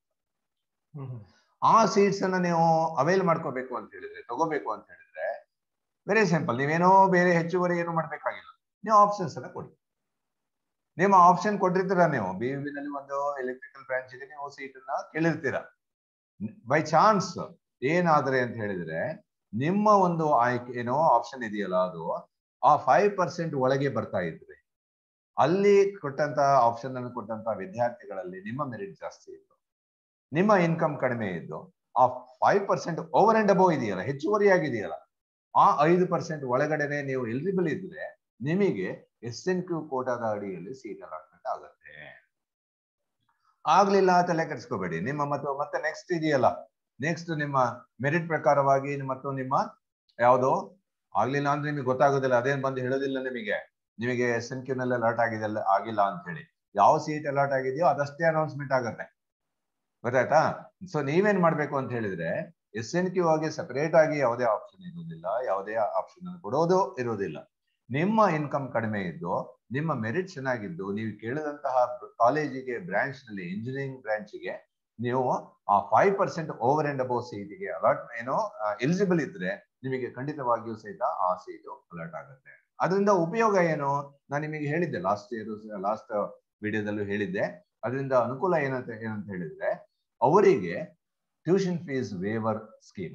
ಆ ಸೀಟ್ಸ್ ಅನ್ನ ನೀವು ಅವೈಲ್ ಮಾಡ್ಕೋಬೇಕು ಅಂತ ಹೇಳಿದ್ರೆ ತಗೋಬೇಕು ಅಂತ ಹೇಳಿದ್ರೆ ವೆರಿ ಸಿಂಪಲ್ ನೀವೇನೋ ಬೇರೆ ಹೆಚ್ಚುವರಿ ಏನು ಮಾಡ್ಬೇಕಾಗಿಲ್ಲ ನೀವು ಆಪ್ಷನ್ಸ್ ಅನ್ನ ಕೊಡಿ ನಿಮ್ಮ ಆಪ್ಷನ್ ಕೊಟ್ಟಿರ್ತೀರಾ ನೀವು ಬಿ ನಲ್ಲಿ ಒಂದು ಎಲೆಕ್ಟ್ರಿಕಲ್ ಬ್ರಾಂಚ್ ಗೆ ನೀವು ಸೀಟ್ ಅನ್ನ ಕೇಳಿರ್ತೀರಾ ಬೈ ಚಾನ್ಸ್ ಏನಾದ್ರೆ ಅಂತ ಹೇಳಿದ್ರೆ ನಿಮ್ಮ ಒಂದು ಆಯ್ಕೆ ಏನೋ ಆಪ್ಷನ್ ಇದೆಯಲ್ಲ ಅದು ಆ ಫೈವ್ ಪರ್ಸೆಂಟ್ ಒಳಗೆ ಬರ್ತಾ ಇದ್ರೆ ಅಲ್ಲಿ ಕೊಟ್ಟಂತ ಆಪ್ಷನ್ ಅನ್ನು ಕೊಟ್ಟಂತ ವಿದ್ಯಾರ್ಥಿಗಳಲ್ಲಿ ನಿಮ್ಮ ಮೆರಿಟ್ ಜಾಸ್ತಿ ಇತ್ತು ನಿಮ್ಮ ಇನ್ಕಮ್ ಕಡಿಮೆ ಇದ್ದು ಆ five percent over and above ಇದೆಯಲ್ಲ ಹೆಚ್ಚುವರಿಯಾಗಿದೆಯಲ್ಲ ಆ ಐದು ಪರ್ಸೆಂಟ್ ಒಳಗಡೆನೆ ನೀವು ಎಲಿಜಿಬಲ್ ಇದ್ರೆ ನಿಮಗೆ ಎಸ್ ಎನ್ ಕ್ಯೂ ಕೋಟಾದ ಅಡಿಯಲ್ಲಿ ಸೀಟ್ ಅಲಾಟ್ಮೆಂಟ್ ಆಗುತ್ತೆ ಆಗ್ಲಿಲ್ಲ ತಲೆ ಕೆಡಿಸ್ಕೋಬೇಡಿ ನಿಮ್ಮ ಮತ್ತು ಮತ್ತೆ ನೆಕ್ಸ್ಟ್ ಇದೆಯಲ್ಲ ನೆಕ್ಸ್ಟ್ ನಿಮ್ಮ ಮೆರಿಟ್ ಪ್ರಕಾರವಾಗಿ ಮತ್ತು ನಿಮ್ಮ ಯಾವುದು ಆಗ್ಲಿಲ್ಲ ಅಂದ್ರೆ ನಿಮಗೆ ಗೊತ್ತಾಗೋದಿಲ್ಲ ಅದೇನ್ ಬಂದು ಹೇಳೋದಿಲ್ಲ ನಿಮಗೆ ನಿಮಗೆ ಎಸ್ ಎನ್ ಕ್ಯೂ ನಲ್ಲಿ ಅಲರ್ಟ್ ಆಗಿದೆ ಆಗಿಲ್ಲ ಅಂತ ಹೇಳಿ ಯಾವ ಸೀಟ್ ಅಲರ್ಟ್ ಆಗಿದೆಯೋ ಅದಷ್ಟೇ ಅನೌನ್ಸ್ಮೆಂಟ್ ಆಗುತ್ತೆ ಗೊತ್ತಾಯ್ತಾ ಸೊ ನೀವೇನ್ ಮಾಡ್ಬೇಕು ಅಂತ ಹೇಳಿದ್ರೆ ಎಸ್ ಎನ್ ಕ್ಯೂ ಆಗಿ ಸಪರೇಟ್ ಆಗಿ ಯಾವುದೇ ಆಪ್ಷನ್ ಇರುವುದಿಲ್ಲ ಯಾವುದೇ ಆಪ್ಷನ್ ಅನ್ನು ಕೊಡೋದು ಇರುವುದಿಲ್ಲ ನಿಮ್ಮ ಇನ್ಕಮ್ ಕಡಿಮೆ ಇದ್ದು ನಿಮ್ಮ ಮೆರಿಟ್ ಚೆನ್ನಾಗಿದ್ದು ನೀವು ಕೇಳಿದಂತಹ ಕಾಲೇಜಿಗೆ ಬ್ರಾಂಚ್ ನಲ್ಲಿ ಇಂಜಿನಿಯರಿಂಗ್ ಬ್ರಾಂಚ್ಗೆ ನೀವು ಆ five percent over and above ಸೀಟಿಗೆ ಅಲರ್ಟ್ ಏನೋ ಎಲಿಜಿಬಲ್ ಇದ್ರೆ ನಿಮಗೆ ಖಂಡಿತವಾಗಿಯೂ ಸಹಿತ ಆ ಸೀಟು ಅಲರ್ಟ್ ಆಗುತ್ತೆ ಅದರಿಂದ ಉಪಯೋಗ ಏನು ನಾನು ನಿಮಗೆ ಹೇಳಿದ್ದೆ ಲಾಸ್ಟ್ ಇಯರ್ ಲಾಸ್ಟ್ ವಿಡಿಯೋದಲ್ಲೂ ಹೇಳಿದ್ದೆ ಅದರಿಂದ ಅನುಕೂಲ ಏನಂತ ಏನಂತ ಹೇಳಿದ್ರೆ ಅವರಿಗೆ ಟ್ಯೂಷನ್ ಫೀಸ್ ವೇವರ್ ಸ್ಕೀಮ್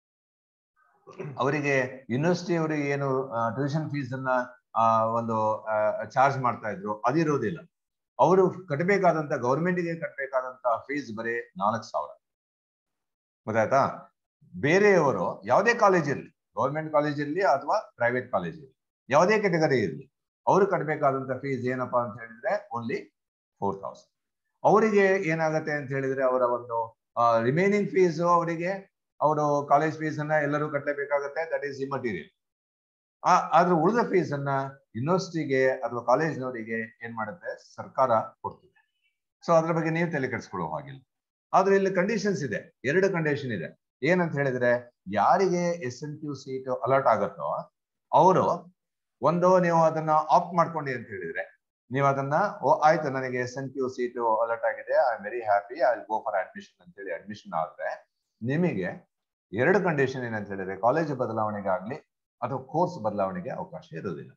ಅವರಿಗೆ ಯೂನಿವರ್ಸಿಟಿ ಅವರಿಗೆ ಏನು ಟ್ಯೂಷನ್ ಫೀಸ್ ಅನ್ನ ಒಂದು ಚಾರ್ಜ್ ಮಾಡ್ತಾ ಇದ್ರು ಅದಿರೋದಿಲ್ಲ ಅವರು ಕಟ್ಟಬೇಕಾದಂತ ಗೌರ್ಮೆಂಟ್ಗೆ ಕಟ್ಟಬೇಕಾದಂತ ಫೀಸ್ ಬರೀ ನಾಲ್ಕು ಸಾವಿರ ಗೊತ್ತಾಯ್ತಾ ಬೇರೆಯವರು ಯಾವುದೇ ಕಾಲೇಜ್ ಇರಲಿ ಗೌರ್ಮೆಂಟ್ ಕಾಲೇಜ್ ಇರಲಿ ಅಥವಾ ಪ್ರೈವೇಟ್ ಕಾಲೇಜ್ ಇರಲಿ ಯಾವುದೇ ಕೆಟಗರಿ ಇರಲಿ ಅವರು ಕಟ್ಟಬೇಕಾದಂತ ಫೀಸ್ ಏನಪ್ಪಾ ಅಂತ ಹೇಳಿದ್ರೆ ಓನ್ಲಿ ಫೋರ್ ತೌಸಂಡ್ ಅವರಿಗೆ ಏನಾಗತ್ತೆ ಅಂತ ಹೇಳಿದ್ರೆ ಅವರ ಒಂದು ರಿಮೈನಿಂಗ್ ಫೀಸ್ ಅವರಿಗೆ ಅವರು ಕಾಲೇಜ್ ಫೀಸ್ ಅನ್ನ ಎಲ್ಲರೂ ಕಟ್ಟಲೇಬೇಕಾಗತ್ತೆ ದಟ್ ಈಸ್ ಇಮಟೀರಿಯಲ್ ಆದ್ರೆ ಉಳಿದ ಫೀಸ್ ಅನ್ನ ಯೂನಿವರ್ಸಿಟಿಗೆ ಅಥವಾ ಕಾಲೇಜ್ನವರಿಗೆ ಏನ್ ಮಾಡುತ್ತೆ ಸರ್ಕಾರ ಕೊಡ್ತದೆ ಸೊ ಅದ್ರ ಬಗ್ಗೆ ನೀವು ತಲೆ ಕೆಡಿಸ್ಕೊಳ್ಳೋ ಹಾಗಿಲ್ಲ ಆದ್ರೆ ಇಲ್ಲಿ ಕಂಡೀಷನ್ಸ್ ಇದೆ ಎರಡು ಕಂಡೀಷನ್ ಇದೆ ಏನಂತ ಹೇಳಿದ್ರೆ ಯಾರಿಗೆ S N Q seat alert ಆಗುತ್ತೋ ಅವರು ಒಂದು ನೀವು ಅದನ್ನ ಆಪ್ಟ್ ಮಾಡ್ಕೊಂಡಿ ಅಂತ ಹೇಳಿದ್ರೆ ನೀವು ಅದನ್ನ ಓ ಆಯ್ತು ನನಗೆ S N Q seat alert ಆಗಿದೆ I am very happy I go for admission ಅಂತ ಹೇಳಿ ಅಡ್ಮಿಷನ್ ಆದ್ರೆ ನಿಮಗೆ ಎರಡು ಕಂಡೀಷನ್ ಏನಂತ ಹೇಳಿದ್ರೆ ಕಾಲೇಜು ಬದಲಾವಣೆಗೆ ಆಗ್ಲಿ ಅಥವಾ ಕೋರ್ಸ್ ಬದಲಾವಣೆಗೆ ಅವಕಾಶ ಇರುವುದಿಲ್ಲ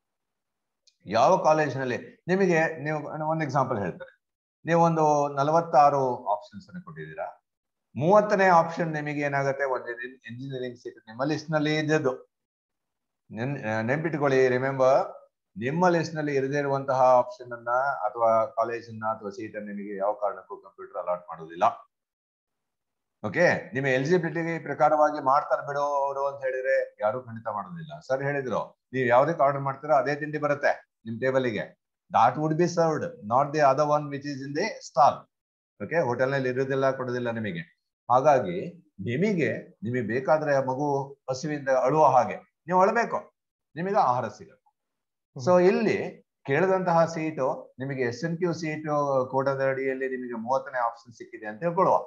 ಯಾವ ಕಾಲೇಜಿನಲ್ಲಿ ನಿಮಗೆ ನೀವು ಒಂದು ಎಕ್ಸಾಂಪಲ್ ಹೇಳ್ತಾರೆ ನೀವು ಒಂದು ನಲವತ್ತಾರು ಆಪ್ಷನ್ಸ್ ಅನ್ನು ಕೊಟ್ಟಿದ್ದೀರಾ ಮೂವತ್ತನೇ ಆಪ್ಷನ್ ನಿಮಗೆ ಏನಾಗುತ್ತೆ ಒಂದು ಇಂಜಿನಿಯರಿಂಗ್ ಸೀಟ್ ನಿಮ್ಮ ಲಿಸ್ಟ್ ನಲ್ಲಿ ಇದ್ದದ್ದು ನೆನ್ಪಿಟ್ಕೊಳ್ಳಿ ರಿಮೆಂಬರ್ ನಿಮ್ಮ ಲಿಸ್ಟ್ ನಲ್ಲಿ ಇರದೇ ಇರುವಂತಹ ಆಪ್ಷನ್ ಅನ್ನ ಅಥವಾ ಕಾಲೇಜನ್ನ ಅಥವಾ ಸೀಟ್ ಅನ್ನ ನಿಮಗೆ ಯಾವ ಕಾರಣಕ್ಕೂ ಕಂಪ್ಯೂಟರ್ ಅಲಾಟ್ ಮಾಡೋದಿಲ್ಲ ಓಕೆ ನಿಮ್ಮ ಎಲಿಜಿಬಿಲಿಟಿ ಪ್ರಕಾರವಾಗಿ ಮಾಡ್ತಾರೆ ಬಿಡೋ ಅವರು ಅಂತ ಹೇಳಿದ್ರೆ ಯಾರು ಖಂಡಿತ ಮಾಡೋದಿಲ್ಲ ಸರ್ ಹೇಳಿದ್ರು ನೀವು ಯಾವ್ದಕ್ಕೆ ಆರ್ಡರ್ ಮಾಡ್ತೀರೋ ಅದೇ ತಿಂಡಿ ಬರುತ್ತೆ ನಿಮ್ ಟೇಬಲಿಗೆ that would be served not the other one which is in the stall okay hotel ನಲ್ಲಿ ಇರೋದಿಲ್ಲ ಕೊಡೋದಿಲ್ಲ ನಿಮಗೆ ಹಾಗಾಗಿ ನಿಮಗೆ ನಿಮಗೆ ಬೇಕಾದ್ರೆ ಮಗು ಹಸಿವಿಂದ ಅಳುವ ಹಾಗೆ ನೀವು ಅಳಬೇಕು ನಿಮಗೆ ಆಹಾರ ಸಿಗುತ್ತೆ ಸೊ ಇಲ್ಲಿ ಕೇಳಿದಂತಹ ಸೀಟು ನಿಮಗೆ ಎಸ್ ಎನ್ ಕ್ಯೂ ಸೀಟು ಕೋಟದ ಅಡಿಯಲ್ಲಿ ನಿಮಗೆ ಮೂವತ್ತನೇ ಆಪ್ಷನ್ ಸಿಕ್ಕಿದೆ ಅಂತ ಹೇಳ್ಕೊಳ್ಳುವ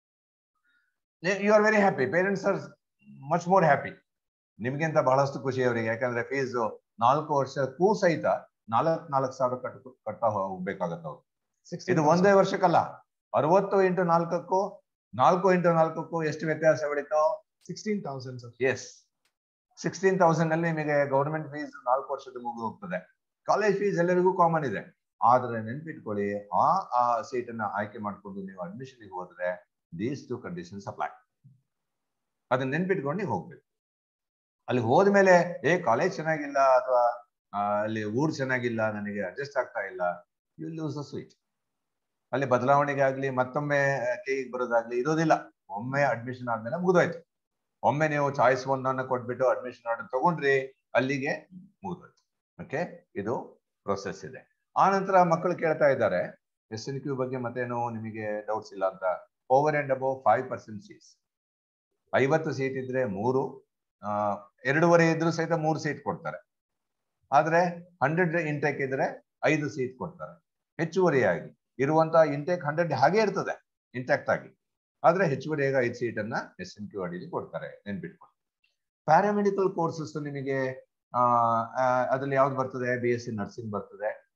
you are very happy parents are much more happy ನಿಮ್ಗಿಂತ ಬಹಳಷ್ಟು ಖುಷಿ ಅವರಿಗೆ ಯಾಕಂದ್ರೆ ಫೀಸ್ ನಾಲ್ಕು ವರ್ಷಕ್ಕೂ ಸಹಿತ ನಾಲ್ಕ್ ನಾಲ್ಕು ಸಾವಿರ ಕಟ್ ಕಟ್ತಾ ಹೋಗ್ಬೇಕಾಗತ್ತ ಅವ್ರು ಇದು ಒಂದೇ ವರ್ಷಕ್ಕಲ್ಲ ಅರವತ್ತು ಇಂಟು ನಾಲ್ಕಕ್ಕೂ ನಾಲ್ಕು ಇಂಟು ನಾಲ್ಕಕ್ಕೂ ಎಷ್ಟು ವ್ಯತ್ಯಾಸ ಬೆಳೀತು sixteen thousand yes sixteen thousand ಅಲ್ಲಿ ನಿಮಗೆ ಗೌರ್ಮೆಂಟ್ ಫೀಸ್ ನಾಲ್ಕು ವರ್ಷದ ಮುಗಿದು ಹೋಗ್ತದೆ ಕಾಲೇಜ್ ಫೀಸ್ ಎಲ್ಲರಿಗೂ ಕಾಮನ್ ಇದೆ ಆದ್ರೆ ನೆನ್ಪಿಟ್ಕೊಳ್ಳಿ ಆ ಆ ಸೀಟ್ ಅನ್ನ ಆಯ್ಕೆ ಮಾಡ್ಕೊಂಡು ನೀವು ಅಡ್ಮಿಷನ್ಗೆ ಹೋದ್ರೆ ದೀಸ್ ಟು ಕಂಡೀಷನ್ಸ್ ಅಪ್ಲೈ ಅದನ್ನ ನೆನ್ಪಿಟ್ಕೊಂಡು ನೀವು ಹೋಗ್ಬೇಕು ಅಲ್ಲಿ ಹೋದ್ಮೇಲೆ ಏ ಕಾಲೇಜ್ ಚೆನ್ನಾಗಿಲ್ಲ ಅಥವಾ ಅಲ್ಲಿ ಊರ್ ಚೆನ್ನಾಗಿಲ್ಲ ನನಗೆ ಅಡ್ಜಸ್ಟ್ ಆಗ್ತಾ ಇಲ್ಲ ಯು ಲೂಸ್ ಅ ಸ್ವೀಟ್ ಅಲ್ಲಿ ಬದಲಾವಣೆಗೆ ಆಗ್ಲಿ ಮತ್ತೊಮ್ಮೆ ಕೈಗೆ ಬರೋದಾಗ್ಲಿ ಇರೋದಿಲ್ಲ ಒಮ್ಮೆ ಅಡ್ಮಿಷನ್ ಆದ್ಮೇಲೆ ಮುಗಿದೋಯ್ತು ಒಮ್ಮೆ ನೀವು ಚಾಯ್ಸ್ ಒನ್ ಅನ್ನ ಕೊಟ್ಬಿಟ್ಟು ಅಡ್ಮಿಷನ್ ಆರ್ಡರ್ ತಗೊಂಡ್ರಿ ಅಲ್ಲಿಗೆ ಮುಗಿದೋಯ್ತು ಓಕೆ ಇದು ಪ್ರೊಸೆಸ್ ಇದೆ ಆ ನಂತರ ಮಕ್ಕಳು ಕೇಳ್ತಾ ಇದ್ದಾರೆ ಎಸ್ ಎನ್ ಕ್ಯೂ ಬಗ್ಗೆ ಮತ್ತೇನು ನಿಮಗೆ ಡೌಟ್ಸ್ ಇಲ್ಲ ಅಂತ over and above five percent seats ಐವತ್ತು ಸೀಟ್ ಇದ್ರೆ ಮೂರು ಎರಡೂವರೆ ಇದ್ರು ಸಹಿತ ಮೂರು ಸೀಟ್ ಕೊಡ್ತಾರೆ ಆದ್ರೆ ಹಂಡ್ರೆಡ್ ಇಂಟೇಕ್ ಇದ್ರೆ ಐದು ಸೀಟ್ ಕೊಡ್ತಾರೆ ಹೆಚ್ಚುವರಿಯಾಗಿ ಇರುವಂತ ಇಂಟೇಕ್ ಹಂಡ್ರೆಡ್ ಹಾಗೆ ಇರ್ತದೆ ಇಂಟ್ಯಾಕ್ಟ್ ಆಗಿ ಆದ್ರೆ ಹೆಚ್ಚುವರಿಯಾಗಿ ಐದು ಸೀಟ್ ಅನ್ನ ಎಸ್ ಎನ್ ಕ್ಯೂ ಅಡಿಲಿ ಕೊಡ್ತಾರೆ ನೆನ್ಪಿಟ್ಕೊಂಡು ಪ್ಯಾರಾಮೆಡಿಕಲ್ ಕೋರ್ಸಸ್ ನಿಮಗೆ ಅದ್ರಲ್ಲಿ ಯಾವ್ದು ಬರ್ತದೆ ಬಿ ಎಸ್ ಸಿ ನರ್ಸಿಂಗ್ ಬರ್ತದೆ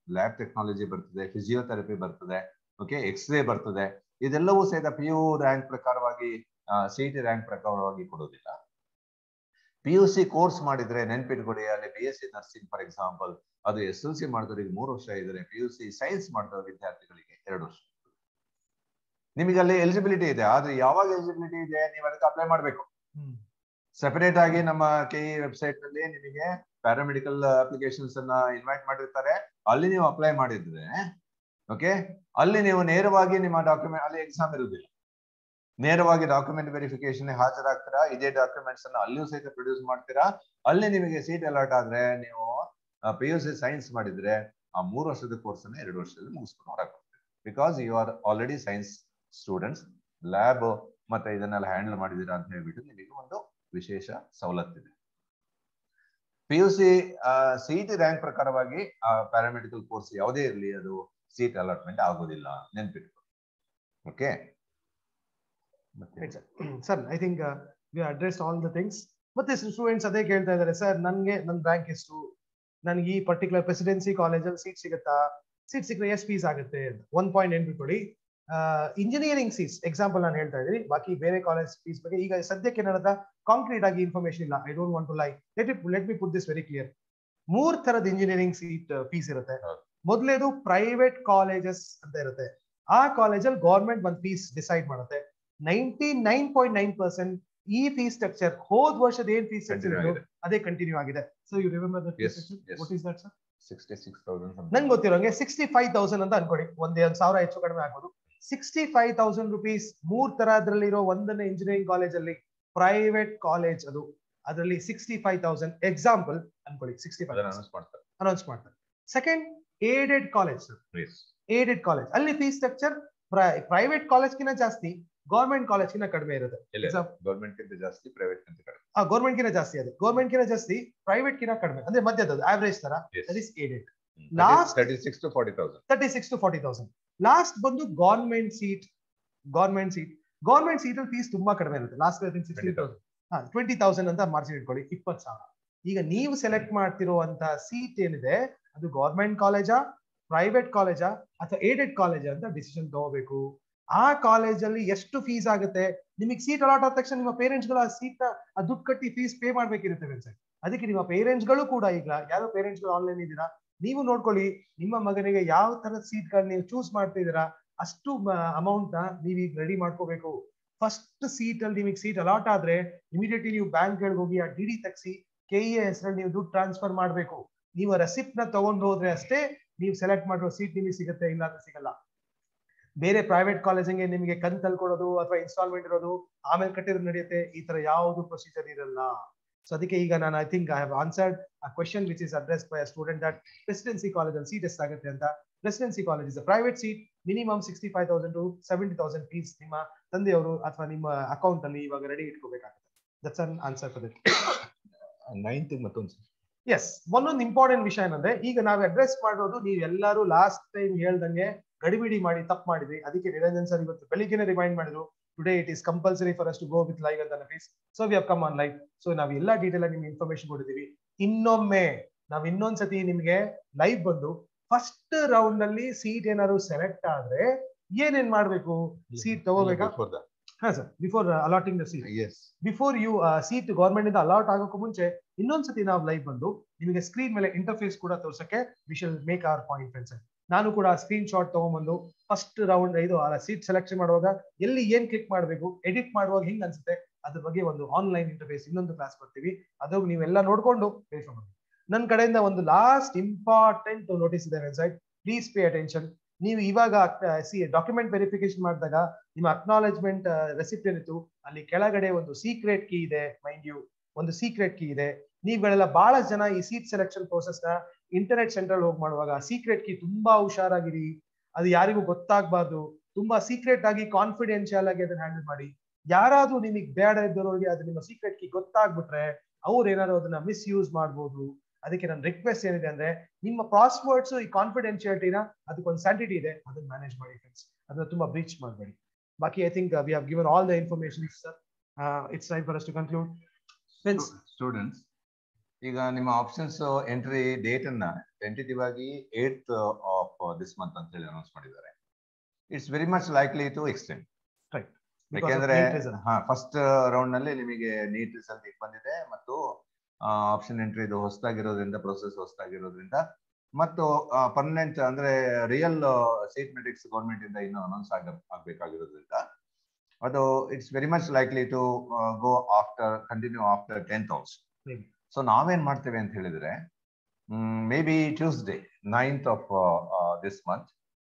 ಲ್ಯಾಬ್ ಟೆಕ್ನಾಲಜಿ ಬರ್ತದೆ ಫಿಸಿಯೋಥೆರಪಿ ಬರ್ತದೆ ಓಕೆ ಎಕ್ಸ್ರೇ ಬರ್ತದೆ ಇದೆಲ್ಲವೂ ಸಹಿತ ಪಿ ಯು ರ್ಯಾಂಕ್ ಪ್ರಕಾರವಾಗಿ ಸಿ ಟಿ ರ್ಯಾಂಕ್ ಪ್ರಕಾರವಾಗಿ ಕೊಡೋದಿಲ್ಲ ಪಿ ಯು ಸಿ ಕೋರ್ಸ್ ಮಾಡಿದ್ರೆ ನೆನ್ಪಿಟ್ಕೊಳ್ಳಿ ಅಲ್ಲಿ B S C nursing for example ಅದು ಎಸ್ ಎಲ್ ಸಿ ಮಾಡಿದವರಿಗೆ ಮೂರು ವರ್ಷ ಇದ್ರೆ ಪಿ ಯು ಸಿ ಸೈನ್ಸ್ ಮಾಡಿದ ವಿದ್ಯಾರ್ಥಿಗಳಿಗೆ ಎರಡು ವರ್ಷ ನಿಮಗೆ ಅಲ್ಲಿ ಎಲಿಜಿಬಿಲಿಟಿ ಇದೆ ಆದ್ರೆ ಯಾವಾಗ ಎಲಿಜಿಬಿಲಿಟಿ ಇದೆ ನೀವು ಅದಕ್ಕೆ ಅಪ್ಲೈ ಮಾಡಬೇಕು ಸೆಪರೇಟ್ ಆಗಿ ನಮ್ಮ ಕೆ ಇ ವೆಬ್ಸೈಟ್ ನಲ್ಲಿ ನಿಮಗೆ ಪ್ಯಾರಾಮೆಡಿಕಲ್ ಅಪ್ಲಿಕೇಶನ್ಸ್ ಅನ್ನ ಇನ್ವೈಟ್ ಮಾಡಿರ್ತಾರೆ ಅಲ್ಲಿ ನೀವು ಅಪ್ಲೈ ಮಾಡಿದ್ರೆ ಓಕೆ ಅಲ್ಲಿ ನೀವು ನೇರವಾಗಿ ನಿಮ್ಮ ಡಾಕ್ಯುಮೆಂಟ್ ಅಲ್ಲಿ ಎಕ್ಸಾಮ್ ಇರುವುದಿಲ್ಲ ನೇರವಾಗಿ ಡಾಕ್ಯುಮೆಂಟ್ ವೆರಿಫಿಕೇಶನ್ ಹಾಜರಾಗ್ತೀರಾ ಇದೇ ಡಾಕ್ಯುಮೆಂಟ್ಸ್ ಅನ್ನ ಅಲ್ಲಿಯೂ ಸಹಿತ ಪ್ರೊಡ್ಯೂಸ್ ಮಾಡ್ತೀರಾ ಅಲ್ಲಿ ನಿಮಗೆ ಸೀಟ್ ಅಲರ್ಟ್ ಆದ್ರೆ ನೀವು ಪಿ ಯು ಸಿ ಸೈನ್ಸ್ ಮಾಡಿದ್ರೆ ಆ ಮೂರು ವರ್ಷದ ಕೋರ್ಸ್ ಅನ್ನ ಎರಡು ವರ್ಷದಲ್ಲಿ ಮುಗಿಸ್ಕೊಂಡು ಹೊರಗೆ because you are already science students lab ಮತ್ತೆ ಇದನ್ನೆಲ್ಲ ಹ್ಯಾಂಡಲ್ ಮಾಡಿದೀರಾ ಅಂತ ಹೇಳ್ಬಿಟ್ಟು ನಿಮಗೆ ಒಂದು ವಿಶೇಷ ಸವಲತ್ತಿದೆ P U C CET rank ಪ್ರಕಾರವಾಗಿ ಪ್ಯಾರಾಮೆಡಿಕಲ್ ಕೋರ್ಸ್ ಯಾವುದೇ ಇರಲಿ ಅದು ಸೀಟ್ ಅಲಾಟ್ಮೆಂಟ್ ಆಗೋದಿಲ್ಲ ನೆನ್ಪಿಟ್ಕೊ okay sir I think we address all the things ಮತ್ತೆ ಸ್ಟೂಡೆಂಟ್ಸ್ ಅದೇ ಕೇಳ್ತಾ ಇದ್ದಾರೆ ಸರ್ ನನ್ಗೆ ನನ್ನ ರ್ಯಾಂಕ್ ಎಷ್ಟು ನನಗೆ ಈ ಪರ್ಟಿಕ್ಯುಲರ್ ಪ್ರೆಸಿಡೆನ್ಸಿ ಕಾಲೇಜಲ್ಲಿ ಸೀಟ್ ಸಿಗುತ್ತಾ ಸೀಟ್ ಸಿಕ್ಕರೆ ಎಷ್ಟು ಫೀಸ್ ಆಗುತ್ತೆ ಅಂತ ಒನ್ ಪಾಯಿಂಟ್ ನೆನ್ಪಿಟ್ಕೊಳ್ಳಿ ಇಂಜಿನಿಯರಿಂಗ್ ಸೀಟ್ಸ್ ಎಕ್ಸಾಂಪಲ್ ನಾನು ಹೇಳ್ತಾ ಇದ್ದೀನಿ ಬಾಕಿ ಬೇರೆ ಕಾಲೇಜ್ ಫೀಸ್ ಬಗ್ಗೆ ಈಗ ಸದ್ಯಕ್ಕೆ ನನ್ನ ಹತ್ರ ಕಾಂಕ್ರೀಟ್ ಆಗಿ ಇನ್ಫಾರ್ಮೇಶನ್ ಇಲ್ಲ I don't want to lie let it let me put this very clear ಮೂರ್ ತರದ ಇಂಜಿನಿಯರಿಂಗ್ ಸೀಟ್ ಫೀಸ್ ಇರುತ್ತೆ ಮೊದಲೇದು ಪ್ರೈವೇಟ್ ಕಾಲೇಜಸ್ ಅಂತ ಇರುತ್ತೆ ಆ ಕಾಲೇಜಲ್ಲಿ ಗೌರ್ಮೆಂಟ್ ಒಂದು ಫೀಸ್ ಡಿಸೈಡ್ ಮಾಡುತ್ತೆ ninety nine point nine percent ಈ ಫೀಸ್ ಸ್ಟ್ರಕ್ಚರ್ ಹೋದ್ ವರ್ಷದ ಏನ್ ಫೀಸ್ ಸ್ಟ್ರಕ್ಚರ್ ಅದೇ ಕಂಟಿನ್ಯೂ ಆಗಿದೆ so you remember that Yes, yes. What is that sir sixty six thousand ನಂಗೆ ಗೊತ್ತಿರೋಂಗೆ ಸಿಕ್ಸ್ಟಿ ಫೈವ್ ತೌಸಂಡ್ ಅಂತ ಅನ್ಕೊಡಿ ಒಂದೇ ಒಂದ್ ಸಾವಿರ ಹೆಚ್ಚು ಕಡಿಮೆ ಆಗ್ಬೋದು ಸಿಕ್ಸ್ಟಿ ಫೈವ್ ತೌಸಂಡ್ ರುಪೀಸ್ ಮೂರ್ ತರದ್ರಲ್ಲಿರೋ ಒಂದನೇ ಇಂಜಿನಿಯರಿಂಗ್ ಕಾಲೇಜ್ ಅಲ್ಲಿ ಪ್ರೈವೇಟ್ ಕಾಲೇಜ್ ಅದು ಅದರಲ್ಲಿ ಸಿಕ್ಸ್ಟಿ ಫೈವ್ ತೌಸಂಡ್ ಎಕ್ಸಾಂಪಲ್ ಅನ್ಕೊಳ್ಳಿ ಸಿಕ್ಸ್ಟಿ ಫೈವ್ ಅನೌನ್ಸ್ ಮಾಡ್ತಾರೆ ಅನೌನ್ಸ್ ಮಾಡ್ತಾರೆ second aided college Yes. Aided college ಅಲ್ಲಿ ಫೀಸ್ ಸ್ಟ್ರಕ್ಚರ್ ಪ್ರೈವೇಟ್ ಕಾಲೇಜ್ಗಿಂತ ಜಾಸ್ತಿ ಗೌರ್ಮೆಂಟ್ ಕಾಲೇಜ್ಗಿಂತ ಕಡಿಮೆ ಇರುತ್ತೆ ಇಲ್ಲ Exam- ಗೌರ್ಮೆಂಟ್ ಗಿಂತ ಜಾಸ್ತಿ ಪ್ರೈವೇಟ್ ಗಿಂತ ಕಡಿಮೆ ಆ ಗೌರ್ಮೆಂಟ್ ಗಿನ ಜಾಸ್ತಿ ಅದು ಗೌರ್ಮೆಂಟ್ ಗಿನ ಜಾಸ್ತಿ ಪ್ರೈವೇಟ್ ಗಿನ ಕಡಿಮೆ ಅಂದ್ರೆ ಮಧ್ಯದ ಆವರೇಜ್ ತರ that is aided Last- thirty six to forty thousand thirty six to forty thousand last ಬಂದು government seat government seat government seat ಅಲ್ಲಿ ಫೀಸ್ ತುಂಬಾ ಕಡಿಮೆ ಇರುತ್ತೆ ಲಾಸ್ಟ್ ಸಿಕ್ಸ್ಟೀನ್ ತೌಸಂಡ್ ಹಾ ಟ್ವೆಂಟಿ ತೌಸಂಡ್ ಅಂತ ಮಾರ್ಜಿನ್ ಇಟ್ಕೊಳ್ಳಿ ಇಪ್ಪತ್ತು ಸಾವಿರ ಈಗ ನೀವು ಸೆಲೆಕ್ಟ್ ಮಾಡ್ತಿರುವಂತ ಸೀಟ್ ಏನಿದೆ ಅದು ಗೌರ್ಮೆಂಟ್ ಕಾಲೇಜಾ ಪ್ರೈವೇಟ್ ಕಾಲೇಜಾ ಅಥವಾ ಏಡೆಡ್ ಕಾಲೇಜಾ ಅಂತ ಡಿಸಿಷನ್ ತಗೋಬೇಕು ಆ ಕಾಲೇಜಲ್ಲಿ ಎಷ್ಟು ಫೀಸ್ ಆಗುತ್ತೆ ನಿಮಗೆ ಸೀಟ್ ಅಲಾಟ್ ಆದ ತಕ್ಷಣ ನಿಮ್ಮ ಪೇರೆಂಟ್ಸ್ ಗಳು ಆ ಸೀಟ್ ನ ದುಡ್ಡು ಕಟ್ಟಿ ಫೀಸ್ ಪೇ ಮಾಡ್ಬೇಕಿರುತ್ತೆ ಸರ್ ಅದಕ್ಕೆ ನಿಮ್ಮ ಪೇರೆಂಟ್ಸ್ ಗಳು ಕೂಡ ಈಗ ಯಾರೋ ಪೇರೆಂಟ್ಸ್ ಗಳು ಆನ್ಲೈನ್ ಇದ್ದೀರಾ ನೀವು ನೋಡ್ಕೊಳ್ಳಿ ನಿಮ್ಮ ಮಗನಿಗೆ ಯಾವ ತರದ ಸೀಟ್ ಗಳನ್ನ ನೀವು ಚೂಸ್ ಮಾಡ್ತಿದ್ದೀರಾ ಅಷ್ಟು ಅಮೌಂಟ್ ನ ನೀವು ಈಗ ರೆಡಿ ಮಾಡ್ಕೋಬೇಕು ಫಸ್ಟ್ ಸೀಟ್ ಅಲ್ಲಿ ನಿಮಗೆ ಸೀಟ್ ಅಲಾಟ್ ಆದ್ರೆ ಇಮಿಡಿಯೇಟ್ಲಿ ನೀವು ಬ್ಯಾಂಕ್ ಗಳಿಗೆ ಹೋಗಿ ಆ ಡಿ ಡಿ ತೆಗ್ಸಿ ಕೆ ಇ ಹೆಸರಲ್ಲಿ ನೀವು ದುಡ್ಡು ಟ್ರಾನ್ಸ್ಫರ್ ಮಾಡಬೇಕು ನೀವು ರೆಸಿಪ್ಟ್ ನ ತಗೊಂಡು ಹೋದ್ರೆ ಅಷ್ಟೇ ನೀವು ಸೆಲೆಕ್ಟ್ ಮಾಡಿರೋ ಸೀಟ್ ನಿಮಗೆ ಸಿಗುತ್ತೆ ಇಲ್ಲ ಅಂದ್ರೆ ಸಿಗಲ್ಲ ಬೇರೆ ಪ್ರೈವೇಟ್ ಕಾಲೇಜಿಗೆ ನಿಮಗೆ ಕಂತಲ್ಲಿ ಕೊಡೋದು ಅಥವಾ ಇನ್ಸ್ಟಾಲ್ಮೆಂಟ್ ಇರೋದು ಆಮೇಲೆ ಕಟ್ಟಿದ್ರೆ ನಡೆಯುತ್ತೆ ಈ ತರ ಯಾವುದು ಪ್ರೊಸೀಜರ್ ಇರಲ್ಲ ಸೊ ಅದಕ್ಕೆ ಈಗ ನಾನು I think I have answered a question which is address by student that presidency college ಅಲ್ಲಿ ಸೀಟ್ ಎಷ್ಟಾಗುತ್ತೆ ಅಂತ presidency college is private seat minimum sixty five thousand to seventy thousand fees ನಿಮ್ಮ ತಂದೆಯವರು ಅಥವಾ ನಿಮ್ಮ ಅಕೌಂಟ್ ಅಲ್ಲಿ ಇವಾಗ ರೆಡಿ ಇಟ್ಕೋಬೇಕಾಗುತ್ತೆ that's an answer for that ninth ಮತ್ತೊಂದು ಎಸ್ ಒಂದೊಂದು ಇಂಪಾರ್ಟೆಂಟ್ ವಿಷಯ ಏನಂದ್ರೆ ಈಗ ನಾವು ಅಡ್ರೆಸ್ ಮಾಡೋದು ನೀವು ಎಲ್ಲರೂ ಲಾಸ್ಟ್ ಟೈಮ್ ಹೇಳ್ದಂಗೆ ಗಡಿಬಿಡಿ ಮಾಡಿ ತಪ್ಪು ಮಾಡಿದ್ರಿ ಅದಕ್ಕೆ ನಿರಂಜನ್ ಸರ್ ಇವತ್ತು ಬೆಳಿಗ್ಗೆನೆ ರಿಮೈಂಡ್ ಮಾಡಿದ್ರು today it is compulsory for us to go with live ಅಂತ fees so we have come on live so ನಾವು ಎಲ್ಲ ಡೀಟೇಲ್ ಆಗಿ ನಿಮ್ಗೆ ಇನ್ಫಾರ್ಮೇಶನ್ ಕೊಟ್ಟಿದ್ದೀವಿ ಇನ್ನೊಮ್ಮೆ ನಾವ್ ಇನ್ನೊಂದ್ಸತಿ ನಿಮ್ಗೆ ಲೈವ್ ಬಂದು ಫಸ್ಟ್ ರೌಂಡ್ ಅಲ್ಲಿ ಸೀಟ್ ಏನಾದ್ರು ಸೆಲೆಕ್ಟ್ ಆದ್ರೆ ಏನೇನ್ ಮಾಡ್ಬೇಕು ಸೀಟ್ ತಗೋಬೇಕಾ ಹಾ sir before allotting the seat yes before you seat government ಇಂದ ಅಲಾಟ್ ಆಗೋಕ್ಕೂ ಮುಂಚೆ ಇನ್ನೊಂದ್ಸತಿ ನಾವು ಲೈವ್ ಬಂದು ನಿಮಗೆ ಸ್ಕ್ರೀನ್ ಮೇಲೆ ಇಂಟರ್ಫೇಸ್ ಕೂಡ ತೋರ್ಸಕ್ಕೆ we shall make our point friends ನಾನು ಕೂಡ ಸ್ಕ್ರೀನ್ ಶಾಟ್ ತಗೊಂಡ್ಬಂದು ಫಸ್ಟ್ ರೌಂಡ್ ಇದು ಸೀಟ್ ಸೆಲೆಕ್ಷನ್ ಮಾಡುವಾಗ ಎಲ್ಲಿ ಏನ್ ಕ್ಲಿಕ್ ಮಾಡಬೇಕು ಎಡಿಟ್ ಮಾಡುವಾಗ ಹಿಂಗ್ ಅನ್ಸುತ್ತೆ ಅದ್ರ ಬಗ್ಗೆ ಒಂದು ಆನ್ಲೈನ್ ಇಂಟರ್ಫೇಸ್ ಇನ್ನೊಂದು ಕ್ಲಾಸ್ ಕೊಡ್ತೀವಿ ಅದು ನೀವೆಲ್ಲ ನೋಡ್ಕೊಂಡು ವೆರಿಫೈ ಮಾಡಿ ನನ್ನ ಕಡೆಯಿಂದ ಒಂದು ಲಾಸ್ಟ್ ಇಂಪಾರ್ಟೆಂಟ್ ನೋಟಿಸ್ ಇದೆ ವೆಬ್ಸೈಟ್ ಪ್ಲೀಸ್ ಪೇ ಅಟೆನ್ಷನ್ ನೀವು ಇವಾಗ ಸಿ ಡಾಕ್ಯುಮೆಂಟ್ ವೆರಿಫಿಕೇಶನ್ ಮಾಡಿದಾಗ ನಿಮ್ಮ ಅಕ್ನಾಲೆಜ್ಮೆಂಟ್ ರೆಸಿಪ್ಟ್ ಏನಿತ್ತು ಅಲ್ಲಿ ಕೆಳಗಡೆ ಒಂದು ಸೀಕ್ರೆಟ್ ಕೀ ಇದೆ ಮೈಂಡ್ ಯು ಒಂದು ಸೀಕ್ರೆಟ್ ಕೀ ಇದೆ ನೀವುಗಳೆಲ್ಲ ಬಹಳಷ್ಟು ಜನ ಈ ಸೀಟ್ ಸೆಲೆಕ್ಷನ್ ಪ್ರೋಸೆಸ್ ನ ಇಂಟರ್ನೆಟ್ ಸೆಂಟ್ರಲ್ ಹೋಗಿ ಮಾಡುವಾಗ ಸೀಕ್ರೆಟ್ ಕೀ ತುಂಬಾ ಹುಷಾರಾಗಿರಿ ಅದು ಯಾರಿಗೂ ಗೊತ್ತಾಗಬಾರ್ದು ತುಂಬಾ ಸೀಕ್ರೆಟ್ ಆಗಿ ಕಾನ್ಫಿಡೆನ್ಶಿಯಲ್ ಆಗಿ ಅದನ್ನ ಹ್ಯಾಂಡಲ್ ಮಾಡಿ ಯಾರಾದ್ರೂ ನಿಮಗೆ ಬೇಡ ಇದ್ದವರಿಗೆ ಅದು ನಿಮ್ಮ ಸೀಕ್ರೆಟ್ ಕೀ ಗೊತ್ತಾಗ್ಬಿಟ್ರೆ ಅವ್ರು ಏನಾದ್ರು ಅದನ್ನ ಮಿಸ್ಯೂಸ್ ಮಾಡ್ಬೋದು ಅದಕ್ಕೆ ನನ್ನ ರಿಕ್ವೆಸ್ಟ್ ಏನಿದೆ ಅಂದ್ರೆ ನಿಮ್ಮ ಪಾಸ್ವರ್ಡ್ಸ್ ಈ ಕಾನ್ಫಿಡೆನ್ಶಿಯಾಲಿಟಿನ ಅದಕ್ಕೊಂದು ಸ್ಯಾಂಟಿಟಿ ಇದೆ ಅದನ್ನ ಮ್ಯಾನೇಜ್ ಮಾಡಿ ಫ್ರೆಂಡ್ಸ್ ಅದನ್ನ ತುಂಬಾ ಬ್ರೀಚ್ ಮಾಡಬೇಡಿ ಬಾಕಿ I think we have given all the information sir it's time for us to conclude friends students ಈಗ ನಿಮ್ಮ ಆಪ್ಷನ್ಸ್ ಎಂಟ್ರಿ ಡೇಟ್ ಅನ್ನ ಟೆಂಟೇಟಿವ್ ಆಗಿ ಏಟ್ ಆಫ್ ದಿಸ್ ಮಂತ್ ಅಂತ ಹೇಳಿ ಅನೌನ್ಸ್ ಮಾಡಿದ್ದಾರೆ it's very much likely to extend Because of ಯಾಕೆಂದ್ರೆ NEET result. ಹಾ ಫಸ್ಟ್ ರೌಂಡ್ ನಲ್ಲಿ ನಿಮಗೆ ನೀಟ್ ರಿಸಲ್ಟ್ ಬಂದಿದೆ ಮತ್ತು ಆಪ್ಷನ್ ಎಂಟ್ರಿ ಇದು ಹೊಸದಾಗಿರೋದ್ರಿಂದ ಪ್ರೊಸೆಸ್ ಹೊಸದಾಗಿರೋದ್ರಿಂದ ಮತ್ತು ಪರ್ಮನೆಂಟ್ ಅಂದ್ರೆ ರಿಯಲ್ ಸೀಟ್ ಮೆಟ್ರಿಕ್ಸ್ ಗೌರ್ಮೆಂಟ್ ಇಂದ ಇನ್ನು ಅನೌನ್ಸ್ ಆಗ ಆಗ್ಬೇಕಾಗಿರೋದ್ರಿಂದ ಅದು it's very much likely to go after continue after tenth also Maybe. So ನಾವೇನ್ ಮಾಡ್ತೇವೆ ಅಂತ ಹೇಳಿದ್ರೆ maybe Tuesday ninth of this month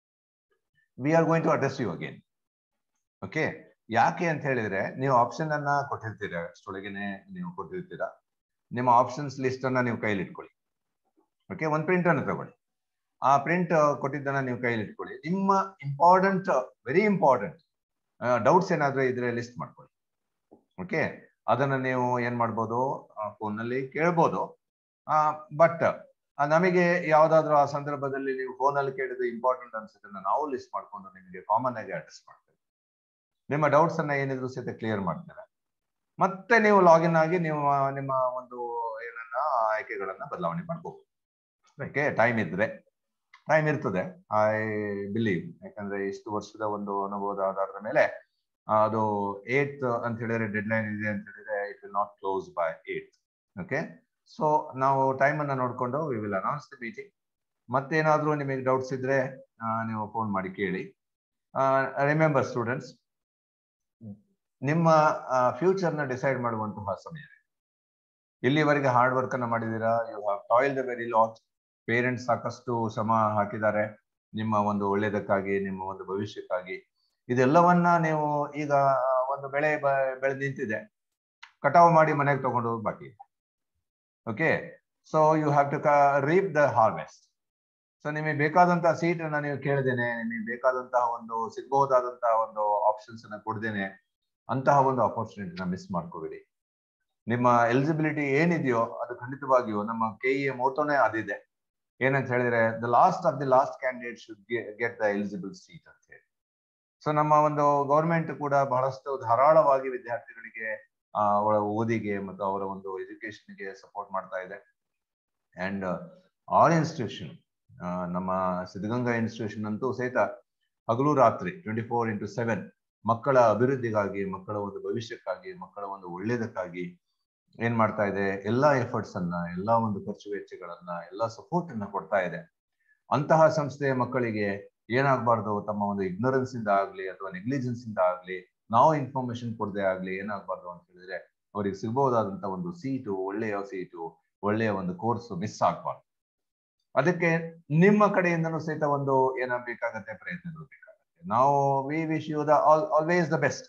we are going to address you again okay ಯಾಕೆ ಅಂತ ಹೇಳಿದ್ರೆ ನೀವು ಆಪ್ಷನ್ ಅನ್ನ ಕೊಟ್ಟಿರ್ತೀರಾ ಅಷ್ಟೊಳಗೇನೆ ನೀವು ಕೊಟ್ಟಿರ್ತೀರಾ ನಿಮ್ಮ ಆಪ್ಷನ್ಸ್ ಲಿಸ್ಟ್ ಅನ್ನ ನೀವು ಕೈಲಿ ಇಟ್ಕೊಳ್ಳಿ ಓಕೆ ಒಂದು ಪ್ರಿಂಟ್ ಅನ್ನು ತಗೊಳ್ಳಿ ಆ ಪ್ರಿಂಟ್ ಕೊಟ್ಟಿದ್ದನ್ನ ನೀವು ಕೈಲಿ ಇಟ್ಕೊಳ್ಳಿ ನಿಮ್ಮ ಇಂಪಾರ್ಟೆಂಟ್ ವೆರಿ ಇಂಪಾರ್ಟೆಂಟ್ ಡೌಟ್ಸ್ ಏನಾದ್ರೂ ಇದ್ರೆ ಲಿಸ್ಟ್ ಮಾಡ್ಕೊಳ್ಳಿ ಓಕೆ ಅದನ್ನ ನೀವು ಏನ್ ಮಾಡ್ಬೋದು ಫೋನ್ ನಲ್ಲಿ ಕೇಳ್ಬೋದು ಬಟ್ ನಮಗೆ ಯಾವ್ದಾದ್ರು ಆ ಸಂದರ್ಭದಲ್ಲಿ ನೀವು ಫೋನ್ ಅಲ್ಲಿ ಕೇಳಿದ ಇಂಪಾರ್ಟೆಂಟ್ ಅನ್ಸುತ್ತೆ ನಾವು ಲಿಸ್ಟ್ ಮಾಡ್ಕೊಂಡು ನಿಮಗೆ ಕಾಮನ್ ಆಗಿ ಅಡ್ರೆಸ್ ಮಾಡ್ತೇವೆ ನಿಮ್ಮ ಡೌಟ್ಸ್ ಅನ್ನ ಏನಿದ್ರು ಸಹಿತ ಕ್ಲಿಯರ್ ಮಾಡ್ತೇವೆ ಮತ್ತೆ ನೀವು ಲಾಗಿನ್ ಆಗಿ ನೀವು ನಿಮ್ಮ ಒಂದು ಏನನ್ನ ಆಯ್ಕೆಗಳನ್ನ ಬದಲಾವಣೆ ಮಾಡ್ಬೋದು ಓಕೆ ಟೈಮ್ ಇದ್ರೆ ಟೈಮ್ ಇರ್ತದೆ ಐ ಬಿಲೀವ್ ಯಾಕಂದ್ರೆ ಇಷ್ಟು ವರ್ಷದ ಒಂದು ಅನುಭವದ ಆಧಾರದ ಮೇಲೆ ಅದು ಏಟ್ ಅಂತ ಹೇಳಿದ್ರೆ ಡೆಡ್ ಲೈನ್ ಇದೆ ಅಂತ ಹೇಳಿದ್ರೆ it will not close by eight okay so ನಾವು ಟೈಮ್ ಅನ್ನ ನೋಡ್ಕೊಂಡು we will announce the meeting ಮತ್ತೇನಾದ್ರೂ ನಿಮಗೆ ಡೌಟ್ಸ್ ಇದ್ರೆ ನೀವು ಫೋನ್ ಮಾಡಿ ಕೇಳಿ ರಿಮೆಂಬರ್ ಸ್ಟೂಡೆಂಟ್ಸ್ ನಿಮ್ಮ ಫ್ಯೂಚರ್ ನ ಡಿಸೈಡ್ ಮಾಡುವಂತಹ ಸಮಯ ಇಲ್ಲಿವರೆಗೆ ಹಾರ್ಡ್ ವರ್ಕ್ ಅನ್ನ ಮಾಡಿದೀರಾ you have toil the very lot parents ಸಾಕಷ್ಟು ಶ್ರಮ ಹಾಕಿದ್ದಾರೆ ನಿಮ್ಮ ಒಂದು ಒಳ್ಳೇದಕ್ಕಾಗಿ ನಿಮ್ಮ ಒಂದು ಭವಿಷ್ಯಕ್ಕಾಗಿ ಇದೆಲ್ಲವನ್ನ ನೀವು ಈಗ ಒಂದು ಬೆಳೆ ಬೆಳೆದು ನಿಂತಿದೆ ಕಟಾವು ಮಾಡಿ ಮನೆಗೆ ತಗೊಂಡು ಹೋಗಿ ಬಾಕಿ okay so you have to reap the harvest so ನಿಮಗೆ ಬೇಕಾದಂತಹ ಸೀಟ್ ಅನ್ನ ನೀವು ಕೇಳಿದೇನೆ ನಿಮಗೆ ಬೇಕಾದಂತಹ ಒಂದು ಸಿಗ್ಬಹುದಾದಂತಹ ಒಂದು ಆಪ್ಷನ್ಸ್ ಅನ್ನ ಕೊಡ್ದೇನೆ ಅಂತಹ ಒಂದು ಅಪರ್ಚುನಿಟಿನ ಮಿಸ್ ಮಾಡ್ಕೋಬೇಡಿ ನಿಮ್ಮ ಎಲಿಜಿಬಿಲಿಟಿ ಏನಿದೆಯೋ ಅದು ಖಂಡಿತವಾಗಿಯೂ ನಮ್ಮ ಕೆ ಇ ಮೋಟೋನೇ ಅದಿದೆ ಏನಂತ ಹೇಳಿದ್ರೆ the last of the last candidate should get the eligible seat ಅಂತ ಹೇಳಿ ಸೊ ನಮ್ಮ ಒಂದು ಗೌರ್ಮೆಂಟ್ ಕೂಡ ಬಹಳಷ್ಟು ಧಾರಾಳವಾಗಿ ವಿದ್ಯಾರ್ಥಿಗಳಿಗೆ ಅವರ ಓದಿಗೆ ಮತ್ತು ಅವರ ಒಂದು ಎಜುಕೇಶನ್ಗೆ ಸಪೋರ್ಟ್ ಮಾಡ್ತಾ ಇದೆ ಅಂಡ್ ಆಲ್ ಇನ್ಸ್ಟಿಟ್ಯೂಷನ್ ನಮ್ಮ ಸಿದ್ಧಗಂಗಾ ಇನ್ಸ್ಟಿಟ್ಯೂಷನ್ ಅಂತೂ ಸಹಿತ ಹಗಲು ರಾತ್ರಿ ಟ್ವೆಂಟಿ ಫೋರ್ ಇಂಟು ಸೆವೆನ್ ಮಕ್ಕಳ ಅಭಿವೃದ್ಧಿಗಾಗಿ ಮಕ್ಕಳ ಒಂದು ಭವಿಷ್ಯಕ್ಕಾಗಿ ಮಕ್ಕಳ ಒಂದು ಒಳ್ಳೇದಕ್ಕಾಗಿ ಏನ್ ಮಾಡ್ತಾ ಇದೆ ಎಲ್ಲಾ ಎಫರ್ಟ್ಸ್ ಅನ್ನ ಎಲ್ಲಾ ಒಂದು ಖರ್ಚು ವೆಚ್ಚಗಳನ್ನ ಎಲ್ಲಾ ಸಪೋರ್ಟ್ ಅನ್ನ ಕೊಡ್ತಾ ಇದೆ ಅಂತಹ ಸಂಸ್ಥೆಯ ಮಕ್ಕಳಿಗೆ ಏನಾಗಬಾರ್ದು ತಮ್ಮ ಒಂದು ಇಗ್ನೋರೆನ್ಸ್ ಇಂದ ಆಗ್ಲಿ ಅಥವಾ ನೆಗ್ಲಿಜೆನ್ಸ್ ಇಂದ ಆಗ್ಲಿ ನಾವು ಇನ್ಫಾರ್ಮೇಶನ್ ಕೊಡದೆ ಆಗ್ಲಿ ಏನಾಗಬಾರ್ದು ಅಂತ ಹೇಳಿದ್ರೆ ಅವರಿಗೆ ಸಿಗಬಹುದಾದಂತ ಒಂದು ಸೀಟು ಒಳ್ಳೆಯ ಸೀಟು ಒಳ್ಳೆಯ ಒಂದು ಕೋರ್ಸ್ ಮಿಸ್ ಆಗ್ಬಾರ್ದು ಅದಕ್ಕೆ ನಿಮ್ಮ ಕಡೆಯಿಂದನೂ ಸಹಿತ ಒಂದು ಏನಾಗಬೇಕಾಗತ್ತೆ ಪ್ರಯತ್ನಗಳು ಬೇಕಾಗತ್ತೆ ನಾವು we wish you the all always the best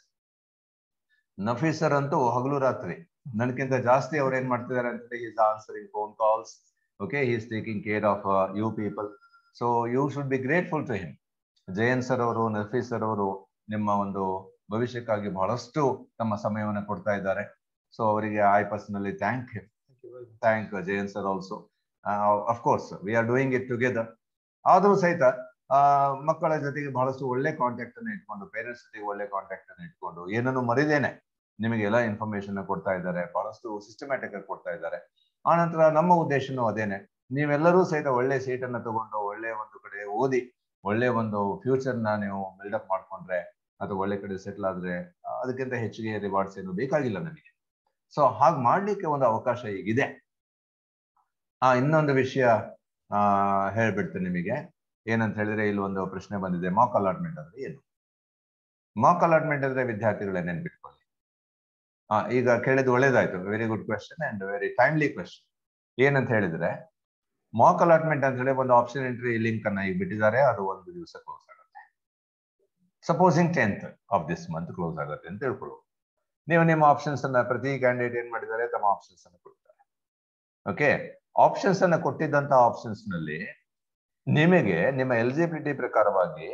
ನಫೀಸರ್ ಅಂತೂ ಹಗಲು ರಾತ್ರಿ ನನಗಿಂತ ಜಾಸ್ತಿ ಅವ್ರು ಏನ್ ಮಾಡ್ತಿದ್ದಾರೆ ಅಂತಂದ್ರೆ is answering phone calls okay is taking care of you people so you should be grateful to him Jayan sir ಅವರು ನಫೀಸ್ ಸರ್ ಅವರು ನಿಮ್ಮ ಒಂದು ಭವಿಷ್ಯಕ್ಕಾಗಿ ಬಹಳಷ್ಟು ತಮ್ಮ ಸಮಯವನ್ನು ಕೊಡ್ತಾ ಇದ್ದಾರೆ ಸೊ ಅವರಿಗೆ I personally thank thank Jayan sir also of course we are doing it together ಆದರೂ ಸಹಿತ ಮಕ್ಕಳ ಜೊತೆಗೆ ಬಹಳಷ್ಟು ಒಳ್ಳೆ ಕಾಂಟ್ಯಾಕ್ಟ್ ಅನ್ನು ಇಟ್ಕೊಂಡು ಪೇರೆಂಟ್ಸ್ ಜೊತೆಗೆ ಒಳ್ಳೆ ಕಾಂಟ್ಯಾಕ್ಟ್ ಅನ್ನು ಇಟ್ಕೊಂಡು ಏನನ್ನು ಮರಿದೇನೆ ನಿಮಗೆ ಎಲ್ಲ ಇನ್ಫಾರ್ಮೇಶನ್ ಕೊಡ್ತಾ ಇದ್ದಾರೆ ಬಹಳಷ್ಟು ಸಿಸ್ಟಮ್ಯಾಟಿಕ್ ಆಗಿ ಕೊಡ್ತಾ ಇದ್ದಾರೆ ಆ ನಂತರ ನಮ್ಮ ಉದ್ದೇಶನೂ ಅದೇನೆ ನೀವೆಲ್ಲರೂ ಸಹಿತ ಒಳ್ಳೆ ಸೀಟ್ ಅನ್ನ ತಗೊಂಡು ಒಳ್ಳೆ ಒಂದು ಕಡೆ ಓದಿ ಒಳ್ಳೆ ಒಂದು ಫ್ಯೂಚರ್ ನ ನೀವು ಬಿಲ್ಡಪ್ ಮಾಡ್ಕೊಂಡ್ರೆ ಅಥವಾ ಒಳ್ಳೆ ಕಡೆ ಸೆಟ್ಲ್ ಆದ್ರೆ ಅದಕ್ಕಿಂತ ಹೆಚ್ಚಿಗೆ ರಿವಾರ್ಡ್ಸ್ ಏನು ಬೇಕಾಗಿಲ್ಲ ನನಗೆ ಸೊ ಹಾಗೆ ಮಾಡ್ಲಿಕ್ಕೆ ಒಂದು ಅವಕಾಶ ಈಗಿದೆ ಆ ಇನ್ನೊಂದು ವಿಷಯ ಆ ಹೇಳ್ಬಿಡ್ತೇನೆ ನಿಮಗೆ ಏನಂತ ಹೇಳಿದ್ರೆ ಇಲ್ಲಿ ಒಂದು ಪ್ರಶ್ನೆ ಬಂದಿದೆ ಮಾಕ್ ಅಲಾಟ್ಮೆಂಟ್ ಅಂದ್ರೆ ಏನು ಮಾಕ್ ಅಲಾಟ್ಮೆಂಟ್ ಅಂದ್ರೆ ವಿದ್ಯಾರ್ಥಿಗಳೇ ನೆನ್ಪಿಟ್ಕೊಳ್ಳಿ ಆ ಈಗ ಕೇಳಿದ್ದು ಒಳ್ಳೇದಾಯ್ತು very good question and very timely question ಏನಂತ ಹೇಳಿದ್ರೆ ಮಾಕ್ ಅಲಾಟ್ಮೆಂಟ್ ಅಂತ ಹೇಳಿ ಒಂದು ಆಪ್ಷನ್ ಎಂಟ್ರಿ ಲಿಂಕ್ ಅನ್ನ ಈಗ ಬಿಟ್ಟಿದ್ದಾರೆ ಅದು ಒಂದು ದಿವಸ ಕ್ಲೋಸ್ ಆಗುತ್ತೆ supposing tenth of this month close ಆಗುತ್ತೆ ಅಂತ ತಿಳ್ಕೊಳ್ಳು ನೀವು ನಿಮ್ಮ ಆಪ್ಷನ್ಸ್ ಅನ್ನ ಪ್ರತಿ ಕ್ಯಾಂಡಿಡೇಟ್ ಏನ್ ಮಾಡಿದ್ದಾರೆ ತಮ್ಮ ಆಪ್ಷನ್ಸ್ ಅನ್ನು ಕೊಡ್ತಾರೆ ಓಕೆ ಆಪ್ಷನ್ಸ್ ಅನ್ನ ಕೊಟ್ಟಿದ್ದಂತ ಆಪ್ಷನ್ಸ್ ನಲ್ಲಿ ನಿಮಗೆ ನಿಮ್ಮ ಎಲಿಜಿಬಿಲಿಟಿ ಪ್ರಕಾರವಾಗಿ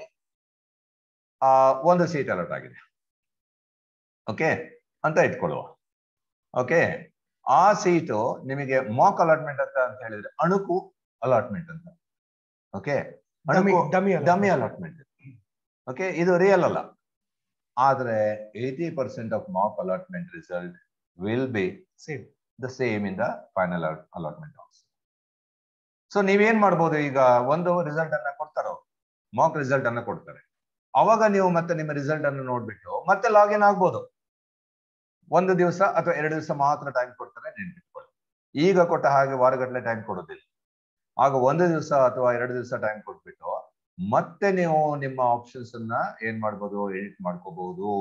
ಆ ಒಂದು ಸೀಟ್ ಅಲಾಟ್ ಆಗಿದೆ ಓಕೆ ಅಂತ ಇಟ್ಕೊಳ್ಳುವ ಓಕೆ ಆ ಸೀಟು ನಿಮಗೆ ಮಾಕ್ ಅಲಾಟ್ಮೆಂಟ್ ಅಂತ ಅಂತ ಹೇಳಿದ್ರೆ ಅಣುಕು ಅಲಾಟ್ಮೆಂಟ್ ಅಂತ ಓಕೆ ಡಮಿ ಅಲಾಟ್ಮೆಂಟ್ ಓಕೆ ಇದು ರಿಯಲ್ ಅಲ್ಲ ಆದ್ರೆ eighty percent of mock allotment result will be same the same in the final allotment also so ನೀವೇನ್ ಮಾಡ್ಬೋದು ಈಗ ಒಂದು ರಿಸಲ್ಟ್ ಅನ್ನ ಕೊಡ್ತಾರೋ ಮಾಕ್ ರಿಸಲ್ಟ್ ಅನ್ನ ಕೊಡ್ತಾರೆ ಅವಾಗ ನೀವು ಮತ್ತೆ ನಿಮ್ಮ ರಿಸಲ್ಟ್ ಅನ್ನು ನೋಡ್ಬಿಟ್ಟು ಮತ್ತೆ ಲಾಗಿನ್ ಆಗ್ಬೋದು ಒಂದು ದಿವಸ ಅಥವಾ ಎರಡು ದಿವಸ ಮಾತ್ರ ಟೈಮ್ ಕೊಡ್ತಾರೆ ನೆನ್ಪಿಟ್ಕೊಳ್ಳಿ ಈಗ ಕೊಟ್ಟ ಹಾಗೆ ವಾರಗಟ್ಟಲೆ ಟೈಮ್ ಕೊಡೋದಿಲ್ಲ ಆಗ ಒಂದು ದಿವಸ ಅಥವಾ ಎರಡು ದಿವಸ ಟೈಮ್ ಕೊಟ್ಬಿಟ್ಟು ಮತ್ತೆ ನೀವು ನಿಮ್ಮ ಆಪ್ಷನ್ಸ್ ಅನ್ನ ಏನ್ ಮಾಡ್ಬೋದು ಎಡಿಟ್ ಮಾಡ್ಕೋಬಹುದು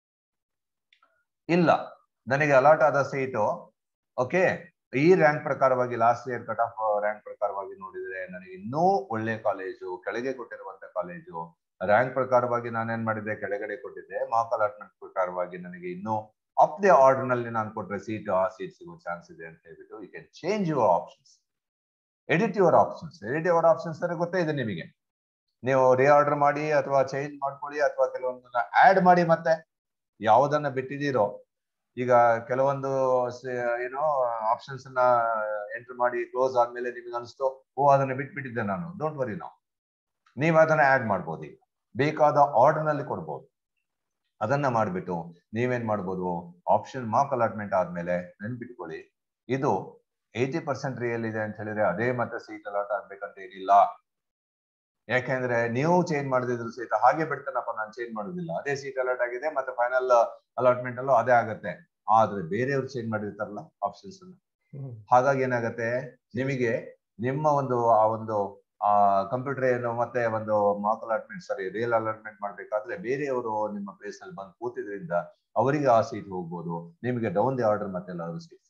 ಇಲ್ಲ ನನಗೆ ಅಲಾಟ್ ಆದ ಸೀಟು ಓಕೆ ಈ ರ್ಯಾಂಕ್ ಪ್ರಕಾರವಾಗಿ last year cut off rank ಪ್ರಕಾರವಾಗಿ ನೋಡಿದ್ರೆ ನನಗೆ ಇನ್ನೂ ಒಳ್ಳೆ ಕಾಲೇಜು ಕೆಳಗೆ ಕೊಟ್ಟಿರುವಂತ ಕಾಲೇಜು ರ್ಯಾಂಕ್ ಪ್ರಕಾರವಾಗಿ ನಾನೇನ್ ಮಾಡಿದ್ದೆ ಕೆಳಗಡೆ ಕೊಟ್ಟಿದ್ದೆ ಮಾಕ್ ಅಲಾಟ್ಮೆಂಟ್ ಪ್ರಕಾರವಾಗಿ ನನಗೆ ಇನ್ನೂ ಅಪ್ ದಿ ಆರ್ಡರ್ ನಲ್ಲಿ ನಾನು ಕೊಟ್ಟರೆ ಸೀಟ್ ಆ ಸೀಟ್ ಸಿಗೋ ಚಾನ್ಸ್ ಇದೆ ಅಂತ ಹೇಳ್ಬಿಟ್ಟು you can change your options edit your options edit your options ಅಂದ್ರೆ ಗೊತ್ತೇ ಇದೆ ನಿಮಗೆ ನೀವು ರಿಆರ್ಡರ್ ಮಾಡಿ ಅಥವಾ ಚೇಂಜ್ ಮಾಡ್ಕೊಳ್ಳಿ ಅಥವಾ ಕೆಲವೊಂದನ್ನ ಆಡ್ ಮಾಡಿ ಮತ್ತೆ ಯಾವುದನ್ನ ಬಿಟ್ಟಿದ್ದೀರೋ ಈಗ ಕೆಲವೊಂದು ಏನೋ ಆಪ್ಷನ್ಸ್ ಅನ್ನ ಎಂಟರ್ ಮಾಡಿ ಕ್ಲೋಸ್ ಆದ್ಮೇಲೆ ನಿಮಗೆ ಅನಿಸ್ತು ಓ ಅದನ್ನ ಬಿಟ್ಬಿಟ್ಟಿದ್ದೆ ನಾನು ಡೋಂಟ್ ವರಿ ನಾವು ನೀವು ಅದನ್ನ ಆಡ್ ಮಾಡ್ಬೋದು ಈಗ ಬೇಕಾದ ಆರ್ಡರ್ ನಲ್ಲಿ ಕೊಡ್ಬೋದು ಅದನ್ನ ಮಾಡ್ಬಿಟ್ಟು ನೀವೇನ್ ಮಾಡ್ಬೋದು ಆಪ್ಷನ್ ಮಾರ್ಕ್ ಅಲಾಟ್ಮೆಂಟ್ ಆದ್ಮೇಲೆ ನೆನ್ಪಿಟ್ಕೊಳ್ಳಿ ಇದು ಏಯ್ಟಿ ಪರ್ಸೆಂಟ್ ರಿಯಲ್ ಇದೆ ಅಂತ ಹೇಳಿದ್ರೆ ಅದೇ ಮತ್ತೆ ಸೀಟ್ ಅಲಾಟ್ ಆಗ್ಬೇಕಂತ ಏನಿಲ್ಲ ಯಾಕೆಂದ್ರೆ ನೀವು ಚೇಂಜ್ ಮಾಡದಿದ್ರು ಸಹಿತ ಹಾಗೆ ಬಿಡ್ತಾನಪ್ಪ ನಾನು ಚೇಂಜ್ ಮಾಡೋದಿಲ್ಲ ಅದೇ ಸೀಟ್ ಅಲಾಟ್ ಆಗಿದೆ ಮತ್ತೆ ಫೈನಲ್ ಅಲಾಟ್ಮೆಂಟ್ ಅಲ್ಲೂ ಅದೇ ಆಗತ್ತೆ ಆದ್ರೆ ಬೇರೆಯವ್ರು ಚೇಂಜ್ ಮಾಡಿರ್ತಾರಲ್ಲ ಆಪ್ಷನ್ಸ್ ಅನ್ನ ಹಾಗಾಗಿ ಏನಾಗತ್ತೆ ನಿಮಗೆ ನಿಮ್ಮ ಒಂದು ಆ ಒಂದು ಆ ಕಂಪ್ಯೂಟರ್ ಏನು ಮತ್ತೆ ಒಂದು mark allotment sorry real allotment ಮಾಡ್ಬೇಕಾದ್ರೆ ಬೇರೆಯವರು ನಿಮ್ಮ ಪ್ಲೇಸ್ ಅಲ್ಲಿ ಬಂದು ಕೂತಿದ್ರಿಂದ ಅವರಿಗೆ ಆ ಸೀಟ್ ಹೋಗ್ಬೋದು ನಿಮಗೆ ಡೌನ್ ದಿ ಆರ್ಡರ್ ಮತ್ತೆ ಎಲ್ಲರೂ ಸೀಟ್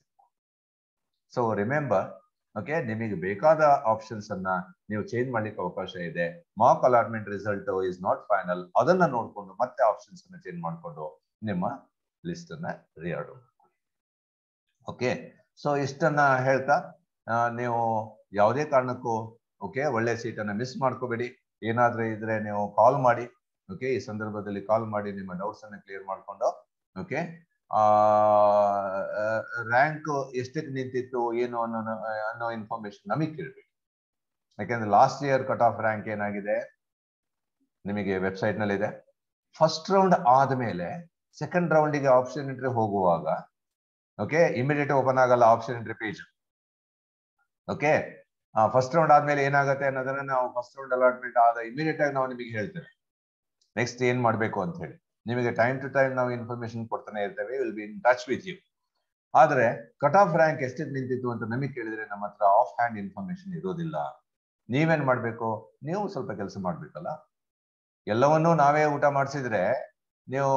ಸೊ ರಿಮೆಂಬರ್ ಓಕೆ ನಿಮಗೆ ಬೇಕಾದ ಆಪ್ಷನ್ಸ್ ಅನ್ನ ನೀವು ಚೇಂಜ್ ಮಾಡ್ಲಿಕ್ಕೆ ಅವಕಾಶ ಇದೆ mark allotment result is not final ಅದನ್ನ ನೋಡ್ಕೊಂಡು ಮತ್ತೆ ಆಪ್ಷನ್ಸ್ ಅನ್ನ ಚೇಂಜ್ ಮಾಡ್ಕೊಂಡು ನಿಮ್ಮ ಲಿಸ್ಟ್ ಅನ್ನ ರಿಆರ್ಡರ್ ಮಾಡ್ಕೊಳ್ಳಿ ಓಕೆ ಸೊ ಇಷ್ಟನ್ನ ಹೇಳ್ತಾ ನೀವು ಯಾವುದೇ ಕಾರಣಕ್ಕೂ ಓಕೆ ಒಳ್ಳೆ ಸೀಟ್ ಅನ್ನ ಮಿಸ್ ಮಾಡ್ಕೋಬೇಡಿ ಏನಾದ್ರೂ ಇದ್ರೆ ನೀವು ಕಾಲ್ ಮಾಡಿ ಓಕೆ ಈ ಸಂದರ್ಭದಲ್ಲಿ ಕಾಲ್ ಮಾಡಿ ನಿಮ್ಮ ಡೌಟ್ಸ್ ಅನ್ನ ಕ್ಲಿಯರ್ ಮಾಡ್ಕೊಂಡು ಓಕೆ ಆ ರ್ಯಾಂಕ್ ಎಷ್ಟಕ್ಕೆ ನಿಂತಿತ್ತು ಏನು ಅನ್ನೋ ಅನ್ನೋ ಇನ್ಫಾರ್ಮೇಶನ್ ನಮಗೆ ಕೇಳಬೇಕು ಯಾಕೆಂದ್ರೆ last year cut off rank ಏನಾಗಿದೆ ನಿಮಗೆ ವೆಬ್ಸೈಟ್ ನಲ್ಲಿ ಇದೆ ಫಸ್ಟ್ ರೌಂಡ್ ಆದ್ಮೇಲೆ ಸೆಕೆಂಡ್ ರೌಂಡಿಗೆ ಆಪ್ಷನ್ ಎಂಟ್ರಿ ಹೋಗುವಾಗ ಓಕೆ ಇಮಿಡಿಯೇಟ್ ಓಪನ್ ಆಗಲ್ಲ option entry page okay first round ಆದ್ಮೇಲೆ ಏನಾಗುತ್ತೆ ಅನ್ನೋದನ್ನ ನಾವು ಫಸ್ಟ್ ರೌಂಡ್ ಅಲಾಟ್ಮೆಂಟ್ ಆದ ಇಮಿಡಿಯೇಟ್ ಆಗಿ ನಾವು ನಿಮಗೆ ಹೇಳ್ತೇವೆ ನೆಕ್ಸ್ಟ್ ಏನ್ ಮಾಡ್ಬೇಕು ಅಂತ ಹೇಳಿ ನಿಮಗೆ ಟೈಮ್ ಟು ಟೈಮ್ ನಾವು ಇನ್ಫಾರ್ಮೇಶನ್ ಕೊಡ್ತಾನೆ ಇರ್ತೇವೆ will be in touch with you ಆದ್ರೆ ಕಟ್ ಆಫ್ ರ್ಯಾಂಕ್ ಎಷ್ಟಕ್ಕೆ ನಿಂತಿತ್ತು ಅಂತ ನಮಗೆ ಕೇಳಿದ್ರೆ ನಮ್ಮ ಹತ್ರ ಆಫ್ ಹ್ಯಾಂಡ್ ಇನ್ಫಾರ್ಮೇಶನ್ ಇರೋದಿಲ್ಲ ನೀವೇನ್ ಮಾಡ್ಬೇಕು ನೀವು ಸ್ವಲ್ಪ ಕೆಲಸ ಮಾಡ್ಬೇಕಲ್ಲ ಎಲ್ಲವನ್ನೂ ನಾವೇ ಊಟ ಮಾಡಿಸಿದ್ರೆ ನೀವು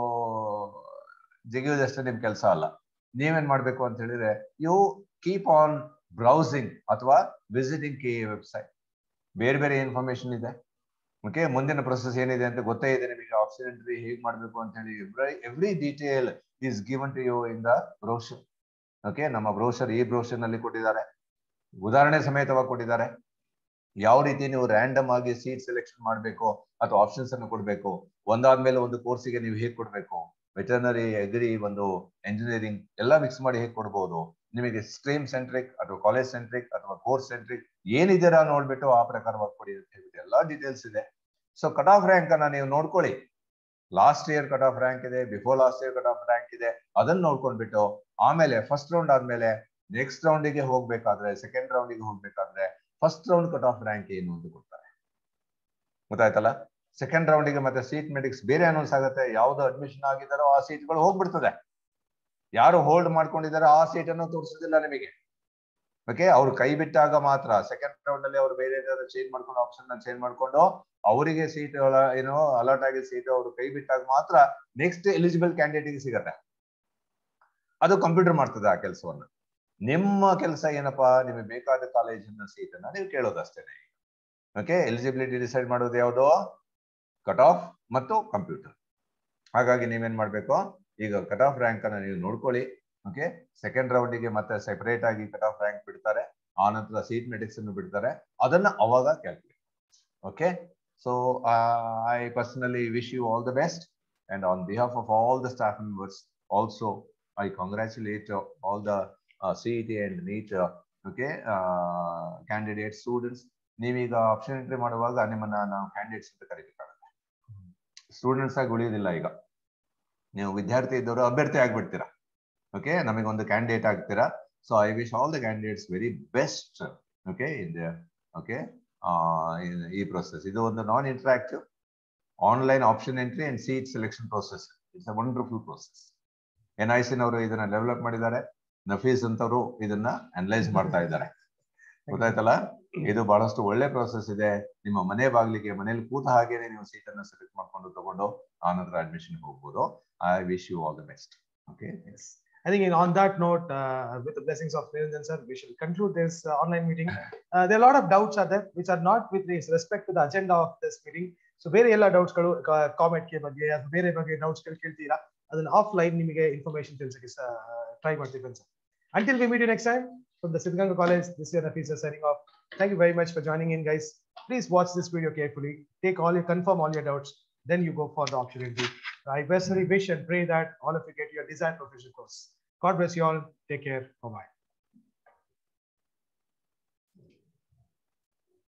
ಜಿಗಿಯೋದಷ್ಟೇ ನಿಮ್ ಕೆಲಸ ಅಲ್ಲ ನೀವೇನ್ ಮಾಡ್ಬೇಕು ಅಂತ ಹೇಳಿದ್ರೆ ಯು ಕೀಪ್ ಆನ್ ಬ್ರೌಸಿಂಗ್ ಅಥವಾ ವಿಸಿಟಿಂಗ್ ಕೆ ವೆಬ್ಸೈಟ್ ಬೇರೆ ಬೇರೆ ಇನ್ಫಾರ್ಮೇಶನ್ ಇದೆ ಓಕೆ ಮುಂದಿನ ಪ್ರೊಸೆಸ್ ಏನಿದೆ ಅಂತ ಗೊತ್ತೇ ಇದೆ ನಿಮಗೆ ಆಪ್ಷನ್ ಎಂಟ್ರಿ ಹೇಗೆ ಮಾಡಬೇಕು ಅಂತ ಹೇಳಿ every every detail is given to you in the brochure okay ನಮ್ಮ ಬ್ರೋಷರ್ ಈ ಬ್ರೋಷರ್ ನಲ್ಲಿ ಕೊಟ್ಟಿದ್ದಾರೆ ಉದಾಹರಣೆ ಸಮೇತವಾಗಿ ಕೊಟ್ಟಿದ್ದಾರೆ ಯಾವ ರೀತಿ ನೀವು ರ್ಯಾಂಡಮ್ ಆಗಿ ಸೀಟ್ ಸೆಲೆಕ್ಷನ್ ಮಾಡಬೇಕು ಅಥವಾ ಆಪ್ಷನ್ಸ್ ಅನ್ನು ಕೊಡಬೇಕು ಒಂದಾದ್ಮೇಲೆ ಒಂದು ಕೋರ್ಸಿಗೆ ನೀವು ಹೇಗೆ ಕೊಡಬೇಕು ವೆಟರ್ನರಿ ಅಗ್ರಿ ಒಂದು ಎಂಜಿನಿಯರಿಂಗ್ ಎಲ್ಲ ಮಿಕ್ಸ್ ಮಾಡಿ ಹೇಗೆ ಕೊಡ್ಬೋದು ನಿಮಗೆ ಸ್ಟ್ರೀಮ್ ಸೆಂಟ್ರಿಕ್ ಅಥವಾ ಕಾಲೇಜ್ ಸೆಂಟ್ರಿಕ್ ಅಥವಾ ಕೋರ್ಸ್ ಸೆಂಟ್ರಿಕ್ ಏನಿದ್ದೀರಾ ನೋಡ್ಬಿಟ್ಟು ಆ ಪ್ರಕಾರವಾಗಿ ಕೊಡಿ ಅಂತ ಹೇಳ್ಬಿಟ್ಟು ಎಲ್ಲ ಡೀಟೇಲ್ಸ್ ಇದೆ ಸೊ ಕಟ್ ಆಫ್ ರ್ಯಾಂಕ್ ಅನ್ನ ನೀವು ನೋಡ್ಕೊಳ್ಳಿ last year cut off rank ಇದೆ before last year cut off rank ಇದೆ ಅದನ್ನ ನೋಡ್ಕೊಂಡ್ಬಿಟ್ಟು ಆಮೇಲೆ ಫಸ್ಟ್ ರೌಂಡ್ ಆದ್ಮೇಲೆ ನೆಕ್ಸ್ಟ್ ರೌಂಡಿಗೆ ಹೋಗ್ಬೇಕಾದ್ರೆ ಸೆಕೆಂಡ್ ರೌಂಡಿಗೆ ಹೋಗ್ಬೇಕಾದ್ರೆ first round cut off rank ಏನು ಅಂತ ಕೊಡ್ತಾರೆ ಗೊತ್ತಾಯ್ತಲ್ಲ ಸೆಕೆಂಡ್ ರೌಂಡಿಗೆ ಮತ್ತೆ ಸೀಟ್ ಮೆಡಿಕ್ಸ್ ಬೇರೆ ಅನೌನ್ಸ್ ಆಗುತ್ತೆ ಯಾವ್ದು ಅಡ್ಮಿಷನ್ ಆಗಿದಾರೋ ಆ ಸೀಟ್ಗಳು ಹೋಗ್ಬಿಡ್ತದೆ ಯಾರು ಹೋಲ್ಡ್ ಮಾಡ್ಕೊಂಡಿದಾರೋ ಆ ಸೀಟ್ ಅನ್ನು ತೋರಿಸೋದಿಲ್ಲ ನಿಮಗೆ ಓಕೆ ಅವ್ರು ಕೈ ಬಿಟ್ಟಾಗ ಮಾತ್ರ ಸೆಕೆಂಡ್ ರೌಂಡ್ ಅಲ್ಲಿ ಅವ್ರು ಬೇರೆ ಚೇಂಜ್ ಮಾಡ್ಕೊಂಡು ಆಪ್ಷನ್ ಚೇಂಜ್ ಮಾಡ್ಕೊಂಡು ಅವರಿಗೆ ಸೀಟ್ ಏನೋ ಅಲರ್ಟ್ ಆಗಿ ಸೀಟ್ ಅವರು ಕೈ ಬಿಟ್ಟಾಗ ಮಾತ್ರ ನೆಕ್ಸ್ಟ್ ಎಲಿಜಿಬಲ್ ಕ್ಯಾಂಡಿಡೇಟ್ ಸಿಗತ್ತೆ ಅದು ಕಂಪ್ಯೂಟರ್ ಮಾಡ್ತದೆ ಆ ಕೆಲಸವನ್ನ ನಿಮ್ಮ ಕೆಲಸ ಏನಪ್ಪಾ ನಿಮಗೆ ಬೇಕಾದ ಕಾಲೇಜಿನ ಸೀಟ್ ಅನ್ನ ನೀವು ಕೇಳೋದಷ್ಟೇನೆ ಓಕೆ ಎಲಿಜಿಬಿಲಿಟಿ ಡಿಸೈಡ್ ಮಾಡೋದು ಯಾವುದು ಕಟ್ ಆಫ್ ಮತ್ತು ಕಂಪ್ಯೂಟರ್ ಹಾಗಾಗಿ ನೀವೇನ್ ಮಾಡ್ಬೇಕು ಈಗ ಕಟ್ ಆಫ್ ರ್ಯಾಂಕ್ ಅನ್ನ ನೀವು ನೋಡ್ಕೊಳ್ಳಿ ಓಕೆ ಸೆಕೆಂಡ್ ರೌಂಡಿಗೆ ಮತ್ತೆ ಸೆಪರೇಟ್ ಆಗಿ ಕಟ್ ಆಫ್ ರ್ಯಾಂಕ್ ಬಿಡ್ತಾರೆ ಆ ನಂತರ ಸೀಟ್ ಮೆಡಿಕ್ಸ್ ಅನ್ನು ಬಿಡ್ತಾರೆ ಅದನ್ನ ಅವಾಗ calculate okay so I personally wish you all the best and on behalf of all the staff members also I congratulate all the C E T and NEET okay candidate students ನೀವೀಗ option entry ಮಾಡುವಾಗ ನಿಮ್ಮನ್ನ ನಾವು candidates ಅಂತ ಕರಿಬೇಕಾಗುತ್ತೆ students ಆಗಿ ಉಳಿಯೋದಿಲ್ಲ ಈಗ ನೀವು ವಿದ್ಯಾರ್ಥಿ ಇದ್ದವರು ಅಭ್ಯರ್ಥಿ ಆಗ್ಬಿಡ್ತೀರಾ ಓಕೆ ನಮಗೊಂದು ಕ್ಯಾಂಡಿಡೇಟ್ ಆಗ್ತೀರಾ so I wish all the candidates very best okay in okay ಈ ಪ್ರೊಸೆಸ್ ಇದು ಒಂದು non interactive online option entry and seat selection process it's a wonderful process N I ಸಿನವರು ಇದನ್ನ ಡೆವಲಪ್ ಮಾಡಿದ್ದಾರೆ ನಫೀಸ್ ಅಂತವರು ಇದನ್ನ ಅನಲೈಸ್ ಮಾಡ್ತಾ ಇದ್ದಾರೆ ಗೊತ್ತಾಯ್ತಲ್ಲ ಇದು ಬಹಳಷ್ಟು ಒಳ್ಳೆ ಪ್ರೊಸೆಸ್ ಇದೆ ನಿಮ್ಮ ಮನೆ ಬಾಗ್ಲಿಗೆ ಮನೇಲಿ ಕೂತ ಹಾಗೇನೆ ನೀವು ಸೀಟ್ ಅನ್ನ ಸೆಲೆಕ್ಟ್ ಮಾಡ್ಕೊಂಡು ತಗೊಂಡು ಆನಂತರ ಅಡ್ಮಿಷನ್ ಹೋಗ್ಬೋದು I wish you all the best okay Yes. I think in, on that note, uh, with the blessings of Niranjan sir, we shall conclude this uh, online meeting. Uh, there are a lot of doubts are there which are not with respect to the agenda of this meeting. So ಬೇರೆ ಎಲ್ಲ ಡೌಟ್ಸ್ಗಳು ಕಾಮೆಂಟ್ಗೆ ಬಗ್ಗೆ ಅಥವಾ ಬೇರೆ ಬಗ್ಗೆ ಡೌಟ್ಸ್ಗಳು ಕೇಳ್ತೀರಾ ಅದನ್ನ offline ನಿಮಗೆ information ತಿಳಿಸಕ್ಕೆ ಟ್ರೈ ಮಾಡ್ತೀವಿ sir until we meet you next time from the Siddhaganga college this year Nafees signing off thank you very much for joining in guys please watch this video carefully take all you confirm all your doubts then you go for the opportunity. I personally wish and pray that all of you get your desired professional course. God bless you all. Take care. Bye bye.